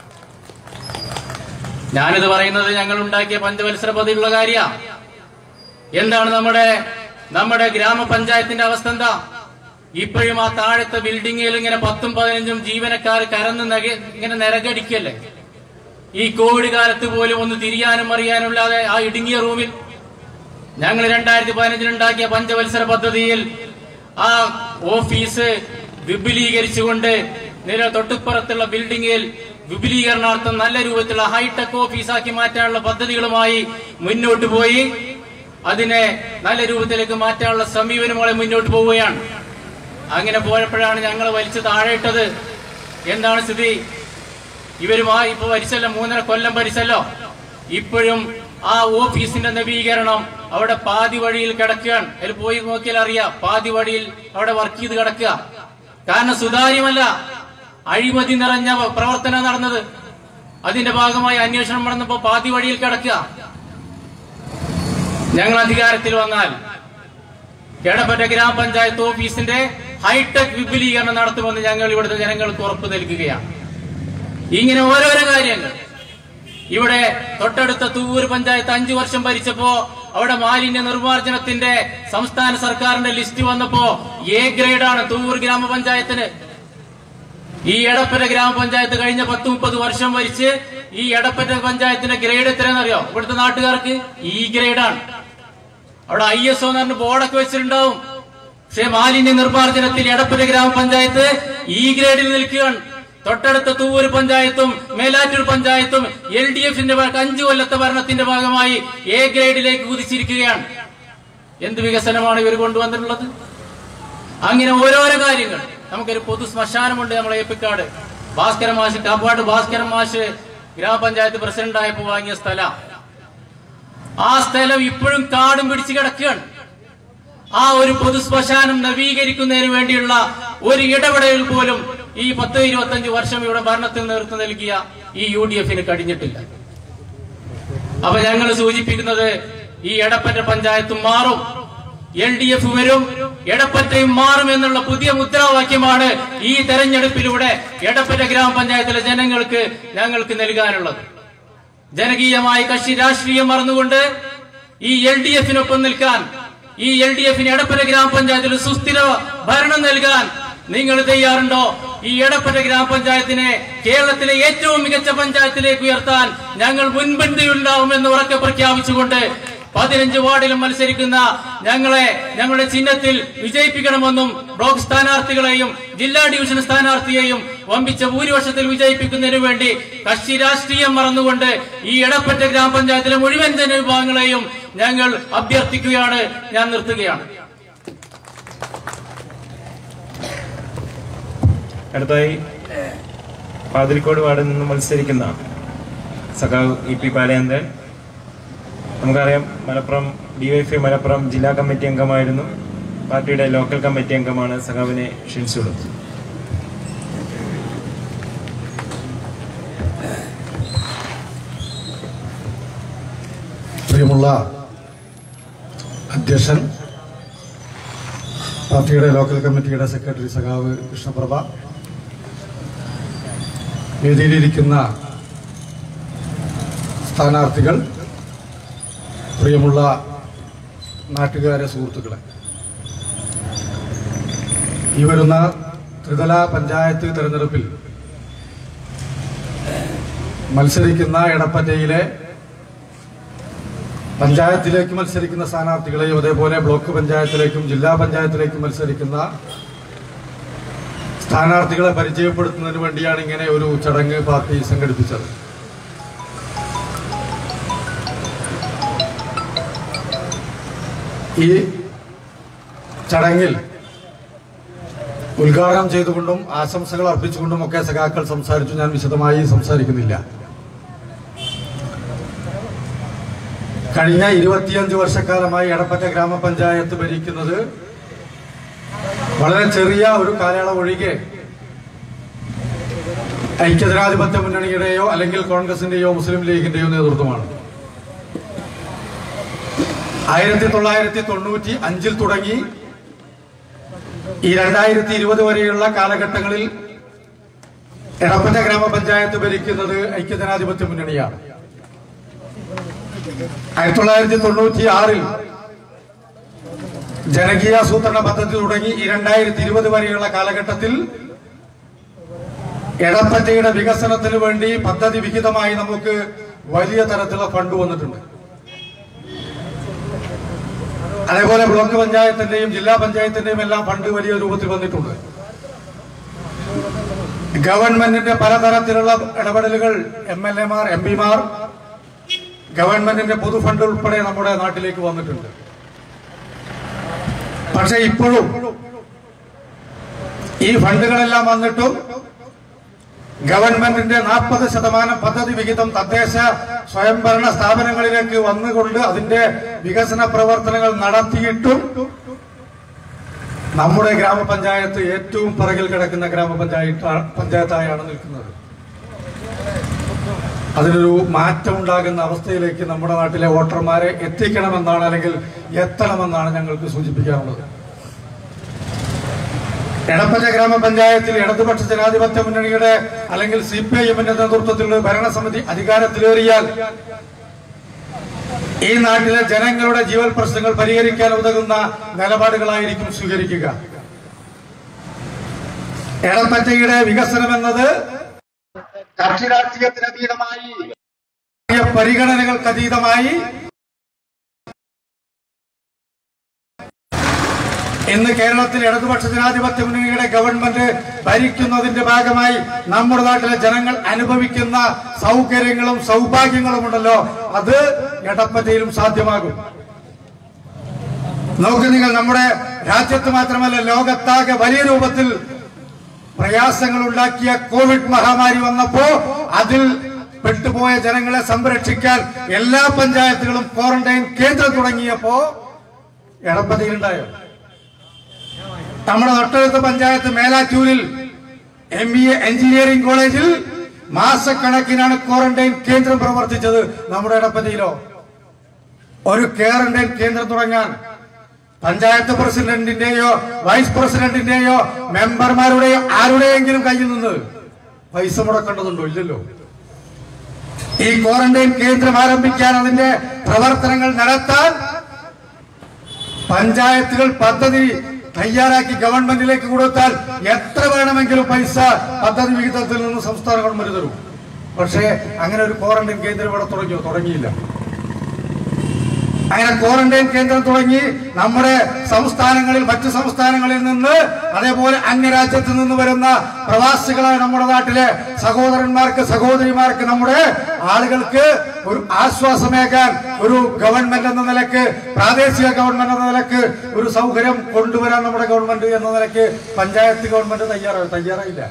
S7: ഞാനിത് പറയുന്നത് ഞങ്ങൾ ഉണ്ടാക്കിയ പഞ്ചവത്സര പദ്ധതിയുള്ള കാര്യ എന്താണ് നമ്മുടെ നമ്മുടെ ഗ്രാമപഞ്ചായത്തിന്റെ അവസ്ഥ എന്താ ഇപ്പോഴും ആ താഴത്തെ ബിൽഡിങ്ങിൽ ഇങ്ങനെ പത്തും പതിനഞ്ചും ജീവനക്കാർ കരന്ന് നഗ- ഇങ്ങനെ നിരകടിക്കല്ലേ ഈ കോവിഡ് കാലത്ത് പോലും ഒന്ന് തിരിയാനും അറിയാനുമില്ലാതെ ആ ഇടുങ്ങിയ റൂമിൽ ഞങ്ങൾ രണ്ടായിരത്തി പതിനഞ്ചിൽ ഉണ്ടാക്കിയ പഞ്ചവത്സര പദ്ധതിയിൽ ആ ഓഫീസ് വിപുലീകരിച്ചുകൊണ്ട് നില തൊട്ടുപ്പുറത്തുള്ള ബിൽഡിങ്ങിൽ വിപുലീകരണാർത്ഥം നല്ല രൂപത്തിലുള്ള ഹൈടെക് ഓഫീസാക്കി മാറ്റാനുള്ള പദ്ധതികളുമായി മുന്നോട്ട് പോയി അതിനെ നല്ല രൂപത്തിലേക്ക് മാറ്റാനുള്ള സമീപനങ്ങളെ മുന്നോട്ട് പോവുകയാണ് അങ്ങനെ പോയപ്പോഴാണ് ഞങ്ങൾ വലിച്ചു താഴെയിട്ടത് എന്താണ് സ്ഥിതി ഇവരുമായി ഇപ്പൊ ഭരിച്ചല്ലോ മൂന്നര കൊല്ലം ഭരിച്ചല്ലോ ഇപ്പോഴും ആ ഓഫീസിന്റെ നവീകരണം അവിടെ പാതി വഴിയിൽ കിടക്കുകയാണ് അതിൽ പോയി നോക്കിയാൽ അറിയാം പാതി വഴിയിൽ അവിടെ വർക്ക് ചെയ്ത് കിടക്കുക കാരണം സുതാര്യമല്ല അഴിമതി നിറഞ്ഞ പ്രവർത്തനം നടന്നത് അതിന്റെ ഭാഗമായി അന്വേഷണം നടന്നപ്പോ പാതി വഴിയിൽ കിടക്കുക ഞങ്ങൾ അധികാരത്തിൽ വന്നാൽ എടപ്പറ്റ ഗ്രാമപഞ്ചായത്ത് ഓഫീസിന്റെ ഹൈടെക് വിപുലീകരണം നടത്തുമെന്ന് ഞങ്ങൾ ഇവിടുത്തെ ജനങ്ങൾക്ക് ഉറപ്പ് നൽകുകയാണ് ഇങ്ങനെ ഓരോരോ കാര്യങ്ങൾ ഇവിടെ തൊട്ടടുത്ത തൂവൂർ പഞ്ചായത്ത് അഞ്ചു വർഷം ഭരിച്ചപ്പോ അവിടെ മാലിന്യ നിർമ്മാർജ്ജനത്തിന്റെ സംസ്ഥാന സർക്കാരിന്റെ ലിസ്റ്റ് വന്നപ്പോ എ ഗ്രേഡാണ് തൂവൂർ ഗ്രാമപഞ്ചായത്തിന് ഈ എടപ്പറ്റ ഗ്രാമപഞ്ചായത്ത് കഴിഞ്ഞ പത്ത് മുപ്പത് വർഷം ഭരിച്ച് ഈ എടപ്പറ്റ പഞ്ചായത്തിന്റെ ഗ്രേഡ് എത്രയാണെന്നറിയോ ഇവിടുത്തെ നാട്ടുകാർക്ക് ഈ ഗ്രേഡാണ് അവിടെ ഐ എസ് ഒ എന്ന് പറഞ്ഞ ബോർഡൊക്കെ വെച്ചിട്ടുണ്ടാവും പക്ഷെ മാലിന്യ നിർമ്മാർജ്ജനത്തിൽ എടപ്പറ്റ ഗ്രാമപഞ്ചായത്ത് ഈ ഗ്രേഡിൽ നിൽക്കുകയാണ് തൊട്ടടുത്ത തൂവൂർ പഞ്ചായത്തും മേലാറ്റൂർ പഞ്ചായത്തും എൽ ഡി എഫിന്റെ അഞ്ചു കൊല്ലത്തെ ഭരണത്തിന്റെ ഭാഗമായി എ ഗ്രേഡിലേക്ക് കുതിച്ചിരിക്കുകയാണ് എന്ത് വികസനമാണ് ഇവർ കൊണ്ടുവന്നിട്ടുള്ളത് അങ്ങനെ ഓരോരോ കാര്യങ്ങൾ നമുക്കൊരു പൊതു ശ്മശാനമുണ്ട് നമ്മളെ ഏപ്പിക്കാട് ഭാസ്കരൻ മാഷ് കാപ്പാട് ഭാസ്കരൻ മാഷ് ഗ്രാമപഞ്ചായത്ത് പ്രസിഡന്റായപ്പോ വാങ്ങിയ സ്ഥലം ആ സ്ഥലം ഇപ്പോഴും കാടും പിടിച്ചു കിടക്കുകയാണ് ആ ഒരു പൊതു ശ്മശാനം നവീകരിക്കുന്നതിന് വേണ്ടിയുള്ള ഒരു ഇടപെടൽ പോലും ഈ പത്ത് ഇരുപത്തഞ്ച് വർഷം ഇവിടെ ഭരണത്തിൽ നേതൃത്വം നൽകിയ ഈ യു ഡി എഫിന് കഴിഞ്ഞിട്ടില്ല അപ്പൊ ഞങ്ങൾ സൂചിപ്പിക്കുന്നത് ഈ എടപ്പറ്റ പഞ്ചായത്തും മാറും എൽ ഡി എഫ് വരും എടപ്പറ്റയും മാറും എന്നുള്ള പുതിയ മുദ്രാവാക്യമാണ് ഈ തെരഞ്ഞെടുപ്പിലൂടെ എടപ്പറ്റ ഗ്രാമപഞ്ചായത്തിലെ ജനങ്ങൾക്ക് ഞങ്ങൾക്ക് നൽകാനുള്ളത് ജനകീയമായ കക്ഷി രാഷ്ട്രീയം മറന്നുകൊണ്ട് ഈ എൽ ഡി എഫിനൊപ്പം നിൽക്കാൻ ഈ എൽ ഡി എഫിന് എടപ്പറ്റ ഗ്രാമപഞ്ചായത്തിൽ സുസ്ഥിര ഭരണം നൽകാൻ നിങ്ങൾ തയ്യാറുണ്ടോ ഈ എടപ്പറ്റ ഗ്രാമപഞ്ചായത്തിനെ കേരളത്തിലെ ഏറ്റവും മികച്ച പഞ്ചായത്തിലേക്ക് ഉയർത്താൻ ഞങ്ങൾ മുൻപന്തിയുണ്ടാവുമെന്ന് ഉറക്കെ പ്രഖ്യാപിച്ചുകൊണ്ട് പതിനഞ്ച് വാർഡിലും മത്സരിക്കുന്ന ഞങ്ങളെ ഞങ്ങളുടെ ചിഹ്നത്തിൽ വിജയിപ്പിക്കണമെന്നും ബ്ലോക്ക് സ്ഥാനാർത്ഥികളെയും ജില്ലാ ഡിവിഷൻ സ്ഥാനാർത്ഥിയെയും വമ്പിച്ച ഭൂരിപക്ഷത്തിൽ വിജയിപ്പിക്കുന്നതിനു വേണ്ടി കക്ഷി രാഷ്ട്രീയം മറന്നുകൊണ്ട് ഈ എടപ്പറ്റ ഗ്രാമപഞ്ചായത്തിലെ മുഴുവൻ ജനവിഭാഗങ്ങളെയും ഞങ്ങൾ അഭ്യർത്ഥിക്കുകയാണ് ഞാൻ നിർത്തുകയാണ്
S2: അടുത്തായി പാതിരിക്കോട് വാർഡിൽ നിന്ന് മത്സരിക്കുന്ന സഖാവ് ഇ പി പാലയന്തൻ നമുക്കറിയാം മലപ്പുറം ഡിവൈഎഫ്ഐ മലപ്പുറം ജില്ലാ കമ്മിറ്റി അംഗമായിരുന്നു പാർട്ടിയുടെ ലോക്കൽ കമ്മിറ്റി അംഗമാണ് സഖാവിനെ ക്ഷണിച്ചുള്ളത്
S8: പ്രിയമുള്ള അധ്യക്ഷൻ പാർട്ടിയുടെ ലോക്കൽ കമ്മിറ്റിയുടെ സെക്രട്ടറി സഖാവ് കൃഷ്ണപ്രഭ വേദിയിലിരിക്കുന്ന സ്ഥാനാർത്ഥികൾ പ്രിയമുള്ള നാട്ടുകാരെ സുഹൃത്തുക്കളെ ഈ വരുന്ന ത്രിതല പഞ്ചായത്ത് തെരഞ്ഞെടുപ്പിൽ മത്സരിക്കുന്ന എടപ്പറ്റയിലെ പഞ്ചായത്തിലേക്ക് മത്സരിക്കുന്ന സ്ഥാനാർത്ഥികളെയും അതേപോലെ ബ്ലോക്ക് പഞ്ചായത്തിലേക്കും ജില്ലാ പഞ്ചായത്തിലേക്കും മത്സരിക്കുന്ന സ്ഥാനാർത്ഥികളെ പരിചയപ്പെടുത്തുന്നതിന് വേണ്ടിയാണ് ഇങ്ങനെ ഒരു ചടങ്ങ് പാർട്ടി സംഘടിപ്പിച്ചത് ഈ ചടങ്ങിൽ ഉദ്ഘാടനം ചെയ്തുകൊണ്ടും ആശംസകൾ അർപ്പിച്ചുകൊണ്ടും ഒക്കെ സഖാക്കൾ സംസാരിച്ചു ഞാൻ വിശദമായി സംസാരിക്കുന്നില്ല കഴിഞ്ഞ ഇരുപത്തിയഞ്ച് വർഷക്കാലമായി എടപ്പറ്റ ഗ്രാമപഞ്ചായത്ത് ഭരിക്കുന്നത് വളരെ ചെറിയ ഒരു കാലയളവ് ഒഴികെ ഐക്യജനാധിപത്യ മുന്നണിയുടെയോ അല്ലെങ്കിൽ കോൺഗ്രസിന്റെയോ മുസ്ലിം ലീഗിന്റെയോ നേതൃത്വമാണ് ആയിരത്തി തൊള്ളായിരത്തി തൊണ്ണൂറ്റി അഞ്ചിൽ തുടങ്ങി ഈ രണ്ടായിരത്തി ഇരുപത് വരെയുള്ള കാലഘട്ടങ്ങളിൽ എടപ്പറ്റ ഗ്രാമപഞ്ചായത്ത് ഭരിക്കുന്നത് ഐക്യജനാധിപത്യ മുന്നണിയാണ് ആയിരത്തി തൊള്ളായിരത്തി തൊണ്ണൂറ്റി ആറിൽ ജനകീയാസൂത്രണ പദ്ധതി തുടങ്ങി ഈ രണ്ടായിരത്തി ഇരുപത് വരെയുള്ള കാലഘട്ടത്തിൽ എടപ്പറ്റയുടെ വികസനത്തിന് വേണ്ടി പദ്ധതി വിഹിതമായി നമുക്ക് വലിയ തരത്തിലുള്ള ഫണ്ട് വന്നിട്ടുണ്ട് അതേപോലെ ബ്ലോക്ക് പഞ്ചായത്തിന്റെയും ജില്ലാ പഞ്ചായത്തിന്റെയും എല്ലാം ഫണ്ട് വലിയ രൂപത്തിൽ വന്നിട്ടുണ്ട് ഗവൺമെന്റിന്റെ പലതരത്തിലുള്ള ഇടപെടലുകൾ എം എൽ എമാർ എം പിമാർ ഗവൺമെന്റിന്റെ പൊതു ഫണ്ട് ഉൾപ്പെടെ നമ്മുടെ നാട്ടിലേക്ക് വന്നിട്ടുണ്ട് പക്ഷെ ഇപ്പോഴും ഈ ഫണ്ടുകളെല്ലാം വന്നിട്ടും ഗവൺമെന്റിന്റെ നാൽപ്പത് ശതമാനം പദ്ധതി വിഹിതം തദ്ദേശ സ്വയംഭരണ സ്ഥാപനങ്ങളിലേക്ക് വന്നുകൊണ്ട് അതിന്റെ വികസന പ്രവർത്തനങ്ങൾ നടത്തിയിട്ടും നമ്മുടെ ഗ്രാമപഞ്ചായത്ത് ഏറ്റവും പിറകിൽ കിടക്കുന്ന ഗ്രാമപഞ്ചായത്ത് പഞ്ചായത്തായാണ് നിൽക്കുന്നത് അതിനൊരു മാറ്റം ഉണ്ടാകുന്ന അവസ്ഥയിലേക്ക് നമ്മുടെ നാട്ടിലെ വോട്ടർമാരെ എത്തിക്കണമെന്നാണ് അല്ലെങ്കിൽ എത്തണമെന്നാണ് ഞങ്ങൾക്ക് സൂചിപ്പിക്കാനുള്ളത് എടപ്പറ്റ ഗ്രാമപഞ്ചായത്തിൽ ഇടതുപക്ഷ ജനാധിപത്യ മുന്നണിയുടെ അല്ലെങ്കിൽ സി പി ഐ എമ്മിന്റെ നേതൃത്വത്തിലുള്ള ഭരണസമിതി അധികാരത്തിലേറിയാൽ ഈ നാട്ടിലെ ജനങ്ങളുടെ ജീവൽ പ്രശ്നങ്ങൾ പരിഹരിക്കാൻ ഉതകുന്ന നിലപാടുകളായിരിക്കും സ്വീകരിക്കുക എടപ്പറ്റയുടെ വികസനം എന്നത് കക്ഷി രാഷ്ട്രീയത്തിന് അതീതമായി പരിഗണനകൾക്ക് അതീതമായി ഇന്ന് കേരളത്തിൽ ഇടതുപക്ഷ ജനാധിപത്യ മുന്നണിയുടെ ഗവൺമെന്റ് ഭരിക്കുന്നതിന്റെ ഭാഗമായി നമ്മുടെ നാട്ടിലെ ജനങ്ങൾ അനുഭവിക്കുന്ന സൗകര്യങ്ങളും സൗഭാഗ്യങ്ങളും ഉണ്ടല്ലോ അത് എടപ്പറ്റയിലും സാധ്യമാകും നോക്ക് നിങ്ങൾ നമ്മുടെ രാജ്യത്ത് മാത്രമല്ല ലോകത്താകെ വലിയ രൂപത്തിൽ പ്രയാസങ്ങൾ ഉണ്ടാക്കിയ കോവിഡ് മഹാമാരി വന്നപ്പോ അതിൽ പെട്ടുപോയ ജനങ്ങളെ സംരക്ഷിക്കാൻ എല്ലാ പഞ്ചായത്തുകളും ക്വാറന്റൈൻ കേന്ദ്രം തുടങ്ങിയപ്പോ എടപ്പതയിലുണ്ടായോ നമ്മുടെ തൊട്ടടുത്ത പഞ്ചായത്ത് മേലാറ്റൂരിൽ എം ബി എ എഞ്ചിനീയറിംഗ് കോളേജിൽ മാസക്കണക്കിനാണ് ക്വാറന്റൈൻ കേന്ദ്രം പ്രവർത്തിച്ചത് നമ്മുടെ എടപ്പതിയിലോ ഒരു ക്വാറന്റൈൻ കേന്ദ്രം തുടങ്ങാൻ പഞ്ചായത്ത് പ്രസിഡന്റിന്റെയോ വൈസ് പ്രസിഡന്റിന്റെയോ മെമ്പർമാരുടെയോ ആരുടെയെങ്കിലും കയ്യിൽ നിന്ന് പൈസ മുടക്കേണ്ടതുണ്ടോ ഇല്ലല്ലോ ഈ ക്വാറന്റൈൻ കേന്ദ്രം ആരംഭിക്കാൻ അതിന്റെ പ്രവർത്തനങ്ങൾ നടത്താൻ പഞ്ചായത്തുകൾ പദ്ധതി തയ്യാറാക്കി ഗവൺമെന്റിലേക്ക് കൊടുത്താൽ എത്ര വേണമെങ്കിലും പൈസ പദ്ധതി വിഹിതത്തിൽ നിന്ന് സംസ്ഥാന ഗവൺമെന്റ് തരും പക്ഷേ അങ്ങനെ ഒരു ക്വാറന്റൈൻ കേന്ദ്രം ഇവിടെ തുടങ്ങിയോ തുടങ്ങിയില്ല അങ്ങനെ ക്വാറന്റൈൻ കേന്ദ്രം തുടങ്ങി നമ്മുടെ സംസ്ഥാനങ്ങളിൽ മറ്റു സംസ്ഥാനങ്ങളിൽ നിന്ന് അതേപോലെ അന്യരാജ്യത്ത് നിന്ന് വരുന്ന പ്രവാസികളായ നമ്മുടെ നാട്ടിലെ സഹോദരന്മാർക്ക് സഹോദരിമാർക്ക് നമ്മുടെ ആളുകൾക്ക് ഒരു ആശ്വാസമേകാൻ ഒരു ഗവൺമെന്റ് എന്ന നിലക്ക് പ്രാദേശിക ഗവൺമെന്റ് എന്ന നിലക്ക് ഒരു സൗകര്യം കൊണ്ടുവരാൻ നമ്മുടെ ഗവൺമെന്റ് എന്ന നിലക്ക് പഞ്ചായത്ത് ഗവൺമെന്റ് തയ്യാറായി തയ്യാറായില്ല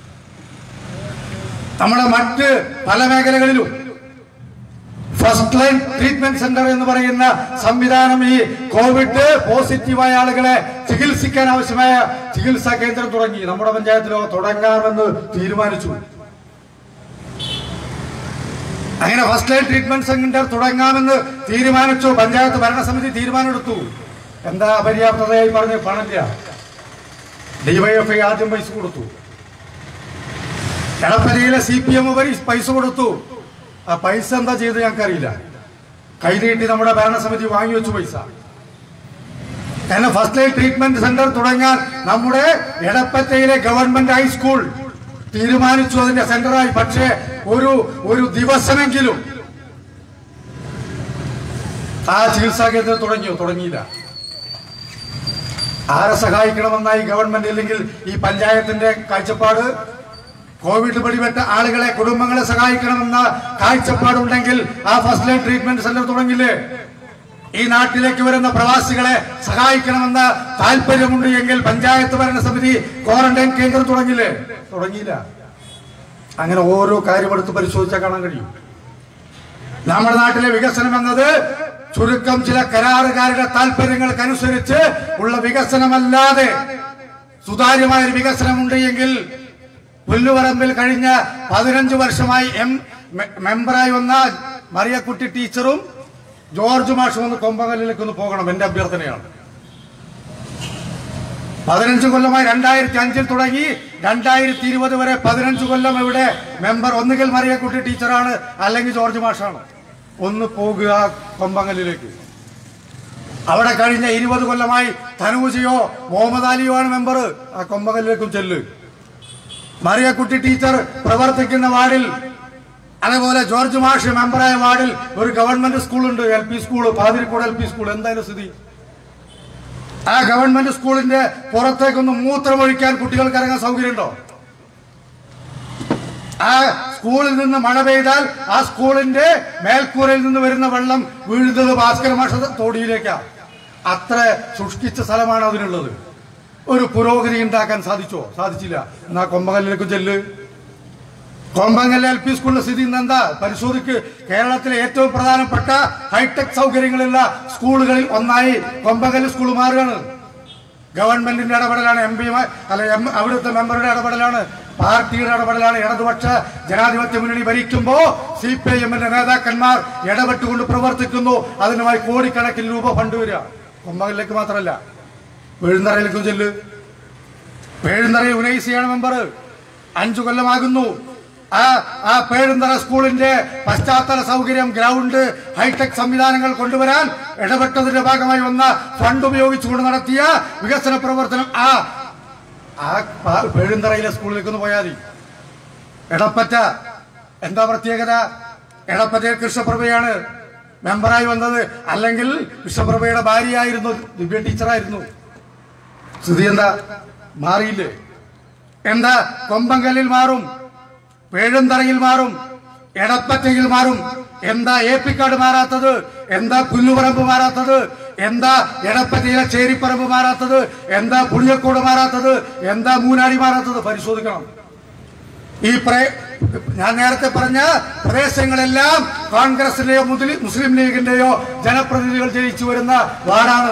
S8: നമ്മുടെ മറ്റ് പല മേഖലകളിലും ഫസ്റ്റ് ലൈൻ ട്രീറ്റ്മെന്റ് സെന്റർ എന്ന് പറയുന്ന സംവിധാനം ഈ കോവിഡ് പോസിറ്റീവായ ആളുകളെ ചികിത്സിക്കാൻ ആവശ്യമായ ചികിത്സാ കേന്ദ്രം തുടങ്ങി നമ്മുടെ പഞ്ചായത്തിലോ തുടങ്ങാമെന്ന് തീരുമാനിച്ചു അങ്ങനെ ഫസ്റ്റ് ലൈൻ ട്രീറ്റ്മെന്റ് സെന്റർ തുടങ്ങാമെന്ന് തീരുമാനിച്ചു പഞ്ചായത്ത് ഭരണസമിതി തീരുമാനമെടുത്തു എന്താ അപര്യാപ്തതയായി പറഞ്ഞ് പണില്ല ഡിവൈഎഫ്ഐ ആദ്യം പൈസ കൊടുത്തു എടപ്പനയിലെ സി പി എം പൈസ കൊടുത്തു ആ പൈസ എന്താ ചെയ്ത് ഞങ്ങൾക്കറിയില്ല കൈനീട്ടി നമ്മുടെ ഭരണസമിതി വാങ്ങി വെച്ചു പൈസ കാരണം ഫസ്റ്റ് ലൈൻ ട്രീറ്റ്മെന്റ് സെന്റർ തുടങ്ങാൻ നമ്മുടെ എടപ്പറ്റയിലെ ഗവൺമെന്റ് ഹൈസ്കൂൾ തീരുമാനിച്ചു അതിന്റെ സെന്ററായി പക്ഷേ ഒരു ഒരു ദിവസമെങ്കിലും ആ ചികിത്സാ കേന്ദ്രം തുടങ്ങിയോ തുടങ്ങിയില്ല ആരെ സഹായിക്കണമെന്നായി ഗവൺമെന്റ് ഇല്ലെങ്കിൽ ഈ പഞ്ചായത്തിന്റെ കാഴ്ചപ്പാട് കോവിഡ് പിടിപെട്ട ആളുകളെ കുടുംബങ്ങളെ സഹായിക്കണമെന്ന കാഴ്ചപ്പാടുണ്ടെങ്കിൽ ആ ഫസ്റ്റ് ലൈൻ ട്രീറ്റ്മെന്റ് സെന്റർ തുടങ്ങില്ലേ ഈ നാട്ടിലേക്ക് വരുന്ന പ്രവാസികളെ സഹായിക്കണമെന്ന താല്പര്യമുണ്ട് എങ്കിൽ പഞ്ചായത്ത് ഭരണസമിതി ക്വാറന്റൈൻ കേന്ദ്രം തുടങ്ങില്ലേ തുടങ്ങിയില്ല അങ്ങനെ ഓരോ കാര്യമെടുത്ത് പരിശോധിച്ചാൽ കാണാൻ കഴിയും നമ്മുടെ നാട്ടിലെ വികസനം എന്നത് ചുരുക്കം ചില കരാറുകാരുടെ താല്പര്യങ്ങൾക്കനുസരിച്ച് ഉള്ള വികസനമല്ലാതെ സുതാര്യമായ ഒരു വികസനമുണ്ട് എങ്കിൽ പുല്ലുപറമ്പിൽ കഴിഞ്ഞ പതിനഞ്ച് വർഷമായി എം മെ- മെമ്പറായി വന്ന മറിയക്കുട്ടി ടീച്ചറും ജോർജ് മാഷും ഒന്ന് കൊമ്പകല്ലിലേക്ക് ഒന്ന് പോകണം എന്റെ അഭ്യർത്ഥനയാണ് പതിനഞ്ച് കൊല്ലമായി രണ്ടായിരത്തി അഞ്ചിൽ തുടങ്ങി രണ്ടായിരത്തി ഇരുപത് വരെ പതിനഞ്ച് കൊല്ലം ഇവിടെ മെമ്പർ ഒന്നുകിൽ മറിയക്കുട്ടി ടീച്ചറാണ് അല്ലെങ്കിൽ ജോർജ് മാഷാണ് ഒന്ന് പോകുക കൊമ്പങ്കല്ലിലേക്ക് അവിടെ കഴിഞ്ഞ ഇരുപത് കൊല്ലമായി തനൂജയോ മുഹമ്മദ് അലിയോ ആണ് മെമ്പർ ആ കൊമ്പകല്ലിലേക്കും ചെല്ല് മറിയക്കുട്ടി ടീച്ചർ പ്രവർത്തിക്കുന്ന വാർഡിൽ അതേപോലെ ജോർജ് മാഷ് മെമ്പറായ വാർഡിൽ ഒരു ഗവൺമെന്റ് സ്കൂളുണ്ട് L P school Pathirikkode L P school എന്തായാലും സ്ഥിതി ആ ഗവൺമെന്റ് സ്കൂളിന്റെ പുറത്തേക്കൊന്ന് മൂത്രമൊഴിക്കാൻ കുട്ടികൾക്ക് ഇറങ്ങാൻ സൗകര്യമുണ്ടോ ആ സ്കൂളിൽ നിന്ന് മഴ പെയ്താൽ ആ സ്കൂളിന്റെ മേൽക്കൂരയിൽ നിന്ന് വരുന്ന വെള്ളം വീഴുന്നത് ഭാസ്കര മാഷ തോടിയിലേക്കാ അത്ര ശുഷ്കിച്ച സ്ഥലമാണ് അതിനുള്ളത് ഒരു പുരോഗതി ഉണ്ടാക്കാൻ സാധിച്ചോ സാധിച്ചില്ല എന്നാ കൊമ്പകല്ലിലേക്ക് ചെല്ല് കോമ്പങ്കൽ എൽ പി സ്കൂളിന്റെ സ്ഥിതി ഇന്ന് എന്താ പരിശോധിക്ക് കേരളത്തിലെ ഏറ്റവും പ്രധാനപ്പെട്ട ഹൈടെക് സൗകര്യങ്ങളുള്ള സ്കൂളുകളിൽ ഒന്നായി കൊമ്പങ്കൽ സ്കൂൾ മാറുകയാണ് ഗവൺമെന്റിന്റെ ഇടപെടലാണ് എം പിമാർ അല്ല എം അവിടുത്തെ മെമ്പറുടെ ഇടപെടലാണ് പാർട്ടിയുടെ ഇടപെടലാണ് ഇടതുപക്ഷ ജനാധിപത്യ മുന്നണി ഭരിക്കുമ്പോ സി പി ഐ എമ്മിന്റെ നേതാക്കന്മാർ ഇടപെട്ടുകൊണ്ട് പ്രവർത്തിക്കുന്നു അതിനുമായി കോടിക്കണക്കിന് രൂപ ഫണ്ട് വരിക കൊമ്പകലിലേക്ക് മാത്രമല്ല വേഴുന്നറയിലേക്കും ചെല്ല് പേഴുന്നറയിൽ ഉനൈസിയാണ് മെമ്പർ അഞ്ചു കൊല്ലമാകുന്നു ആ ആ പേഴുന്തറ സ്കൂളിന്റെ പശ്ചാത്തല സൗകര്യം ഗ്രൗണ്ട് ഹൈടെക് സംവിധാനങ്ങൾ കൊണ്ടുവരാൻ ഇടപെട്ടതിന്റെ ഭാഗമായി വന്ന ഫണ്ട് ഉപയോഗിച്ചുകൊണ്ട് നടത്തിയ വികസന പ്രവർത്തനം ആ ആ പ- പേഴുന്തറയിലെ സ്കൂളിലേക്ക് ഒന്ന് പോയാൽ മതി എടപ്പറ്റ എന്താ പ്രത്യേകത എടപ്പറ്റയിൽ കൃഷ്ണപ്രഭയാണ് മെമ്പറായി വന്നത് അല്ലെങ്കിൽ കൃഷ്ണപ്രഭയുടെ ഭാര്യയായിരുന്നു ദിവ്യ ടീച്ചറായിരുന്നു സ്ഥിതി എന്താ മാറിയില്ലേ എന്താ കൊമ്പങ്കല്ലിൽ മാറും പേഴുന്തറയിൽ മാറും എടപ്പറ്റയിൽ മാറും എന്താ ഏപ്പിക്കാട് മാറാത്തത് എന്താ പുല്ലുപറമ്പ് മാറാത്തത് എന്താ എടപ്പറ്റയിലെ ചേരിപ്പറമ്പ് മാറാത്തത് എന്താ പുളിയക്കോട് മാറാത്തത് എന്താ മൂനാടി മാറാത്തത് പരിശോധിക്കണം ഈ പ്രേ- ഞാൻ നേരത്തെ പറഞ്ഞ പ്രദേശങ്ങളെല്ലാം കോൺഗ്രസിന്റെയോ മുസ്ലിം മുസ്ലിം ലീഗിന്റെയോ ജനപ്രതിനിധികൾ ജയിച്ചു വരുന്ന വാർഡാണ്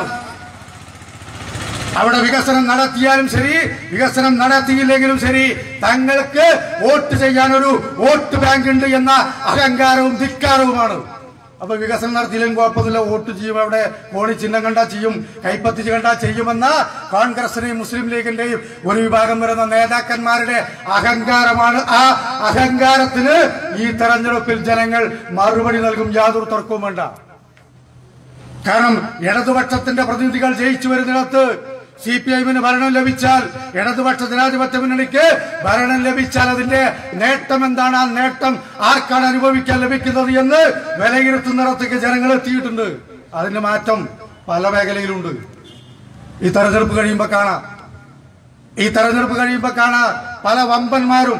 S8: അവിടെ വികസനം നടത്തിയാലും ശരി വികസനം നടത്തിയില്ലെങ്കിലും ശരി തങ്ങൾക്ക് വോട്ട് ചെയ്യാൻ ഒരു വോട്ട് ബാങ്ക് ഉണ്ട് എന്ന അഹങ്കാരവും ധിക്കാരവുമാണ് അപ്പൊ വികസനം നടത്തിയില്ലെങ്കിൽ കുഴപ്പമില്ല വോട്ട് ചെയ്യും അവിടെ കോണി ചിഹ്നം കണ്ടാ ചെയ്യും കൈപ്പത്തി കണ്ടാ ചെയ്യുമെന്ന കോൺഗ്രസിന്റെയും മുസ്ലിം ലീഗിന്റെയും ഒരു വിഭാഗം വരുന്ന നേതാക്കന്മാരുടെ അഹങ്കാരമാണ് ആ അഹങ്കാരത്തിന് ഈ തെരഞ്ഞെടുപ്പിൽ ജനങ്ങൾ മറുപടി നൽകും യാതൊരു തർക്കവും വേണ്ട കാരണം ഇടതുപക്ഷത്തിന്റെ പ്രതിനിധികൾ ജയിച്ചു വരുന്നിടത്ത് സി പി ഐമിന് ഭരണം ലഭിച്ചാൽ ഇടതുപക്ഷ ജനാധിപത്യ മുന്നണിക്ക് ഭരണം ലഭിച്ചാൽ അതിന്റെ നേട്ടം എന്താണ് ആ നേട്ടം ആർക്കാണ് അനുഭവിക്കാൻ ലഭിക്കുന്നത് എന്ന് വിലയിരുത്തുന്നിടത്തേക്ക് ജനങ്ങൾ എത്തിയിട്ടുണ്ട് അതിന്റെ മാറ്റം പല മേഖലയിലുണ്ട് ഈ തെരഞ്ഞെടുപ്പ് കഴിയുമ്പോ കാണാം ഈ തെരഞ്ഞെടുപ്പ് കഴിയുമ്പോ കാണാം പല വമ്പന്മാരും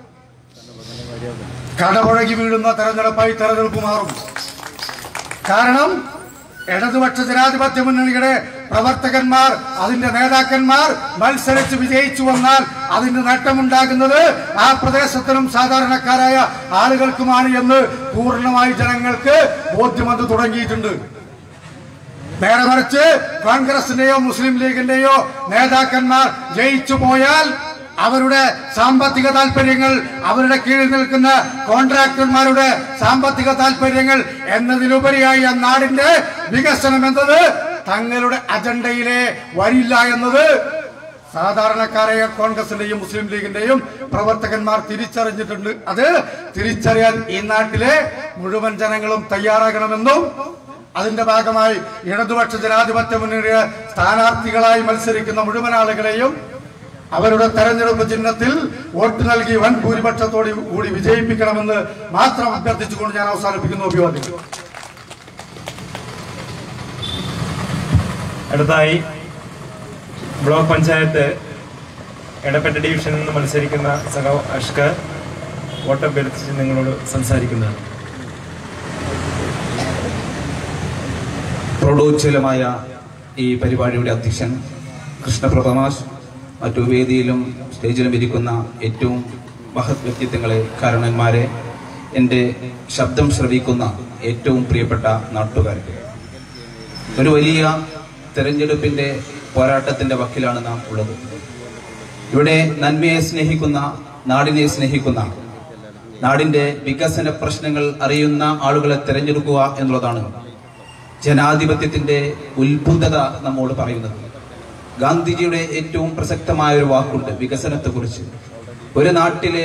S8: കടപുഴകി വീഴുന്ന തെരഞ്ഞെടുപ്പായി തെരഞ്ഞെടുപ്പ് മാറും കാരണം ഇടതുപക്ഷ ജനാധിപത്യ മുന്നണിയുടെ പ്രവർത്തകന്മാർ അതിന്റെ നേതാക്കന്മാർ മത്സരിച്ച് വിജയിച്ചു വന്നാൽ അതിന്റെ നേട്ടമുണ്ടാകുന്നത് ആ പ്രദേശത്തിനും സാധാരണക്കാരായ ആളുകൾക്കുമാണ് എന്ന് പൂർണ്ണമായി ജനങ്ങൾക്ക് ബോധ്യം വന്ന് തുടങ്ങിയിട്ടുണ്ട് നേരെ മറിച്ച് കോൺഗ്രസിന്റെയോ മുസ്ലിം ലീഗിന്റെയോ നേതാക്കന്മാർ ജയിച്ചു പോയാൽ അവരുടെ സാമ്പത്തിക താല്പര്യങ്ങൾ അവരുടെ കീഴിൽ നിൽക്കുന്ന കോൺട്രാക്ടർമാരുടെ സാമ്പത്തിക താല്പര്യങ്ങൾ എന്നതിലുപരിയായി ആ നാടിന്റെ വികസനം എന്നത് തങ്ങളുടെ അജണ്ടയിലെ വരില്ല എന്നത് സാധാരണക്കാരായ കോൺഗ്രസിന്റെയും മുസ്ലിം ലീഗിന്റെയും പ്രവർത്തകന്മാർ തിരിച്ചറിഞ്ഞിട്ടുണ്ട് അത് തിരിച്ചറിയാൻ ഈ നാട്ടിലെ മുഴുവൻ ജനങ്ങളും തയ്യാറാകണമെന്നും അതിന്റെ ഭാഗമായി ഇടതുപക്ഷ ജനാധിപത്യ മുന്നണിയുടെ സ്ഥാനാർത്ഥികളായി മത്സരിക്കുന്ന മുഴുവൻ ആളുകളെയും അവരുടെ തെരഞ്ഞെടുപ്പ് ചിഹ്നത്തിൽ വോട്ട് നൽകി വൻ ഭൂരിപക്ഷത്തോട് കൂടി വിജയിപ്പിക്കണമെന്ന് മാത്രം അഭ്യർത്ഥിച്ചുകൊണ്ട് ഞാൻ അവസാനിപ്പിക്കുന്നു അഭിവാദ്യം
S2: അടുത്തായി ബ്ലോക്ക് പഞ്ചായത്ത് എടപ്പെട്ട ഡിവിഷനിൽ നിന്ന് മത്സരിക്കുന്ന സഖാവ് അഷ്കർ വോട്ടഭ്യർത്ഥിച്ച് നിങ്ങളോട് സംസാരിക്കുന്നതാണ്
S9: പ്രൗഢോജ്വലമായ ഈ പരിപാടിയുടെ അധ്യക്ഷൻ കൃഷ്ണപ്രഭമാഷ് മറ്റു വേദിയിലും സ്റ്റേജിലും ഇരിക്കുന്ന ഏറ്റവും മഹത് വ്യക്തിത്വങ്ങളെ കാരണന്മാരെ എൻ്റെ ശബ്ദം ശ്രവിക്കുന്ന ഏറ്റവും പ്രിയപ്പെട്ട നാട്ടുകാർക്ക് ഒരു വലിയ തെരഞ്ഞെടുപ്പിൻ്റെ പോരാട്ടത്തിൻ്റെ വക്കിലാണ് നാം ഉള്ളത് ഇവിടെ നന്മയെ സ്നേഹിക്കുന്ന നാടിനെ സ്നേഹിക്കുന്ന നാടിൻ്റെ വികസന പ്രശ്നങ്ങൾ അറിയുന്ന ആളുകളെ തിരഞ്ഞെടുക്കുക എന്നുള്ളതാണ് ജനാധിപത്യത്തിന്റെ ഉത്ഭുതത നമ്മോട് പറയുന്നത് ഗാന്ധിജിയുടെ ഏറ്റവും പ്രസക്തമായ ഒരു വാക്കുണ്ട് വികസനത്തെക്കുറിച്ച് ഒരു നാട്ടിലെ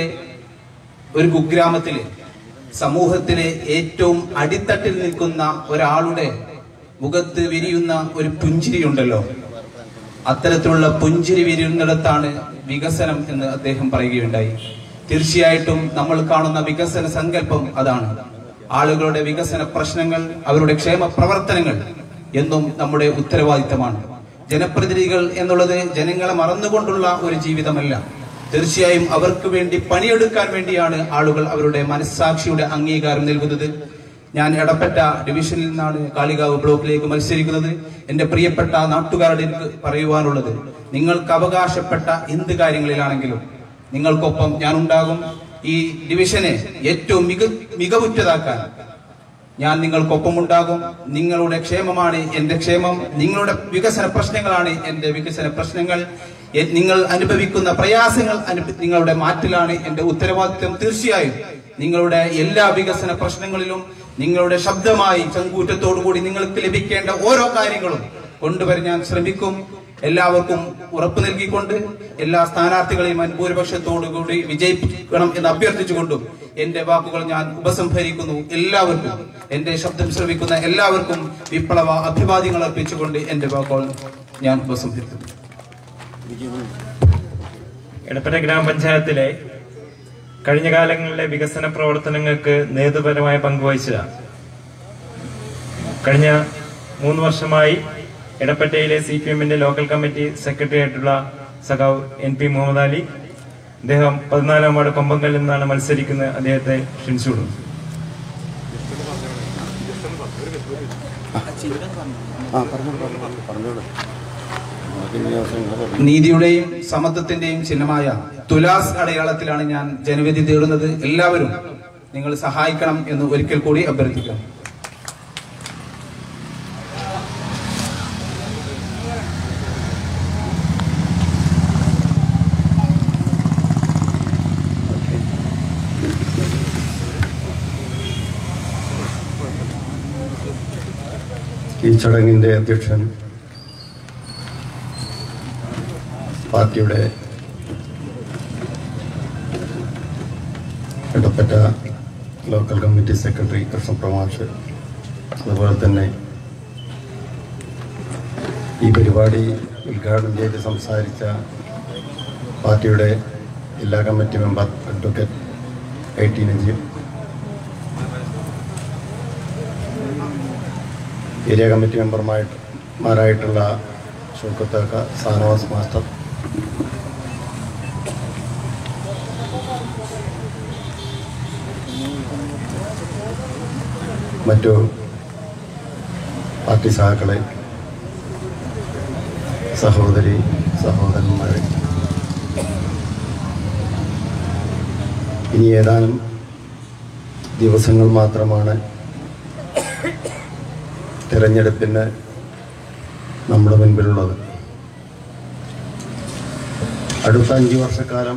S9: ഒരു കുഗ്രാമത്തിലെ സമൂഹത്തിലെ ഏറ്റവും അടിത്തട്ടിൽ നിൽക്കുന്ന ഒരാളുടെ മുഖത്ത് വിരിയുന്ന ഒരു പുഞ്ചിരി ഉണ്ടല്ലോ അത്തരത്തിലുള്ള പുഞ്ചിരി വിരിയുന്നിടത്താണ് വികസനം എന്ന് അദ്ദേഹം പറയുകയുണ്ടായി തീർച്ചയായിട്ടും നമ്മൾ കാണുന്ന വികസന സങ്കല്പം അതാണ് ആളുകളുടെ വികസന പ്രശ്നങ്ങൾ അവരുടെ ക്ഷേമ പ്രവർത്തനങ്ങൾ എന്നും നമ്മുടെ ഉത്തരവാദിത്തമാണ് ജനപ്രതിനിധികൾ എന്നുള്ളത് ജനങ്ങളെ മറന്നുകൊണ്ടുള്ള ഒരു ജീവിതമല്ല തീർച്ചയായും അവർക്ക് വേണ്ടി പണിയെടുക്കാൻ വേണ്ടിയാണ് ആളുകൾ അവരുടെ മനസ്സാക്ഷിയുടെ അംഗീകാരം നൽകുന്നത് ഞാൻ എടപ്പെട്ട ഡിവിഷനിൽ നിന്നാണ് കാളികാവ് ബ്ലോക്കിലേക്ക് മത്സരിക്കുന്നത് എന്റെ പ്രിയപ്പെട്ട നാട്ടുകാരോട് എനിക്ക് പറയുവാനുള്ളത് നിങ്ങൾക്ക് അവകാശപ്പെട്ട എന്ത് കാര്യങ്ങളിലാണെങ്കിലും നിങ്ങൾക്കൊപ്പം ഞാൻ ഉണ്ടാകും ഈ ഡിവിഷനെ ഏറ്റവും മിക മികവുറ്റതാക്കാൻ ഞാൻ നിങ്ങൾക്കൊപ്പം ഉണ്ടാകും നിങ്ങളുടെ ക്ഷേമമാണ് എന്റെ ക്ഷേമം നിങ്ങളുടെ വികസന പ്രശ്നങ്ങളാണ് എന്റെ വികസന പ്രശ്നങ്ങൾ എ- നിങ്ങൾ അനുഭവിക്കുന്ന പ്രയാസങ്ങൾ അനുഭ- നിങ്ങളുടെ മാറ്റിലാണ് എന്റെ ഉത്തരവാദിത്വം തീർച്ചയായും നിങ്ങളുടെ എല്ലാ വികസന പ്രശ്നങ്ങളിലും നിങ്ങളുടെ ശബ്ദമായി ചങ്കൂറ്റത്തോടുകൂടി നിങ്ങൾക്ക് ലഭിക്കേണ്ട ഓരോ കാര്യങ്ങളും കൊണ്ടുവരാൻ ഞാൻ ശ്രമിക്കും എല്ലാവർക്കും ഉറപ്പ് നൽകിക്കൊണ്ട് എല്ലാ സ്ഥാനാർത്ഥികളെയും ഭൂരിപക്ഷത്തോടുകൂടി വിജയിപ്പിക്കണം എന്ന് അഭ്യർത്ഥിച്ചുകൊണ്ടും എന്റെ വാക്കുകൾ ഞാൻ ഉപസംഹരിക്കുന്നു എല്ലാവർക്കും എന്റെ ശബ്ദം ശ്രവിക്കുന്ന എല്ലാവർക്കും വിപ്ലവ അഭിവാദ്യങ്ങൾ അർപ്പിച്ചുകൊണ്ട് എന്റെ വാക്കുകൾ ഞാൻ ഉപസംഹരിക്കുന്നു
S2: എടപ്പറ്റ ഗ്രാമപഞ്ചായത്തിലെ കഴിഞ്ഞ കാലങ്ങളിലെ വികസന പ്രവർത്തനങ്ങൾക്ക് നേതൃപരമായ പങ്കുവഹിച്ചതാണ് കഴിഞ്ഞ മൂന്ന് വർഷമായി എടപ്പറ്റയിലെ സി പി എമ്മിന്റെ ലോക്കൽ കമ്മിറ്റി സെക്രട്ടറി ആയിട്ടുള്ള സഖാവ് എൻ പി മുഹമ്മദ് അലി അദ്ദേഹം പതിനാലാം വാർഡ് കൊമ്പങ്കലിൽ നിന്നാണ് മത്സരിക്കുന്നത് അദ്ദേഹത്തെ ക്ഷണിച്ചുകൊള്ളുന്നു
S9: നീതിയുടെയും സമത്വത്തിന്റെയും ചിഹ്നമായ തുലാസ് അടയാളത്തിലാണ് ഞാൻ ജനവിധി തേടുന്നത് എല്ലാവരും നിങ്ങൾ സഹായിക്കണം എന്ന് ഒരിക്കൽ കൂടി അഭ്യർത്ഥിക്കാം
S10: ഈ ചടങ്ങിൻ്റെ അധ്യക്ഷൻ പാർട്ടിയുടെ ഇടപ്പറ്റ ലോക്കൽ കമ്മിറ്റി സെക്രട്ടറി കൃഷ്ണപ്രമാഷ് അതുപോലെ തന്നെ ഈ പരിപാടി ഉദ്ഘാടനം ചെയ്ത് സംസാരിച്ച പാർട്ടിയുടെ ജില്ലാ committee member advocate I T Najeeb area committee മെമ്പർമായിട്ട് മാരായിട്ടുള്ള ഷൗക്കത്താക്ക സാനവാസ് മാസ്റ്റർ മറ്റു പാർട്ടി സഹാക്കളെ സഹോദരി സഹോദരന്മാരെ ഇനി ഏതാനും ദിവസങ്ങൾ മാത്രമാണ് തിരഞ്ഞെടുപ്പിന് നമ്മുടെ മുൻപിലുള്ളത് അടുത്ത അഞ്ച് വർഷക്കാലം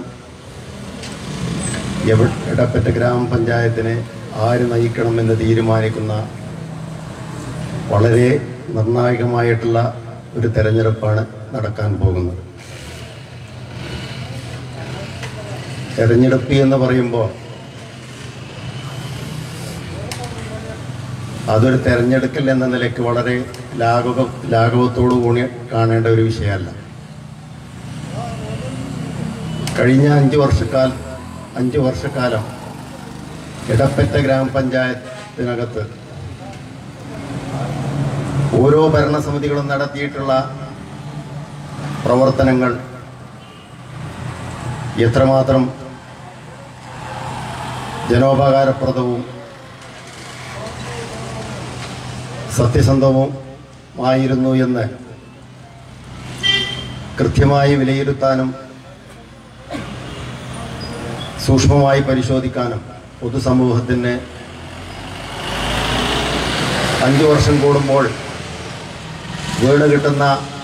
S10: എവ- എടപ്പറ്റ ഗ്രാമപഞ്ചായത്തിനെ ആര് നയിക്കണമെന്ന് തീരുമാനിക്കുന്ന വളരെ നിർണായകമായിട്ടുള്ള ഒരു തെരഞ്ഞെടുപ്പാണ് നടക്കാൻ പോകുന്നത് തെരഞ്ഞെടുപ്പ് എന്ന് പറയുമ്പോൾ അതൊരു തെരഞ്ഞെടുക്കൽ എന്ന നിലയ്ക്ക് വളരെ ലാഘവ ലാഘവത്തോടു കൂടി കാണേണ്ട ഒരു വിഷയമല്ല കഴിഞ്ഞ അഞ്ച് വർഷക്കാൽ അഞ്ച് വർഷക്കാലം ഇടപ്പറ്റ ഗ്രാമപഞ്ചായത്തിനകത്ത് ഓരോ ഭരണസമിതികളും നടത്തിയിട്ടുള്ള പ്രവർത്തനങ്ങൾ എത്രമാത്രം ജനോപകാരപ്രദവും സത്യസന്ധവുമായിരുന്നു എന്ന് കൃത്യമായി വിലയിരുത്താനും സൂക്ഷ്മമായി പരിശോധിക്കാനും പൊതുസമൂഹത്തിന് അഞ്ചു വർഷം കൂടുമ്പോൾ വീട് കിട്ടുന്ന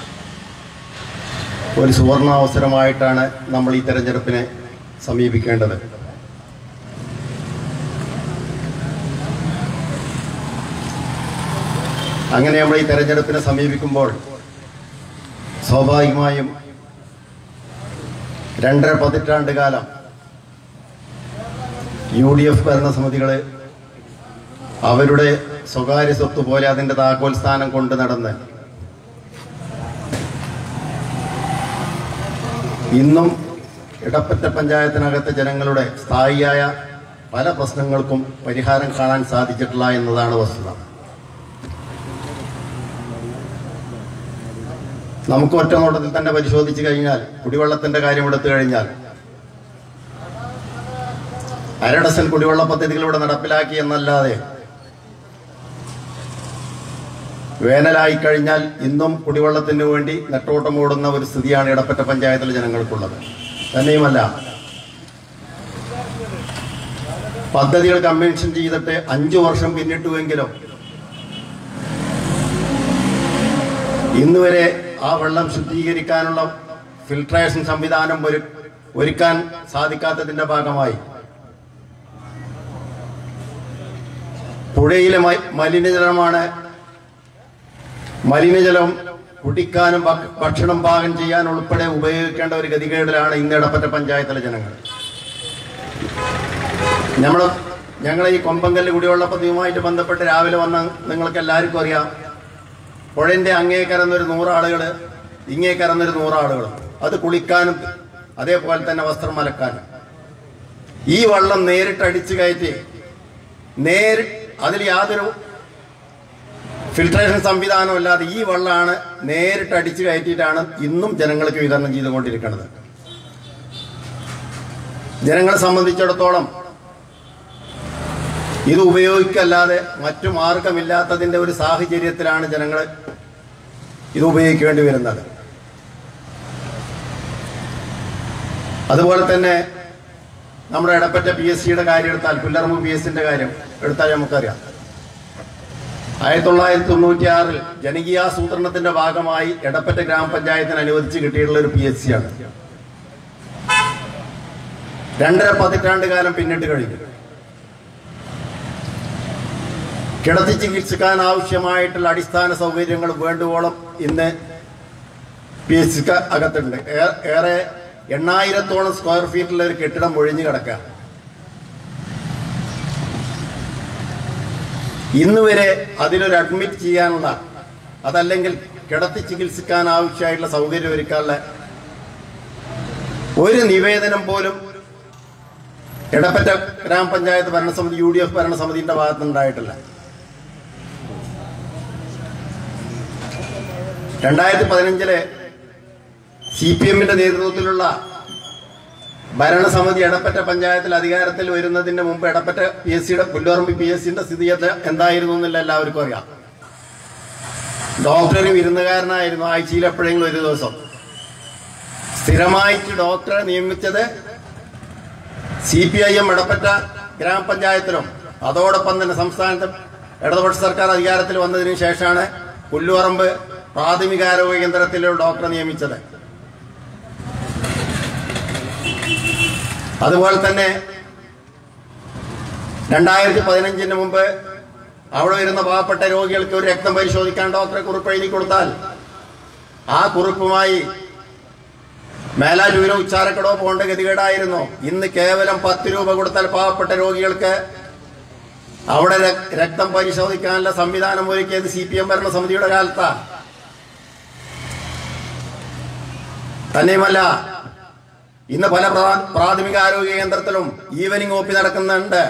S10: ഒരു സുവർണാവസരമായിട്ടാണ് നമ്മൾ ഈ തെരഞ്ഞെടുപ്പിനെ സമീപിക്കേണ്ടത് അങ്ങനെ നമ്മൾ ഈ തെരഞ്ഞെടുപ്പിനെ സമീപിക്കുമ്പോൾ സ്വാഭാവികമായും രണ്ടര പതിറ്റാണ്ട് കാലം യു ഡി എഫ് ഭരണസമിതികൾ അവരുടെ സ്വകാര്യ സ്വത്ത് പോലെ അതിൻ്റെ താക്കോൽ സ്ഥാനം കൊണ്ട് നടന്ന് ഇന്നും ഇടപ്പറ്റ പഞ്ചായത്തിനകത്തെ ജനങ്ങളുടെ സ്ഥായിയായ പല പ്രശ്നങ്ങൾക്കും പരിഹാരം കാണാൻ സാധിച്ചിട്ടില്ല എന്നതാണ് വസ്തുത നമുക്ക് ഒറ്റ നോട്ടത്തിൽ തന്നെ പരിശോധിച്ചു കഴിഞ്ഞാൽ കുടിവെള്ളത്തിന്റെ കാര്യം എടുത്തു കഴിഞ്ഞാൽ അരഡസൻ കുടിവെള്ള പദ്ധതികൾ ഇവിടെ നടപ്പിലാക്കി എന്നല്ലാതെ വേനലായി കഴിഞ്ഞാൽ ഇന്നും കുടിവെള്ളത്തിന് വേണ്ടി നെട്ടോട്ടം ഓടുന്ന ഒരു സ്ഥിതിയാണ് ഇടപ്പറ്റ പഞ്ചായത്തിലെ ജനങ്ങൾക്കുള്ളത് തന്നെയുമല്ല പദ്ധതികൾ കമ്മീഷൻ ചെയ്തിട്ട് അഞ്ചു വർഷം പിന്നിട്ടുവെങ്കിലും ഇന്ന് വരെ ആ വെള്ളം ശുദ്ധീകരിക്കാനുള്ള ഫിൽട്രേഷൻ സംവിധാനം ഒരു ഒരുക്കാൻ സാധിക്കാത്തതിന്റെ ഭാഗമായി പുഴയിലെ മ- മലിനജലമാണ് മലിനജലം കുടിക്കാനും ഭ- ഭക്ഷണം പാകം ചെയ്യാൻ ഉൾപ്പെടെ ഉപയോഗിക്കേണ്ട ഒരു ഗതികേടിലാണ് ഇന്ന് ഇടപ്പറ്റ പഞ്ചായത്തിലെ ജനങ്ങൾ നമ്മൾ ഞങ്ങൾ ഈ കൊമ്പങ്കല്ല് കുടിവെള്ള പദ്ധതിയുമായിട്ട് ബന്ധപ്പെട്ട് രാവിലെ വന്ന നിങ്ങൾക്ക് എല്ലാവർക്കും അറിയാം പുഴന്റെ അങ്ങേ കരന്നൊരു നൂറാളുകൾ ഇങ്ങേ കരന്നൊരു നൂറാളുകൾ അത് കുളിക്കാനും അതേപോലെ തന്നെ വസ്ത്രം അലക്കാനും ഈ വെള്ളം നേരിട്ട് അടിച്ചു കയറ്റി നേരി അതിൽ യാതൊരു ഫിൽട്രേഷൻ സംവിധാനം അല്ലാതെ ഈ വെള്ളമാണ് നേരിട്ട് അടിച്ചു കയറ്റിയിട്ടാണ് ഇന്നും ജനങ്ങൾക്ക് വിതരണം ചെയ്തുകൊണ്ടിരിക്കുന്നത് ജനങ്ങളെ സംബന്ധിച്ചിടത്തോളം ഇത് ഉപയോഗിക്കല്ലാതെ മറ്റു മാർഗമില്ലാത്തതിന്റെ ഒരു സാഹചര്യത്തിലാണ് ജനങ്ങൾ ഇത് ഉപയോഗിക്കേണ്ടി വരുന്നത് അതുപോലെ തന്നെ നമ്മുടെ ഇടപ്പറ്റ പി എസ് സിയുടെ കാര്യം എടുത്താൽ പുല്ലറമ്പ് പി എസ് സിന്റെ കാര്യം എടുത്താൽ നമുക്കറിയാം ആയിരത്തി തൊള്ളായിരത്തി തൊണ്ണൂറ്റി ആറിൽ ജനകീയാസൂത്രണത്തിന്റെ ഭാഗമായി എടപ്പറ്റ ഗ്രാമപഞ്ചായത്തിന് അനുവദിച്ച് കിട്ടിയിട്ടുള്ള ഒരു പി എസ് സി ആണ് രണ്ടര പതിറ്റാണ്ട് കാലം പിന്നിട്ട് കഴിഞ്ഞു കിടത്തി ചികിത്സിക്കാൻ ആവശ്യമായിട്ടുള്ള അടിസ്ഥാന സൗകര്യങ്ങൾ വേണ്ടുവോളം ഇന്ന് പി എസ് സിക്ക് അകത്തുണ്ട് ഏ- ഏറെ എണ്ണായിരത്തോളം സ്ക്വയർ ഫീറ്റുള്ള ഒരു കെട്ടിടം ഒഴിഞ്ഞു കിടക്കുക ഇന്ന് വരെ അതിലൊരു അഡ്മിറ്റ് ചെയ്യാനുള്ള അതല്ലെങ്കിൽ കിടത്തി ചികിത്സിക്കാൻ ആവശ്യമായിട്ടുള്ള സൗകര്യം ഒരുക്കാനുള്ള ഒരു നിവേദനം പോലും ഇടപ്പറ്റ ഗ്രാമപഞ്ചായത്ത് ഭരണസമിതി യു ഡി എഫ് ഭരണസമിതിന്റെ ഭാഗത്തുനിന്നുണ്ടായിട്ടില്ല രണ്ടായിരത്തി പതിനഞ്ചിലെ സി പി എമ്മിന്റെ നേതൃത്വത്തിലുള്ള ഭരണസമിതി എടപ്പറ്റ പഞ്ചായത്തിൽ അധികാരത്തിൽ വരുന്നതിന് മുമ്പ് എടപ്പറ്റ പി എസ് സിയുടെ പുല്ലുറമ്പ് പി എസ് സിന്റെ സ്ഥിതി എന്ത- എന്തായിരുന്നു എന്നില്ല എല്ലാവർക്കും അറിയാം ഡോക്ടർ വിരുന്നുകാരനായിരുന്നു ആഴ്ചയിൽ എപ്പോഴെങ്കിലും ഒരു ദിവസം സ്ഥിരമായിട്ട് ഡോക്ടറെ നിയമിച്ചത് C P I M Edappatta ഗ്രാമപഞ്ചായത്തിലും അതോടൊപ്പം തന്നെ സംസ്ഥാനത്ത് ഇടതുപക്ഷ സർക്കാർ അധികാരത്തിൽ വന്നതിന് ശേഷമാണ് പുല്ലുറമ്പ് പ്രാഥമികാരോഗ്യ കേന്ദ്രത്തിലെ ഡോക്ടറെ നിയമിച്ചത് അതുപോലെ തന്നെ രണ്ടായിരത്തി പതിനഞ്ചിന് മുമ്പ് അവിടെ വരുന്ന പാവപ്പെട്ട രോഗികൾക്ക് ഒരു രക്തം പരിശോധിക്കാൻ ഡോക്ടറെ കുറിപ്പ് എഴുതി കൊടുത്താൽ ആ കുറിപ്പുമായി മേലാറ്റൂരോ ഉച്ചാരക്കടോ പോകേണ്ട ഗതികേടായിരുന്നു ഇന്ന് കേവലം പത്ത് രൂപ കൊടുത്താൽ പാവപ്പെട്ട രോഗികൾക്ക് അവിടെ രക്- രക്തം പരിശോധിക്കാനുള്ള സംവിധാനം ഒരുക്കിയത് സി പി എം ഭരണസമിതിയുടെ കാലത്താ തന്നെയുമല്ല ഇന്ന് പല പ്രാ- പ്രാഥമിക ആരോഗ്യ കേന്ദ്രത്തിലും ഈവനിങ് ഒപ്പി നടക്കുന്നുണ്ട്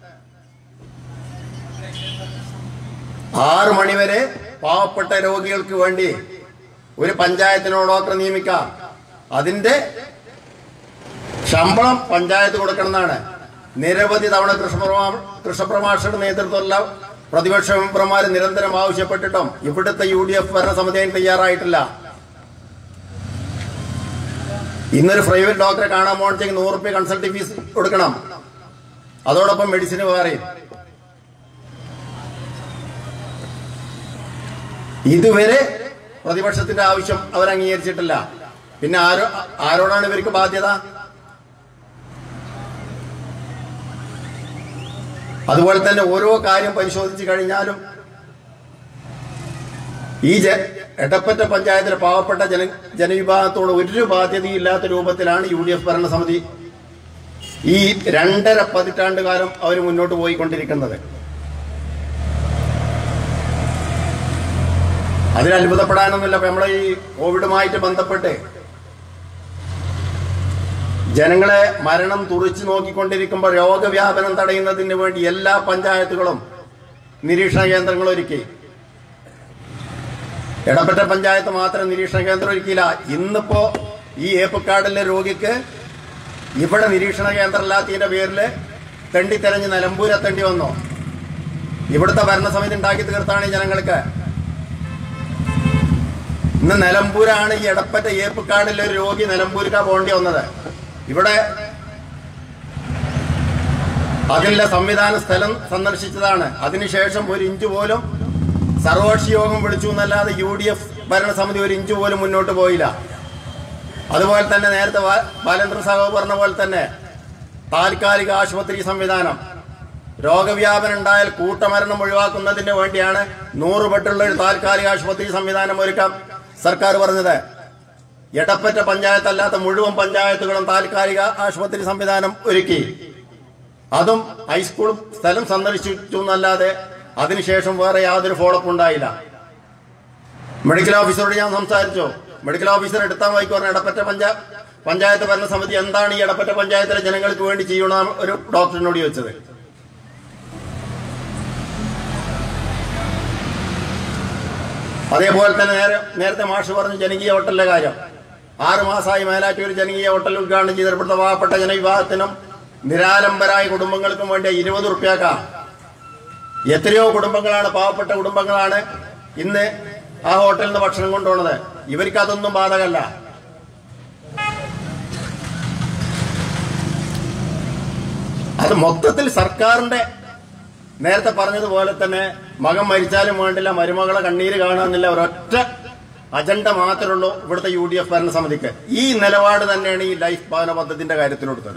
S10: ആറ് മണിവരെ പാവപ്പെട്ട രോഗികൾക്ക് വേണ്ടി ഒരു പഞ്ചായത്തിനോ ഡോക്ടറെ നിയമിക്കാം അതിന്റെ ശമ്പളം പഞ്ചായത്ത് കൊടുക്കണമെന്നാണ് നിരവധി തവണ കൃഷ്ണപ്രമാ കൃഷ്ണപ്രമാഷയുടെ നേതൃത്വമുള്ള പ്രതിപക്ഷ മെമ്പർമാർ നിരന്തരം ആവശ്യപ്പെട്ടിട്ടും ഇവിടുത്തെ യു ഡി എഫ് ഭരണസമിതി അതിന് തയ്യാറായിട്ടില്ല ഇന്നൊരു പ്രൈവറ്റ് ഡോക്ടറെ കാണാൻ പോകണമെങ്കിൽ നൂറ് റുപ്യ കൺസൾട്ടിംഗ് ഫീസ് കൊടുക്കണം അതോടൊപ്പം മെഡിസിന് വേറെയും ഇതുവരെ പ്രതിപക്ഷത്തിന്റെ ആവശ്യം അവർ അംഗീകരിച്ചിട്ടില്ല പിന്നെ ആരോ ആരോടാണ് ഇവർക്ക് ബാധ്യത അതുപോലെ തന്നെ ഓരോ കാര്യം പരിശോധിച്ചു കഴിഞ്ഞാലും ഈ ജ എടപ്പറ്റ പഞ്ചായത്തിലെ പാവപ്പെട്ട ജന ജനവിഭാഗത്തോട് ഒരു ബാധ്യതയില്ലാത്ത രൂപത്തിലാണ് യു ഡി എഫ് ഭരണസമിതി ഈ രണ്ടര പതിറ്റാണ്ട് കാലം അവർ മുന്നോട്ട് പോയിക്കൊണ്ടിരിക്കുന്നത് അതിൽ അത്ഭുതപ്പെടാനൊന്നുമില്ല അപ്പൊ നമ്മളെ ഈ കോവിഡുമായിട്ട് ബന്ധപ്പെട്ട് ജനങ്ങളെ മരണം തുറിച്ചു നോക്കിക്കൊണ്ടിരിക്കുമ്പോൾ രോഗവ്യാപനം തടയുന്നതിന് വേണ്ടി എല്ലാ പഞ്ചായത്തുകളും നിരീക്ഷണ കേന്ദ്രങ്ങൾ ഒരുക്കി എടപ്പറ്റ പഞ്ചായത്ത് മാത്രം നിരീക്ഷണ കേന്ദ്രം ഒരുക്കിയില്ല ഇന്നിപ്പോ ഈ ഏപ്പക്കാടിലെ രോഗിക്ക് ഇവിടെ നിരീക്ഷണ കേന്ദ്രമില്ലാത്തതിന്റെ പേരിൽ തെണ്ടി തെരഞ്ഞ് നിലമ്പൂരെത്തേണ്ടി വന്നു ഇവിടുത്തെ ഭരണസമിതി ഉണ്ടാക്കി തീർത്താണ് ഈ ജനങ്ങൾക്ക് ഇന്ന് നിലമ്പൂരാണ് ഈ എടപ്പറ്റ ഏപ്പക്കാടിലെ ഒരു രോഗി നിലമ്പൂരിക്കാ പോകേണ്ടി വന്നത് ഇവിടെ അതിനുള്ള സംവിധാന സ്ഥലം സന്ദർശിച്ചതാണ് അതിനുശേഷം ഒരു ഇഞ്ച് പോലും സർവകക്ഷി യോഗം വിളിച്ചു എന്നല്ലാതെ യു ഡി എഫ് ഭരണസമിതി ഒരു ഇഞ്ച് പോലും മുന്നോട്ട് പോയില്ല അതുപോലെ തന്നെ നേരത്തെ ബാ- ബാലേന്ദ്ര സാഹു പറഞ്ഞ പോലെ തന്നെ താൽക്കാലിക ആശുപത്രി സംവിധാനം രോഗവ്യാപനം ഉണ്ടായാൽ കൂട്ടമരണം ഒഴിവാക്കുന്നതിന് വേണ്ടിയാണ് നൂറ് ബെഡുള്ള ഒരു താൽക്കാലിക ആശുപത്രി സംവിധാനം ഒരുക്കാം സർക്കാർ പറഞ്ഞത് എടപ്പറ്റ പഞ്ചായത്ത് അല്ലാത്ത മുഴുവൻ പഞ്ചായത്തുകളും താൽക്കാലിക ആശുപത്രി സംവിധാനം ഒരുക്കി അതും ഹൈസ്കൂൾ സ്ഥലം സന്ദർശിച്ചു എന്നല്ലാതെ അതിനുശേഷം വേറെ യാതൊരു ഫോളോപ്പ് ഉണ്ടായില്ല മെഡിക്കൽ ഓഫീസറോട് ഞാൻ സംസാരിച്ചു മെഡിക്കൽ ഓഫീസർ എടുത്താൽ വായിക്കും പറഞ്ഞ എടപ്പറ്റ പഞ്ചാ പഞ്ചായത്ത് ഭരണസമിതി എന്താണ് ഈ എടപ്പറ്റ പഞ്ചായത്തിലെ ജനങ്ങൾക്ക് വേണ്ടി ചെയ്യണം ഒരു ഡോക്ടറിനോട് ചോദിച്ചത് അതേപോലെ തന്നെ നേരെ നേരത്തെ മാഷ് പറഞ്ഞു ജനകീയ ഹോട്ടലിന്റെ കാര്യം ആറ് മാസമായി മേലാറ്റൂർ ജനകീയ ഹോട്ടൽ ഉദ്ഘാടനം ചെയ്തിടപ്പെടുന്ന പാവപ്പെട്ട ജനവിഭാഗത്തിനും നിരാലംബരായ കുടുംബങ്ങൾക്കും വേണ്ടി ഇരുപത് റുപ്യാക്ക എത്രയോ കുടുംബങ്ങളാണ് പാവപ്പെട്ട കുടുംബങ്ങളാണ് ഇന്ന് ആ ഹോട്ടലിൽ നിന്ന് ഭക്ഷണം കൊണ്ടുപോണത് ഇവർക്ക് അതൊന്നും ബാധകല്ല അത് മൊത്തത്തിൽ സർക്കാരിന്റെ നേരത്തെ പറഞ്ഞതുപോലെ തന്നെ മകൻ മരിച്ചാലും വേണ്ടില്ല മരുമകളെ കണ്ണീര് കാണാന്നില്ല ഒരൊറ്റ അജണ്ട മാത്രമേ ഉള്ളൂ ഇവിടുത്തെ യു ഡി എഫ് ഭരണസമിതിക്ക് ഈ നിലപാട് തന്നെയാണ് ഈ ലൈഫ് ഭവന പദ്ധതിന്റെ കാര്യത്തിലെടുത്തത്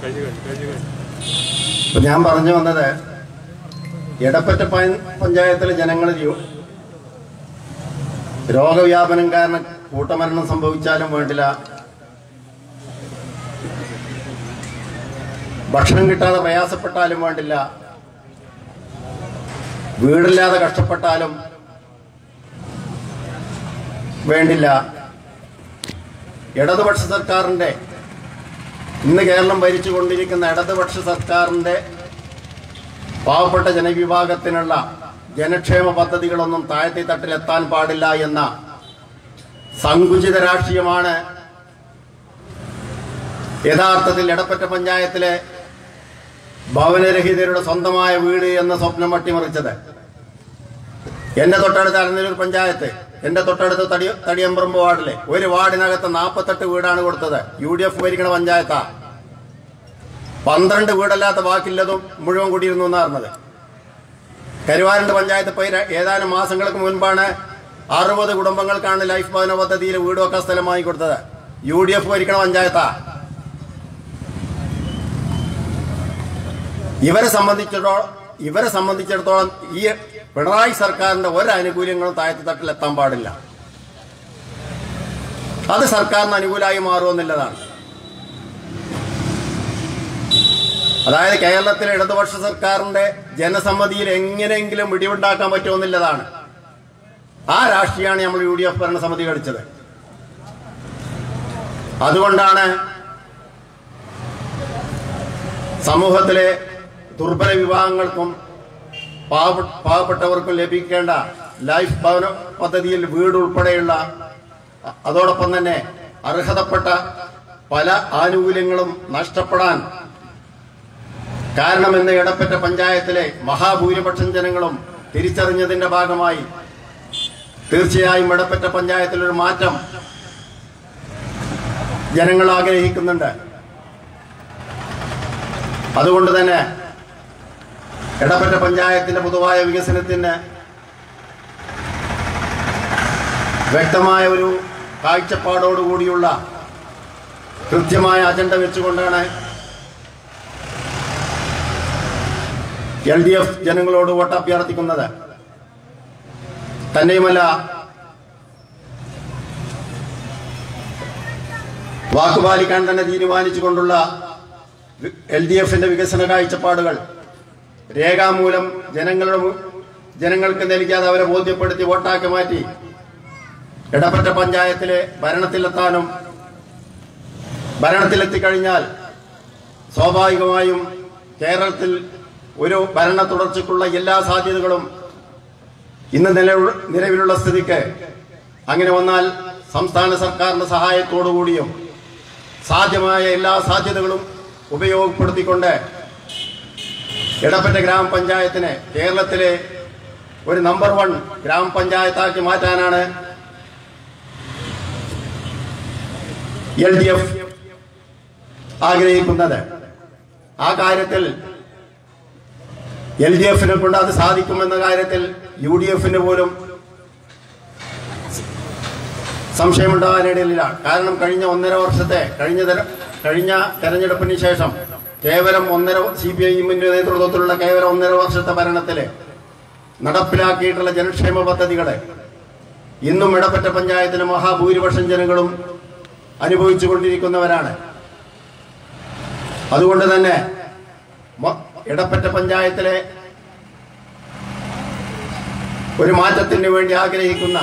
S1: കഴിഞ്ഞു കഴിഞ്ഞു കഴിഞ്ഞു കഴിഞ്ഞു
S10: ഇപ്പൊ ഞാൻ പറഞ്ഞു വന്നത് എടപ്പറ്റ പ- പഞ്ചായത്തിലെ ജനങ്ങളിൽ യോ- രോഗവ്യാപനം കാരണം കൂട്ടമരണം സംഭവിച്ചാലും വേണ്ടില്ല ഭക്ഷണം കിട്ടാതെ പ്രയാസപ്പെട്ടാലും വേണ്ടില്ല വീടില്ലാതെ കഷ്ടപ്പെട്ടാലും വേണ്ടില്ല ഇടതുപക്ഷ സർക്കാരിന്റെ ഇന്ന് കേരളം ഭരിച്ചുകൊണ്ടിരിക്കുന്ന ഇടതുപക്ഷ സർക്കാരിന്റെ പാവപ്പെട്ട ജനവിഭാഗത്തിനുള്ള ജനക്ഷേമ പദ്ധതികളൊന്നും താഴത്തെ തട്ടിലെത്താൻ പാടില്ല എന്ന സങ്കുചിത രാഷ്ട്രീയമാണ് യഥാർത്ഥത്തിൽ എടപ്പറ്റ പഞ്ചായത്തിലെ ഭവനരഹിതരുടെ സ്വന്തമായ വീട് എന്ന സ്വപ്നം അട്ടിമറിച്ചത് എന്റെ തൊട്ടടുത്ത അരനല്ലൂർ പഞ്ചായത്ത് എന്റെ തൊട്ടടുത്ത തടി തടിയമ്പറമ്പ് വാർഡിലെ ഒരു വാർഡിനകത്ത് നാൽപ്പത്തെട്ട് വീടാണ് കൊടുത്തത് യു ഡി എഫ് ഭരിക്കണ പഞ്ചായത്താ പന്ത്രണ്ട് വീടല്ലാത്ത ബാക്കിയുള്ളതും മുഴുവൻ കൂടിയിരുന്നു എന്നാ പറഞ്ഞത് കരുവാരണ്ട് പഞ്ചായത്ത് ഇപ്പൊ ഈ ര- ഏതാനും മാസങ്ങൾക്ക് മുൻപാണ് അറുപത് കുടുംബങ്ങൾക്കാണ് ലൈഫ് ഭവന പദ്ധതിയിൽ വീട് വെക്കാൻ സ്ഥലം വാങ്ങിക്കൊടുത്തത് യു ഡി എഫ് ഭരിക്കണ പഞ്ചായത്താ ഇവരെ സംബന്ധിച്ചിടത്തോളം ഇവരെ സംബന്ധിച്ചിടത്തോളം ഈ പിണറായി സർക്കാരിന്റെ ഒരു ആനുകൂല്യങ്ങളും താഴത്തെ തട്ടിൽ എത്താൻ പാടില്ല അത് സർക്കാരിന് അനുകൂലമായി മാറുമെന്നുള്ളതാണ് അതായത് കേരളത്തിലെ ഇടതുപക്ഷ സർക്കാരിന്റെ ജനസമ്മതിയിൽ എങ്ങനെയെങ്കിലും പിടിവുണ്ടാക്കാൻ പറ്റുമെന്നുള്ളതാണ് ആ രാഷ്ട്രീയമാണ് നമ്മൾ യു ഡി എഫ് ഭരണസമിതി കളിച്ചത് അതുകൊണ്ടാണ് സമൂഹത്തിലെ ദുർബല വിഭാഗങ്ങൾക്കും പാവ- പാവപ്പെട്ടവർക്കും ലഭിക്കേണ്ട ലൈഫ് ഭവന പദ്ധതിയിൽ വീട് ഉൾപ്പെടെയുള്ള അ- അതോടൊപ്പം തന്നെ അർഹതപ്പെട്ട പല ആനുകൂല്യങ്ങളും നഷ്ടപ്പെടാൻ കാരണമെന്ന് ഇടപ്പറ്റ പഞ്ചായത്തിലെ മഹാഭൂരിപക്ഷം ജനങ്ങളും തിരിച്ചറിഞ്ഞതിന്റെ ഭാഗമായി തീർച്ചയായും ഇടപ്പറ്റ പഞ്ചായത്തിലൊരു മാറ്റം ജനങ്ങൾ ആഗ്രഹിക്കുന്നുണ്ട് അതുകൊണ്ട് തന്നെ ഇടപ്പറ്റ പഞ്ചായത്തിന്റെ പൊതുവായ വികസനത്തിന് വ്യക്തമായ ഒരു കാഴ്ചപ്പാടോടുകൂടിയുള്ള കൃത്യമായ അജണ്ട വെച്ചുകൊണ്ടാണ് എൽ ഡി എഫ് ജനങ്ങളോട് വോട്ട് അഭ്യർത്ഥിക്കുന്നത് തന്നെയുമല്ല വാക്കുപാലിക്കാൻ തന്നെ തീരുമാനിച്ചുകൊണ്ടുള്ള എൽ ഡി എഫിന്റെ വികസന കാഴ്ചപ്പാടുകൾ രേഖാമൂലം ജനങ്ങളുടെ മു- ജനങ്ങൾക്ക് നൽകിയാതെ അവരെ ബോധ്യപ്പെടുത്തി വോട്ടാക്കി മാറ്റി ഇടപ്പറ്റ പഞ്ചായത്തിലെ ഭരണത്തിലെത്താനും ഭരണത്തിലെത്തിക്കഴിഞ്ഞാൽ സ്വാഭാവികമായും കേരളത്തിൽ ഒരു ഭരണ തുടർച്ചയ്ക്കുള്ള എല്ലാ സാധ്യതകളും ഇന്ന് നിലവിൽ- നിലവിലുള്ള സ്ഥിതിക്ക് അങ്ങനെ വന്നാൽ സംസ്ഥാന സർക്കാരിന്റെ സഹായത്തോടുകൂടിയും സാധ്യമായ എല്ലാ സാധ്യതകളും ഉപയോഗപ്പെടുത്തിക്കൊണ്ട് ഇടപ്പറ്റ ഗ്രാമപഞ്ചായത്തിനെ കേരളത്തിലെ ഒരു നമ്പർ വൺ ഗ്രാമപഞ്ചായത്താക്കി മാറ്റാനാണ് എൽ ഡി എഫ് ആഗ്രഹിക്കുന്നത് ആ കാര്യത്തിൽ എൽ ഡി എഫിനെ കൊണ്ട് അത് സാധിക്കുമെന്ന കാര്യത്തിൽ യു ഡി എഫിന് പോലും സംശയമുണ്ടാകാനിടയില്ല കാരണം കഴിഞ്ഞ ഒന്നര വർഷത്തെ കഴിഞ്ഞ തെര- കഴിഞ്ഞ തെരഞ്ഞെടുപ്പിന് ശേഷം കേവലം ഒന്നര സി പി ഐ എമ്മിന്റെ നേതൃത്വത്തിലുള്ള കേവലം ഒന്നര വർഷത്തെ ഭരണത്തില് നടപ്പിലാക്കിയിട്ടുള്ള ജനക്ഷേമ പദ്ധതികളെ ഇന്നും ഇടപ്പറ്റ പഞ്ചായത്തിലെ മഹാഭൂരിപക്ഷം ജനങ്ങളും അനുഭവിച്ചു കൊണ്ടിരിക്കുന്നവരാണ് അതുകൊണ്ട് തന്നെ മ- ഇടപ്പറ്റ പഞ്ചായത്തിലെ ഒരു മാറ്റത്തിന് വേണ്ടി ആഗ്രഹിക്കുന്ന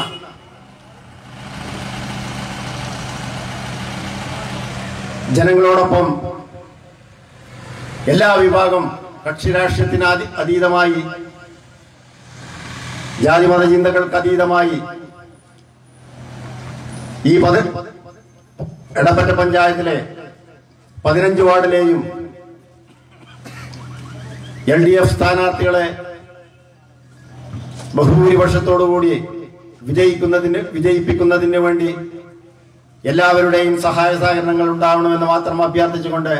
S10: ജനങ്ങളോടൊപ്പം എല്ലാ വിഭാഗം കക്ഷി രാഷ്ട്രീയത്തിന് അതി- അതീതമായി ജാതിമത ചിന്തകൾക്ക് അതീതമായി ഈ പതി എടപ്പറ്റ പഞ്ചായത്തിലെ പതിനഞ്ച് വാർഡിലെയും എൽ ഡി എഫ് സ്ഥാനാർത്ഥികളെ ബഹുഭൂരിപക്ഷത്തോടുകൂടി വിജയിക്കുന്നതിന് വിജയിപ്പിക്കുന്നതിന് വേണ്ടി എല്ലാവരുടെയും സഹായ സഹകരണങ്ങൾ ഉണ്ടാവണമെന്ന് മാത്രം അഭ്യർത്ഥിച്ചുകൊണ്ട്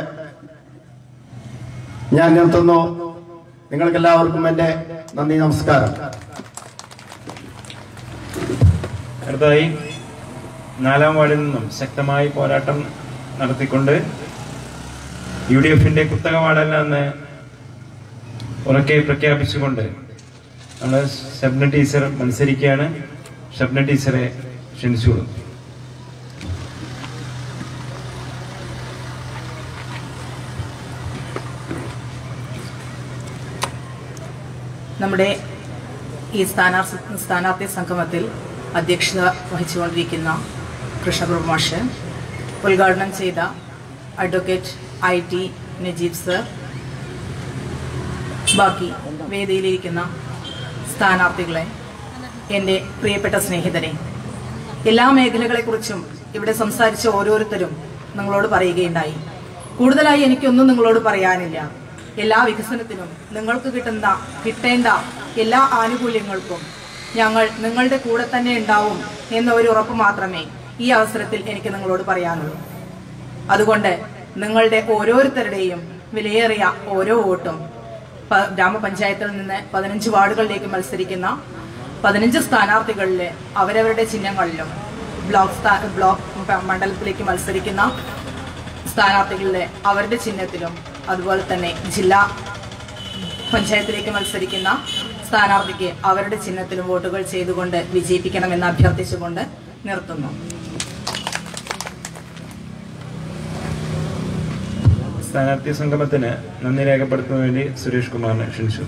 S10: ഞാൻ നിർത്തുന്നു നിങ്ങൾക്ക് എല്ലാവർക്കും എൻ്റെ നന്ദി നമസ്കാരം
S2: അടുത്തതായി നാലാം വാർഡിൽ നിന്നും ശക്തമായി പോരാട്ടം നടത്തിക്കൊണ്ട് യു ഡി എഫിന്റെ കുത്തകമാടല്ല എന്ന് ഉറക്കെ പ്രഖ്യാപിച്ചുകൊണ്ട് നമ്മൾ ഷബ്ന ടീച്ചർ മത്സരിക്കുകയാണ് ഷബ്ന ടീച്ചറെ ക്ഷണിച്ചോളൂ
S11: നമ്മുടെ ഈ സ്ഥാനാർത്ഥി സ്ഥാനാർത്ഥി സംഗമത്തിൽ അധ്യക്ഷത വഹിച്ചുകൊണ്ടിരിക്കുന്ന കൃഷ്ണപ്രഭു മാഷ് ഉദ്ഘാടനം ചെയ്ത advocate I T Najeeb sir ബാക്കി വേദിയിലിരിക്കുന്ന സ്ഥാനാർത്ഥികളെ എൻ്റെ പ്രിയപ്പെട്ട സ്നേഹിതരെ എല്ലാ മേഖലകളെക്കുറിച്ചും ഇവിടെ സംസാരിച്ച ഓരോരുത്തരും നിങ്ങളോട് പറയുകയുണ്ടായി കൂടുതലായി എനിക്കൊന്നും നിങ്ങളോട് പറയാനില്ല എല്ലാ വികസനത്തിനും നിങ്ങൾക്ക് കിട്ടുന്ന കിട്ടേണ്ട എല്ലാ ആനുകൂല്യങ്ങൾക്കും ഞങ്ങൾ നിങ്ങളുടെ കൂടെ തന്നെ ഉണ്ടാവും എന്ന ഒരു ഉറപ്പ് മാത്രമേ ഈ അവസരത്തിൽ എനിക്ക് നിങ്ങളോട് പറയാനുള്ളൂ അതുകൊണ്ട് നിങ്ങളുടെ ഓരോരുത്തരുടെയും വിലയേറിയ ഓരോ വോട്ടും പ- ഗ്രാമപഞ്ചായത്തിൽ നിന്ന് പതിനഞ്ച് വാർഡുകളിലേക്ക് മത്സരിക്കുന്ന പതിനഞ്ച് സ്ഥാനാർത്ഥികളിലെ അവരവരുടെ ചിഹ്നങ്ങളിലും ബ്ലോക്ക് സ്ഥാ- ബ്ലോക്ക് പ- മണ്ഡലത്തിലേക്ക് മത്സരിക്കുന്ന സ്ഥാനാർത്ഥികളിലെ അവരുടെ ചിഹ്നത്തിലും അതുപോലെ തന്നെ ജില്ലാ പഞ്ചായത്തിലേക്ക് മത്സരിക്കുന്ന സ്ഥാനാർത്ഥിക്ക് അവരുടെ ചിഹ്നത്തിലും വോട്ടുകൾ ചെയ്തുകൊണ്ട് വിജയിപ്പിക്കണമെന്ന് അഭ്യർത്ഥിച്ചുകൊണ്ട് നിർത്തുന്നു
S2: സ്ഥാനാർത്ഥി സംഗമത്തിന് നന്ദി രേഖപ്പെടുത്തുന്നതിന് വേണ്ടി സുരേഷ് കുമാറിനെ ക്ഷണിച്ചു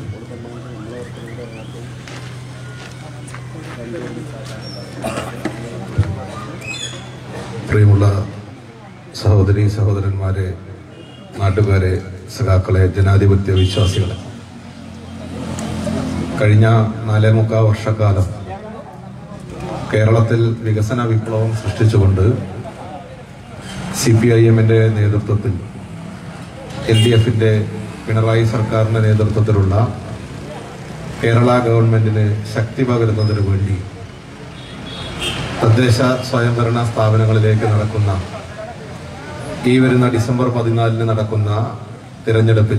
S12: പ്രിയമുള്ള സഹോദരി സഹോദരന്മാരെ നാട്ടുകാരെ സഖാക്കളെ ജനാധിപത്യ വിശ്വാസികളെ കഴിഞ്ഞ നാലേ മുക്കാ വർഷക്കാലം കേരളത്തിൽ വികസന വിപ്ലവം സൃഷ്ടിച്ചുകൊണ്ട് സി പി ഐ എമ്മിന്റെ നേതൃത്വത്തിൽ എൽ ഡി എഫിന്റെ പിണറായി സർക്കാരിന്റെ നേതൃത്വത്തിലുള്ള കേരള ഗവൺമെന്റിന് ശക്തി പകരുന്നതിനു വേണ്ടി തദ്ദേശ സ്വയംഭരണ സ്ഥാപനങ്ങളിലേക്ക് നടക്കുന്ന ഈ വരുന്ന ഡിസംബർ പതിനാലിന് നടക്കുന്ന തിരഞ്ഞെടുപ്പിൽ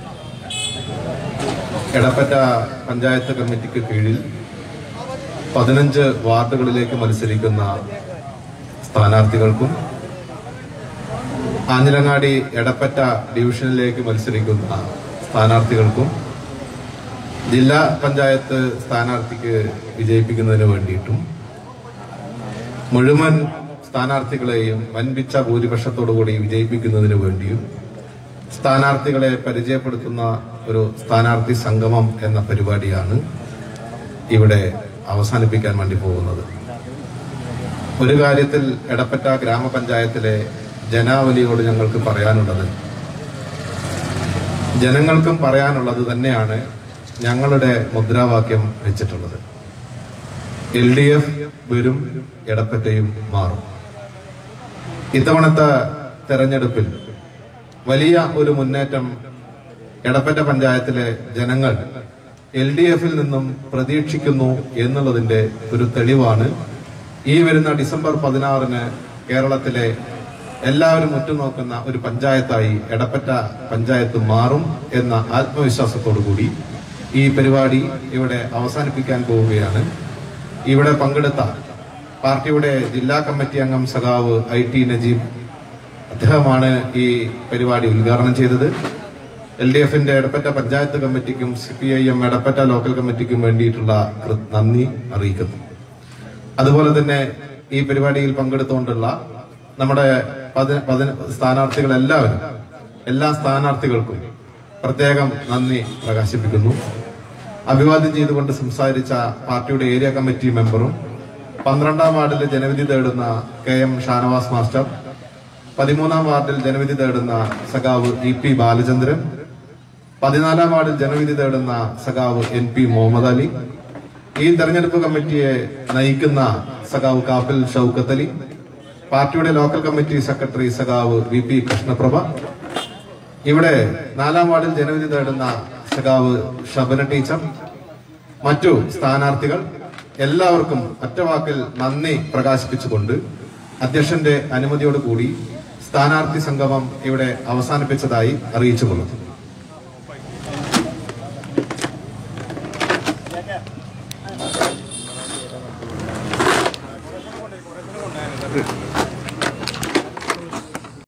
S12: എടപ്പറ്റ പഞ്ചായത്ത് കമ്മിറ്റിക്ക് കീഴിൽ പതിനഞ്ച് വാർഡുകളിലേക്ക് മത്സരിക്കുന്ന സ്ഥാനാർത്ഥികൾക്കും ആഞ്ഞിലങ്ങാടി എടപ്പറ്റ ഡിവിഷനിലേക്ക് മത്സരിക്കുന്ന സ്ഥാനാർത്ഥികൾക്കും ജില്ലാ പഞ്ചായത്ത് സ്ഥാനാർത്ഥിക്ക് വിജയിപ്പിക്കുന്നതിന് വേണ്ടിയിട്ടും മുഴുവൻ സ്ഥാനാർത്ഥികളെയും വൻപിച്ച ഭൂരിപക്ഷത്തോടുകൂടി വിജയിപ്പിക്കുന്നതിന് വേണ്ടിയും സ്ഥാനാർത്ഥികളെ പരിചയപ്പെടുത്തുന്ന ഒരു സ്ഥാനാർത്ഥി സംഗമം എന്ന പരിപാടിയാണ് ഇവിടെ അവസാനിപ്പിക്കാൻ വേണ്ടി പോകുന്നത് ഒരു കാര്യത്തിൽ എടപ്പറ്റ ഗ്രാമപഞ്ചായത്തിലെ ജനാവലിയോട് ഞങ്ങൾക്ക് പറയാനുള്ളത് ജനങ്ങൾക്കും പറയാനുള്ളത് തന്നെയാണ് ഞങ്ങളുടെ മുദ്രാവാക്യം വെച്ചിട്ടുള്ളത് എൽ ഡി എഫ് വരും എടപ്പറ്റയും മാറും ഇത്തവണത്തെ തെരഞ്ഞെടുപ്പിൽ വലിയ ഒരു മുന്നേറ്റം എടപ്പറ്റ പഞ്ചായത്തിലെ ജനങ്ങൾ എൽ ഡി എഫിൽ നിന്നും പ്രതീക്ഷിക്കുന്നു എന്നുള്ളതിന്റെ ഒരു തെളിവാണ് ഈ വരുന്ന ഡിസംബർ പതിനാറിന് കേരളത്തിലെ എല്ലാവരും ഉറ്റുനോക്കുന്ന ഒരു പഞ്ചായത്തായി എടപ്പറ്റ പഞ്ചായത്ത് മാറും എന്ന ആത്മവിശ്വാസത്തോടു കൂടി ഈ പരിപാടി ഇവിടെ അവസാനിപ്പിക്കാൻ പോവുകയാണ് ഇവിടെ പങ്കെടുത്ത പാർട്ടിയുടെ ജില്ലാ കമ്മിറ്റി അംഗം സഖാവ് ഐ ടി നജീബ് അദ്ദേഹമാണ് ഈ പരിപാടി ഉദ്ഘാടനം ചെയ്തത് എൽ ഡി എഫിന്റെ എടപ്പറ്റ പഞ്ചായത്ത് കമ്മിറ്റിക്കും C P I M Edappatta local കമ്മിറ്റിക്കും വേണ്ടിയിട്ടുള്ള കൃ- നന്ദി അറിയിക്കുന്നു അതുപോലെ തന്നെ ഈ പരിപാടിയിൽ പങ്കെടുത്തുകൊണ്ടുള്ള നമ്മുടെ പതി- പതി- സ്ഥാനാർത്ഥികൾ എല്ലാവരും എല്ലാ സ്ഥാനാർത്ഥികൾക്കും പ്രത്യേകം നന്ദി പ്രകാശിപ്പിക്കുന്നു അഭിവാദ്യം ചെയ്തുകൊണ്ട് സംസാരിച്ച പാർട്ടിയുടെ ഏരിയ കമ്മിറ്റി മെമ്പറും പന്ത്രണ്ടാം വാർഡിൽ ജനവിധി തേടുന്ന കെ എം ഷാനവാസ് മാസ്റ്റർ പതിമൂന്നാം വാർഡിൽ ജനവിധി തേടുന്ന സഖാവ് ഇ പി ബാലചന്ദ്രൻ പതിനാലാം വാർഡിൽ ജനവിധി തേടുന്ന സഖാവ് എൻ പി മുഹമ്മദ് അലി ഈ തെരഞ്ഞെടുപ്പ് കമ്മിറ്റിയെ നയിക്കുന്ന സഖാവ് കാപ്പിൽ ഷൌക്കത്ത് അലി പാർട്ടിയുടെ ലോക്കൽ കമ്മിറ്റി സെക്രട്ടറി സഖാവ് വി പി കൃഷ്ണപ്രഭ ഇവിടെ നാലാം വാർഡിൽ ജനവിധി തേടുന്ന സഖാവ് ഷബന ടീച്ചർ മറ്റു സ്ഥാനാർത്ഥികൾ എല്ലാവർക്കും ഒറ്റവാക്കിൽ നന്ദി പ്രകാശിപ്പിച്ചുകൊണ്ട് അധ്യക്ഷന്റെ അനുമതിയോടുകൂടി സ്ഥാനാർത്ഥി സംഗമം ഇവിടെ അവസാനിപ്പിച്ചതായി അറിയിച്ചുകൊള്ളുന്നു